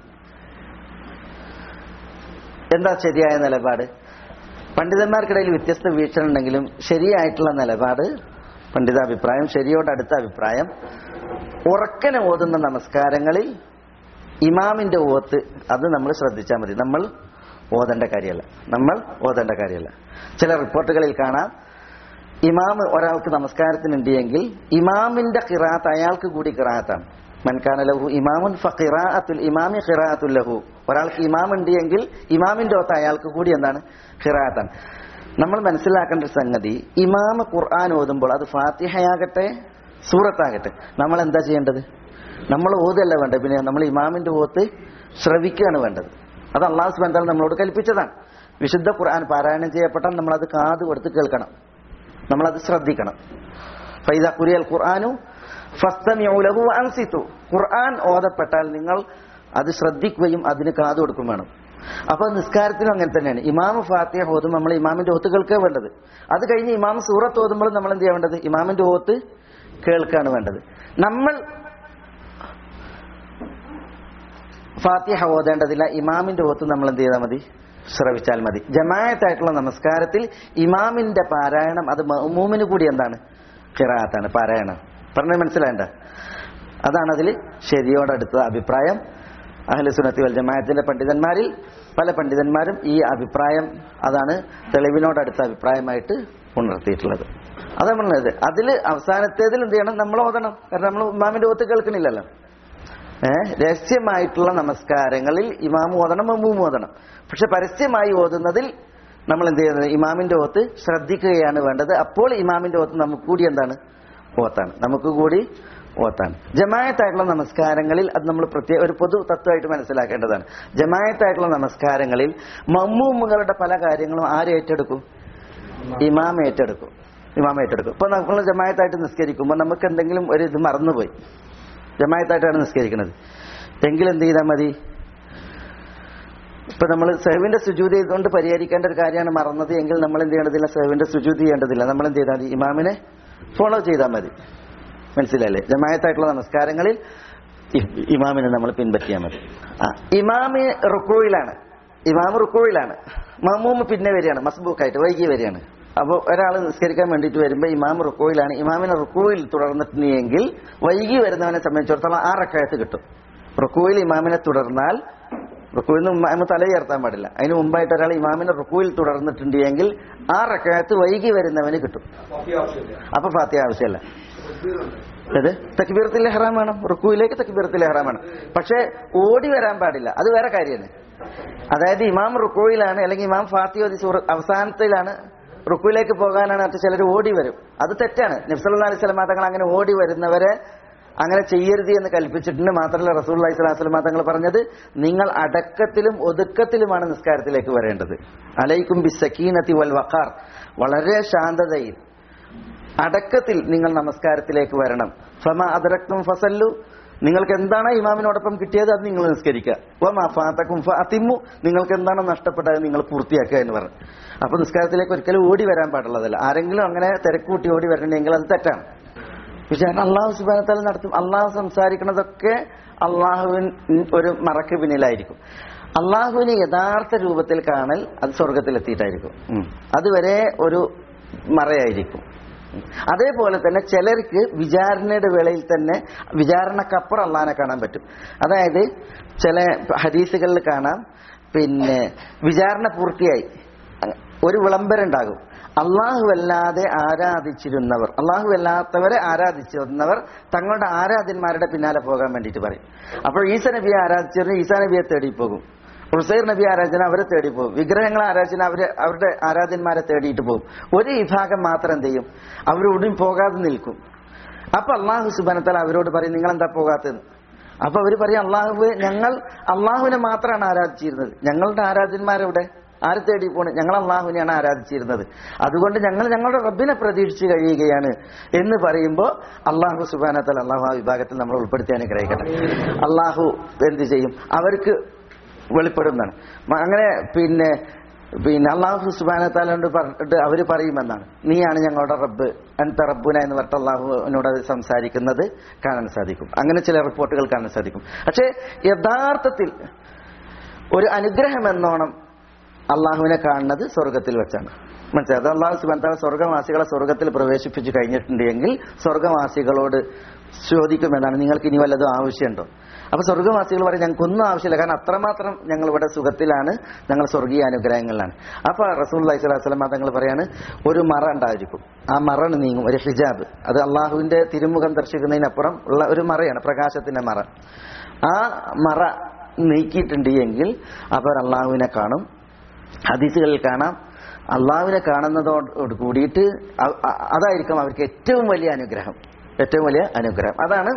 എന്താ ശരിയായ നിലപാട് പണ്ഡിതന്മാർക്കിടയിൽ വ്യത്യസ്ത വീക്ഷണം ഉണ്ടെങ്കിലും ശരിയായിട്ടുള്ള നിലപാട് പണ്ഡിതാഭിപ്രായം ശരിയോട് അടുത്ത അഭിപ്രായം ഉറക്കനെ ഓതുന്ന നമസ്കാരങ്ങളിൽ ഇമാമിന്റെ ഓത്ത് അത് നമ്മൾ ശ്രദ്ധിച്ചാൽ മതി നമ്മൾ ഓതേണ്ട കാര്യമല്ല നമ്മൾ ഓതേണ്ട കാര്യമല്ല ചില റിപ്പോർട്ടുകളിൽ കാണാം ഇമാം ഒരാൾക്ക് നമസ്കാരത്തിനുണ്ട് എങ്കിൽ ഇമാമിന്റെ ഖിറാത്ത് അയാൾക്ക് കൂടി ഖിറാത്താണ് മൻകാന ലഹു ഇമാമുൻ ഫിറാഅത്തുൽ ഇമാമി ഖിറാഅത്തുൽ ലഹു ഒരാൾക്ക് ഇമാം ഉണ്ട് എങ്കിൽ ഇമാമിന്റെ ഒത്ത് അയാൾക്ക് കൂടി എന്താണ് ഖിറാത്താണ് നമ്മൾ മനസ്സിലാക്കേണ്ട ഒരു സംഗതി ഇമാമ ഖുർആൻ ഓതുമ്പോൾ അത് ഫാത്തിഹയാകട്ടെ സൂറത്താകട്ടെ നമ്മൾ എന്താ ചെയ്യേണ്ടത് നമ്മൾ ഓതല്ല വേണ്ടത് പിന്നെ നമ്മൾ ഇമാമിന്റെ ഓത്ത് ശ്രവിക്കുകയാണ് വേണ്ടത് അത് അള്ളാഹു സുബാൻ നമ്മളോട് കൽപ്പിച്ചതാണ് വിശുദ്ധ ഖുർആൻ പാരായണം ചെയ്യപ്പെട്ടാൽ നമ്മൾ അത് കാത് കൊടുത്ത് കേൾക്കണം നമ്മളത് ശ്രദ്ധിക്കണം ഫൈദ കുരിയൽ ഖുർആാനു ഫസ്തമിഉ ലഹു അൻസിതു ഖുർആൻ ഓതപ്പെട്ടാൽ നിങ്ങൾ അത് ശ്രദ്ധിക്കുകയും അതിന് കാത് കൊടുക്കും വേണം അപ്പൊ നിസ്കാരത്തിനും അങ്ങനെ തന്നെയാണ് ഇമാമ് ഫാത്തിഹ ഓതും നമ്മൾ ഇമാമിന്റെ ഓത്ത് കേൾക്കുക വേണ്ടത് അത് കഴിഞ്ഞ് ഇമാം സൂറത്ത് ഓതുമ്പോൾ നമ്മൾ എന്ത് ചെയ്യാൻ വേണ്ടത് ഇമാമിന്റെ ഓത്ത് കേൾക്കുകയാണ് വേണ്ടത് നമ്മൾ ഫാത്തിഹ ഓതേണ്ടതില്ല ഇമാമിന്റെ ഓത്ത് നമ്മൾ എന്ത് ചെയ്താൽ മതി ശ്രവിച്ചാൽ മതി ജമായത്തായിട്ടുള്ള നമസ്കാരത്തിൽ ഇമാമിന്റെ പാരായണം അത് മഅ്മൂമിന് കൂടി എന്താണ് കിറാത്താണ് പാരായണം പറഞ്ഞത് മനസ്സിലായണ്ട അതാണ് അതിൽ ശരിയോടടുത്ത അഭിപ്രായം അഹ്ലുസുനത്തി വൽ ജമാഅത്തിന്റെ പണ്ഡിതന്മാരിൽ പല പണ്ഡിതന്മാരും ഈ അഭിപ്രായം അതാണ് തെളിവിനോടടുത്ത അഭിപ്രായമായിട്ട് ഉണർത്തിയിട്ടുള്ളത് അതാ പറഞ്ഞത് അതിൽ അവസാനത്തേതിൽ എന്ത് ചെയ്യണം നമ്മൾ ഓതണം കാരണം നമ്മൾ ഇമാമിന്റെ ഓത്ത് കേൾക്കണില്ലല്ലോ ഏഹ് രഹസ്യമായിട്ടുള്ള നമസ്കാരങ്ങളിൽ ഇമാം ഓതണം മമ്മൂം ഓതണം പക്ഷെ പരസ്യമായി ഓതുന്നതിൽ നമ്മൾ എന്ത് ചെയ്യുന്നത് ഇമാമിന്റെ ഓത്ത് ശ്രദ്ധിക്കുകയാണ് വേണ്ടത് അപ്പോൾ ഇമാമിന്റെ ഓത്ത് നമുക്ക് കൂടി എന്താണ് ഓത്താണ് നമുക്ക് കൂടി ഓത്താണ് ജമായത്തായിട്ടുള്ള നമസ്കാരങ്ങളിൽ അത് നമ്മൾ പ്രത്യേക ഒരു പൊതു തത്വമായിട്ട് മനസ്സിലാക്കേണ്ടതാണ് ജമായത്തായിട്ടുള്ള നമസ്കാരങ്ങളിൽ മമ്മൂമുകളുടെ പല കാര്യങ്ങളും ആര് ഏറ്റെടുക്കും ഇമാം ഏറ്റെടുക്കും ഇമാം ഏറ്റെടുക്കും ഇപ്പൊ നമ്മൾ ജമായത്തായിട്ട് നിസ്കരിക്കുമ്പോൾ നമുക്ക് എന്തെങ്കിലും ഒരു ഇത് മറന്നുപോയി ജമായത്തായിട്ടാണ് നിസ്കരിക്കുന്നത് എങ്കിൽ എന്ത് ചെയ്താൽ മതി ഇപ്പൊ നമ്മൾ സെഹവിന്റെ സുജൂതി കൊണ്ട് പരിഹരിക്കേണ്ട ഒരു കാര്യമാണ് മറന്നത് എങ്കിൽ നമ്മൾ എന്ത് ചെയ്യേണ്ടതില്ല സെഹവിന്റെ സുജൂതി ചെയ്യേണ്ടതില്ല നമ്മൾ എന്ത് ചെയ്താൽ മതി ഇമാമിനെ ഫോളോ ചെയ്താൽ മതി മനസ്സിലല്ലേ ജമായത്തായിട്ടുള്ള നമസ്കാരങ്ങളിൽ ഇ- ഇമാമിനെ നമ്മൾ പിൻപറ്റിയാൽ മതി ആ ഇമാമ് റുക്കോയിലാണ് ഇമാമ് റുക്കോയിലാണ് മമ്മൂമ്മ പിന്നെ വരികയാണ് മസ്ബൂക്കായിട്ട് വൈകി വരികയാണ് അപ്പോൾ ഒരാൾ നിസ്കരിക്കാൻ വേണ്ടിയിട്ട് വരുമ്പോൾ ഇമാം റുക്കോയിലാണ് ഇമാമിനെ റുക്കോയിൽ തുടർന്നിട്ടുണ്ടെങ്കിൽ വൈകി വരുന്നവനെ സംബന്ധിച്ചിടത്തോളം ആ റക്കായത്ത് കിട്ടും റുക്കോയിൽ ഇമാമിനെ തുടർന്നാൽ റുക്കുവിൽ നിന്ന് ഇമാമ് തല ഉയർത്താൻ പാടില്ല അതിന് മുമ്പായിട്ട് ഒരാൾ ഇമാമിനെ റുക്കുവിൽ തുടർന്നിട്ടുണ്ടെങ്കിൽ ആ റക്കായത്ത് വൈകി വരുന്നവന് കിട്ടും അപ്പൊ ഫാത്തിയ ആവശ്യമല്ല അത് തക്ബീറത്തിൽ ഹറാം വേണം റുക്കുവിലേക്ക് തക്ബീറത്തിൽ ഹറാം വേണം പക്ഷെ ഓടി വരാൻ പാടില്ല അത് വേറെ കാര്യമാണ് അതായത് ഇമാം റുക്കോയിലാണ് അല്ലെങ്കിൽ ഇമാം ഫാത്തിയോതി സൂറ അവസാനത്തിലാണ് റുക്കുവിലേക്ക് പോകാനാണ് മറ്റു ചിലർ ഓടി വരും അത് തെറ്റാണ് നബ്സല്ലാ അലൈഹി സ്വലമാ തങ്ങൾ അങ്ങനെ ഓടി വരുന്നവരെ അങ്ങനെ ചെയ്യരുത് എന്ന് കൽപ്പിച്ചിട്ടുണ്ട് മാത്രമല്ല റസൂൽ അലൈഹി സ്വലാഹു സ്വലമാ തങ്ങൾ പറഞ്ഞത് നിങ്ങൾ അടക്കത്തിലും ഒതുക്കത്തിലുമാണ് നിസ്കാരത്തിലേക്ക് വരേണ്ടത് അലൈക്കും ബി സക്കീനത്തി വൽ വഖാർ വളരെ ശാന്തതയിൽ അടക്കത്തിൽ നിങ്ങൾ നമസ്കാരത്തിലേക്ക് വരണം ഫമ അതരക്തും ഫസല്ലു നിങ്ങൾക്ക് എന്താണ് ഇമാമിനോടൊപ്പം കിട്ടിയത് അത് നിങ്ങൾ നിസ്കരിക്കുക വമാ ഫാത്തക്കും ഫാത്തിമു നിങ്ങൾക്ക് എന്താണ് നഷ്ടപ്പെട്ടത് നിങ്ങൾ പൂർത്തിയാക്കുക എന്ന് പറഞ്ഞു അപ്പൊ നിസ്കാരത്തിലേക്ക് ഒരിക്കലും ഓടി വരാൻ പാടുള്ളതല്ല ആരെങ്കിലും അങ്ങനെ തിരക്കൂട്ടി ഓടി വരണമെങ്കിൽ അത് തെറ്റാണ് വിചാരണ അള്ളാഹു സുബാനത്താൽ നടത്തും അള്ളാഹു സംസാരിക്കുന്നതൊക്കെ അള്ളാഹുവിൻ ഒരു മറക്ക് പിന്നിലായിരിക്കും അള്ളാഹുവിനെ യഥാർത്ഥ രൂപത്തിൽ കാണൽ അത് സ്വർഗത്തിലെത്തിയിട്ടായിരിക്കും ഉം. അതുവരെ ഒരു മറയായിരിക്കും ഉം. അതേപോലെ തന്നെ ചിലർക്ക് വിചാരണയുടെ വേളയിൽ തന്നെ വിചാരണക്കപ്പുറം അള്ളാഹിനെ കാണാൻ പറ്റും അതായത് ചില ഹദീസുകളിൽ കാണാം പിന്നെ വിചാരണ പൂർത്തിയായി ഒരു വിളംബരം അള്ളാഹു അല്ലാതെ ആരാധിച്ചിരുന്നവർ അള്ളാഹു അല്ലാത്തവരെ ആരാധിച്ചിരുന്നവർ തങ്ങളുടെ ആരാധന്മാരുടെ പിന്നാലെ പോകാൻ വേണ്ടിയിട്ട് പറയും അപ്പോൾ ഈസ നബിയെ ആരാധിച്ചിരുന്ന ഈസാ നബിയെ തേടി പോകും ഉസൈർ നബി ആരാധന അവരെ തേടി പോകും വിഗ്രഹങ്ങളെ ആരാധന അവരെ അവരുടെ ആരാധന്മാരെ തേടിയിട്ട് പോകും ഒരു വിഭാഗം മാത്രം എന്ത് ചെയ്യും അവരോടും പോകാതെ നിൽക്കും അപ്പൊ അള്ളാഹു സുബാനത്താൽ അവരോട് പറയും നിങ്ങൾ എന്താ പോകാത്തത് അപ്പൊ അവർ പറയും അള്ളാഹു ഞങ്ങൾ അള്ളാഹുവിനെ മാത്രമാണ് ആരാധിച്ചിരുന്നത് ഞങ്ങളുടെ ആരാധന്മാരെവിടെ ആരെ തേടി പോണ് ഞങ്ങൾ അള്ളാഹുവിനെയാണ് ആരാധിച്ചിരുന്നത് അതുകൊണ്ട് ഞങ്ങൾ ഞങ്ങളുടെ റബ്ബിനെ പ്രതീക്ഷിച്ച് കഴിയുകയാണ് എന്ന് പറയുമ്പോൾ അള്ളാഹു സുബാനത്തൽ അള്ളാഹു ആ വിഭാഗത്തിൽ നമ്മൾ ഉൾപ്പെടുത്തി അനുഗ്രഹിക്കട്ടെ അള്ളാഹു എന്ത് ചെയ്യും അവർക്ക് വെളിപ്പെടുന്നതാണ് മ- അങ്ങനെ പിന്നെ പിന്നെ അള്ളാഹു സുബാനത്താലോണ്ട് പറഞ്ഞിട്ട് അവർ പറയുമെന്നാണ് നീയാണ് ഞങ്ങളുടെ റബ്ബ് അൻത റബ്ബുന എന്ന് പറഞ്ഞിട്ട് അള്ളാഹുവിനോട് അത് സംസാരിക്കുന്നത് കാണാൻ സാധിക്കും അങ്ങനെ ചില റിപ്പോർട്ടുകൾ കാണാൻ സാധിക്കും പക്ഷേ യഥാർത്ഥത്തിൽ ഒരു അനുഗ്രഹം എന്നോണം അള്ളാഹുവിനെ കാണുന്നത് സ്വർഗത്തിൽ വെച്ചാണ് മനസ്സിലായി അത് അള്ളാഹു സുബാൻ സ്വർഗവാസികളെ സ്വർഗത്തിൽ പ്രവേശിപ്പിച്ചു കഴിഞ്ഞിട്ടുണ്ടെങ്കിൽ സ്വർഗവാസികളോട് ചോദിക്കുമെന്നാണ് നിങ്ങൾക്ക് ഇനി വല്ലതും ആവശ്യമുണ്ടോ അപ്പൊ സ്വർഗവാസികൾ പറയും ഞങ്ങൾക്കൊന്നും ആവശ്യമില്ല കാരണം അത്രമാത്രം ഞങ്ങൾ ഇവിടെ സുഖത്തിലാണ് ഞങ്ങൾ സ്വർഗീയ അനുഗ്രഹങ്ങളിലാണ് അപ്പൊ റസൂൽ അലൈഹി സ്വലാഹു വസ്ലം തങ്ങൾ പറയാണ് ഒരു മറ ഉണ്ടായിരിക്കും ആ മറ നീങ്ങും ഒരു ഹിജാബ് അത് അള്ളാഹുവിന്റെ തിരുമുഖം ദർശിക്കുന്നതിനപ്പുറം ഉള്ള ഒരു മറയാണ് പ്രകാശത്തിന്റെ മറ ആ മറ നീക്കിയിട്ടുണ്ട് എങ്കിൽ അവർ അള്ളാഹുവിനെ കാണും ഹദീസുകളിൽ കാണാം അള്ളാഹുവിനെ കാണുന്നതോട് കൂടിയിട്ട് അ- അ- അതായിരിക്കും അവർക്ക് ഏറ്റവും വലിയ അനുഗ്രഹം ഏറ്റവും വലിയ അനുഗ്രഹം അതാണ്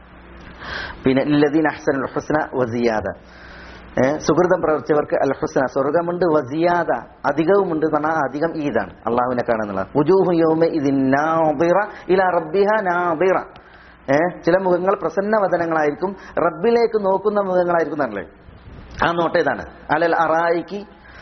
പിന്നെ ലദീൻ അഹ്സൻ അൽ ഹുസ്ന വസിയാദ ഏ, സുഹൃതം പ്രവർത്തിച്ചവർക്ക് അൽ ഹുസ്ന സ്വർഗമുണ്ട് വസിയാദ അധികവുമുണ്ട് എന്ന് പറഞ്ഞാൽ അധികം ഈദാണ് അള്ളാഹുവിനെ കാണുന്നുള്ള ഉജൂഹു യൗമ ഇതിൻ നാദിറ ഇലാ റബ്ബിഹ നാദിറ ഏ, ചില മുഖങ്ങൾ പ്രസന്നവദനങ്ങളായിരിക്കും റബ്ബിലേക്ക് നോക്കുന്ന മുഖങ്ങളായിരിക്കും എന്നല്ലേ ആ നോട്ട് ഏതാണ് അലൽ അറായിക്ക്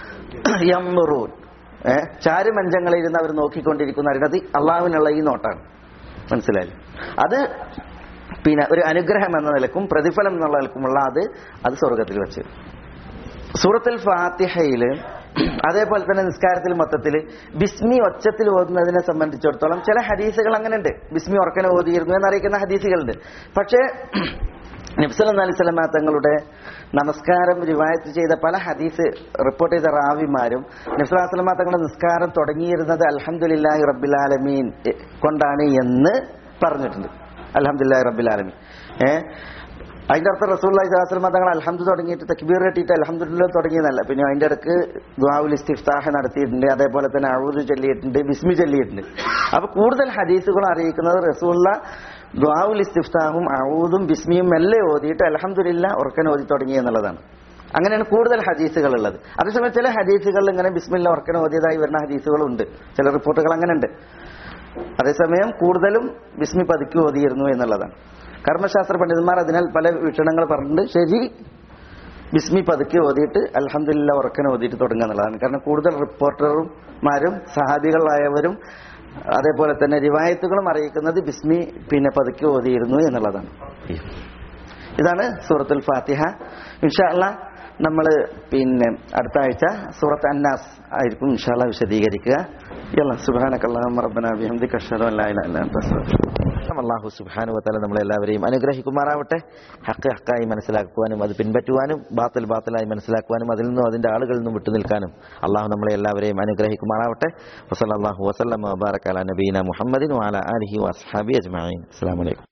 യംറുൻ ഏ ചാരുമഞ്ചങ്ങളിൽ ഇരുന്ന് അവർ നോക്കിക്കൊണ്ടിരിക്കുന്ന അറിയുന്നത് അള്ളാഹുവിനുള്ള ഈ നോട്ടാണ് മനസ്സിലായി അത് പിന്നെ ഒരു അനുഗ്രഹം എന്ന നിലക്കും പ്രതിഫലം എന്നുള്ള നിലക്കുമുള്ള അത് അത് സ്വർഗത്തിൽ വെച്ച് സൂറത്തുൽ ഫാത്തിഹയിൽ അതേപോലെ തന്നെ നിസ്കാരത്തിൽ മൊത്തത്തിൽ ബിസ്മി ഒച്ചത്തിൽ ഓതുന്നതിനെ സംബന്ധിച്ചിടത്തോളം ചില ഹദീസുകൾ അങ്ങനെ ഉണ്ട് ബിസ്മി ഉറക്കനെ ഓതിയിരുന്നു എന്നറിയിക്കുന്ന ഹദീസുകളുണ്ട് പക്ഷേ നബ്സല അലൈഹി സ്വലമ തങ്ങളുടെ നമസ്കാരം റിവായത്ത് ചെയ്ത പല ഹദീസ് റിപ്പോർട്ട് ചെയ്ത റാവിമാരും നബ്സല സ്വലമ തങ്ങളുടെ നിസ്കാരം തുടങ്ങിയിരുന്നത് അൽഹംദുലില്ലാഹി റബ്ബിൽ ആലമീൻ എ- കൊണ്ടാണ് എന്ന് പറഞ്ഞിട്ടുണ്ട് അൽഹംദുലില്ലാഹി റബ്ബിൽ ആലമീൻ ഏഹ് അതിന്റെ അർത്ഥം റസൂള്ളി സ്വലാസ്ലമ തങ്ങൾ അൽഹംദു തുടങ്ങിയിട്ട് തക്ബീർ കെട്ടിയിട്ട് അൽഹംദുലില്ല തുടങ്ങിയതല്ല പിന്നെ അതിന്റെ ഇടക്ക് ദുഹാവുൽ ഇസ്തിഫ്താഹ നടത്തിയിട്ടുണ്ട് അതേപോലെ തന്നെ അഴുതു ചൊല്ലിയിട്ടുണ്ട് ബിസ്മി ചൊല്ലിയിട്ടുണ്ട് അപ്പൊ കൂടുതൽ ഹദീസുകൾ അറിയിക്കുന്നത് റസൂള്ള ദുഹാവുൽ ഇസ്തിഫ്താഹും അഊദും ബിസ്മിയും എല്ലാം ഓതിയിട്ട് അൽഹംദുലില്ല ഉറക്കൻ ഓതി തുടങ്ങി എന്നുള്ളതാണ് അങ്ങനെയാണ് കൂടുതൽ ഹദീസുകൾ ഉള്ളത് അതേസമയം ചില ഹദീസുകളിൽ ഇങ്ങനെ ബിസ്മില്ല ഉറക്കൻ ഓതിയതായി വരുന്ന ഹദീസുകളുണ്ട് ചില റിപ്പോർട്ടുകൾ അങ്ങനെ ഉണ്ട് അതേസമയം കൂടുതലും ബിസ്മി പതുക്കി ഓതിയിരുന്നു എന്നുള്ളതാണ് കർമ്മശാസ്ത്ര പണ്ഡിതന്മാർ അതിനാൽ പല വീക്ഷണങ്ങൾ പറഞ്ഞിട്ടുണ്ട് ശരി ബിസ്മി പതുക്കി ഓതിയിട്ട് അൽഹംദുലില്ല ഉറക്കനെ ഓതിയിട്ട് തുടങ്ങുക എന്നുള്ളതാണ് കാരണം കൂടുതൽ റിപ്പോർട്ടർമാരും സഹാബികളായവരും അതേപോലെ തന്നെ റിവായത്തുകളും അറിയിക്കുന്നത് ബിസ്മി പിന്നെ പതുക്കി ഓതിയിരുന്നു എന്നുള്ളതാണ് ഇതാണ് സൂറത്തുൽ ഫാത്തിഹ ഇൻഷാല്ല നമ്മൾ പിന്നെ അടുത്ത ആഴ്ച സൂറത്ത് അന്നാസ് ആയിരിക്കും ഇൻഷാല്ല വിശദീകരിക്കുക യല്ല സുബ്ഹാനക്കല്ലാഹുമ്മ റബ്ബനാ ബിഹംദിക അഷ്ഹദു അൻ ലാ ഇലാഹ ഇല്ല അൻത അസ്തഗ്ഫിറുക അല്ലാഹു സുബ്ഹാനഹു വതആല നമ്മളെല്ലാവരെയും അനുഗ്രഹിക്കുമാറാവട്ടെ ഹക്ക് ഹക്കായി മനസ്സിലാക്കുവാനും അത് പിൻപറ്റുവാനും ബാത്തിൽ ബാത്തിലായി മനസ്സിലാക്കുവാനും അതിൽ നിന്നും അതിന്റെ ആളുകളിൽ നിന്നും വിട്ടുനിൽക്കാനും അള്ളാഹു നമ്മളെ എല്ലാവരെയും അനുഗ്രഹിക്കുമാറാവട്ടെ വസല്ലല്ലാഹു വസല്ലമ വബാറക അലാ നബീന മുഹമ്മദിൻ വഅലാ ആലിഹി വഅസ്ഹാബി അജ്മഈൻ അസ്സലാമു അലൈക്കും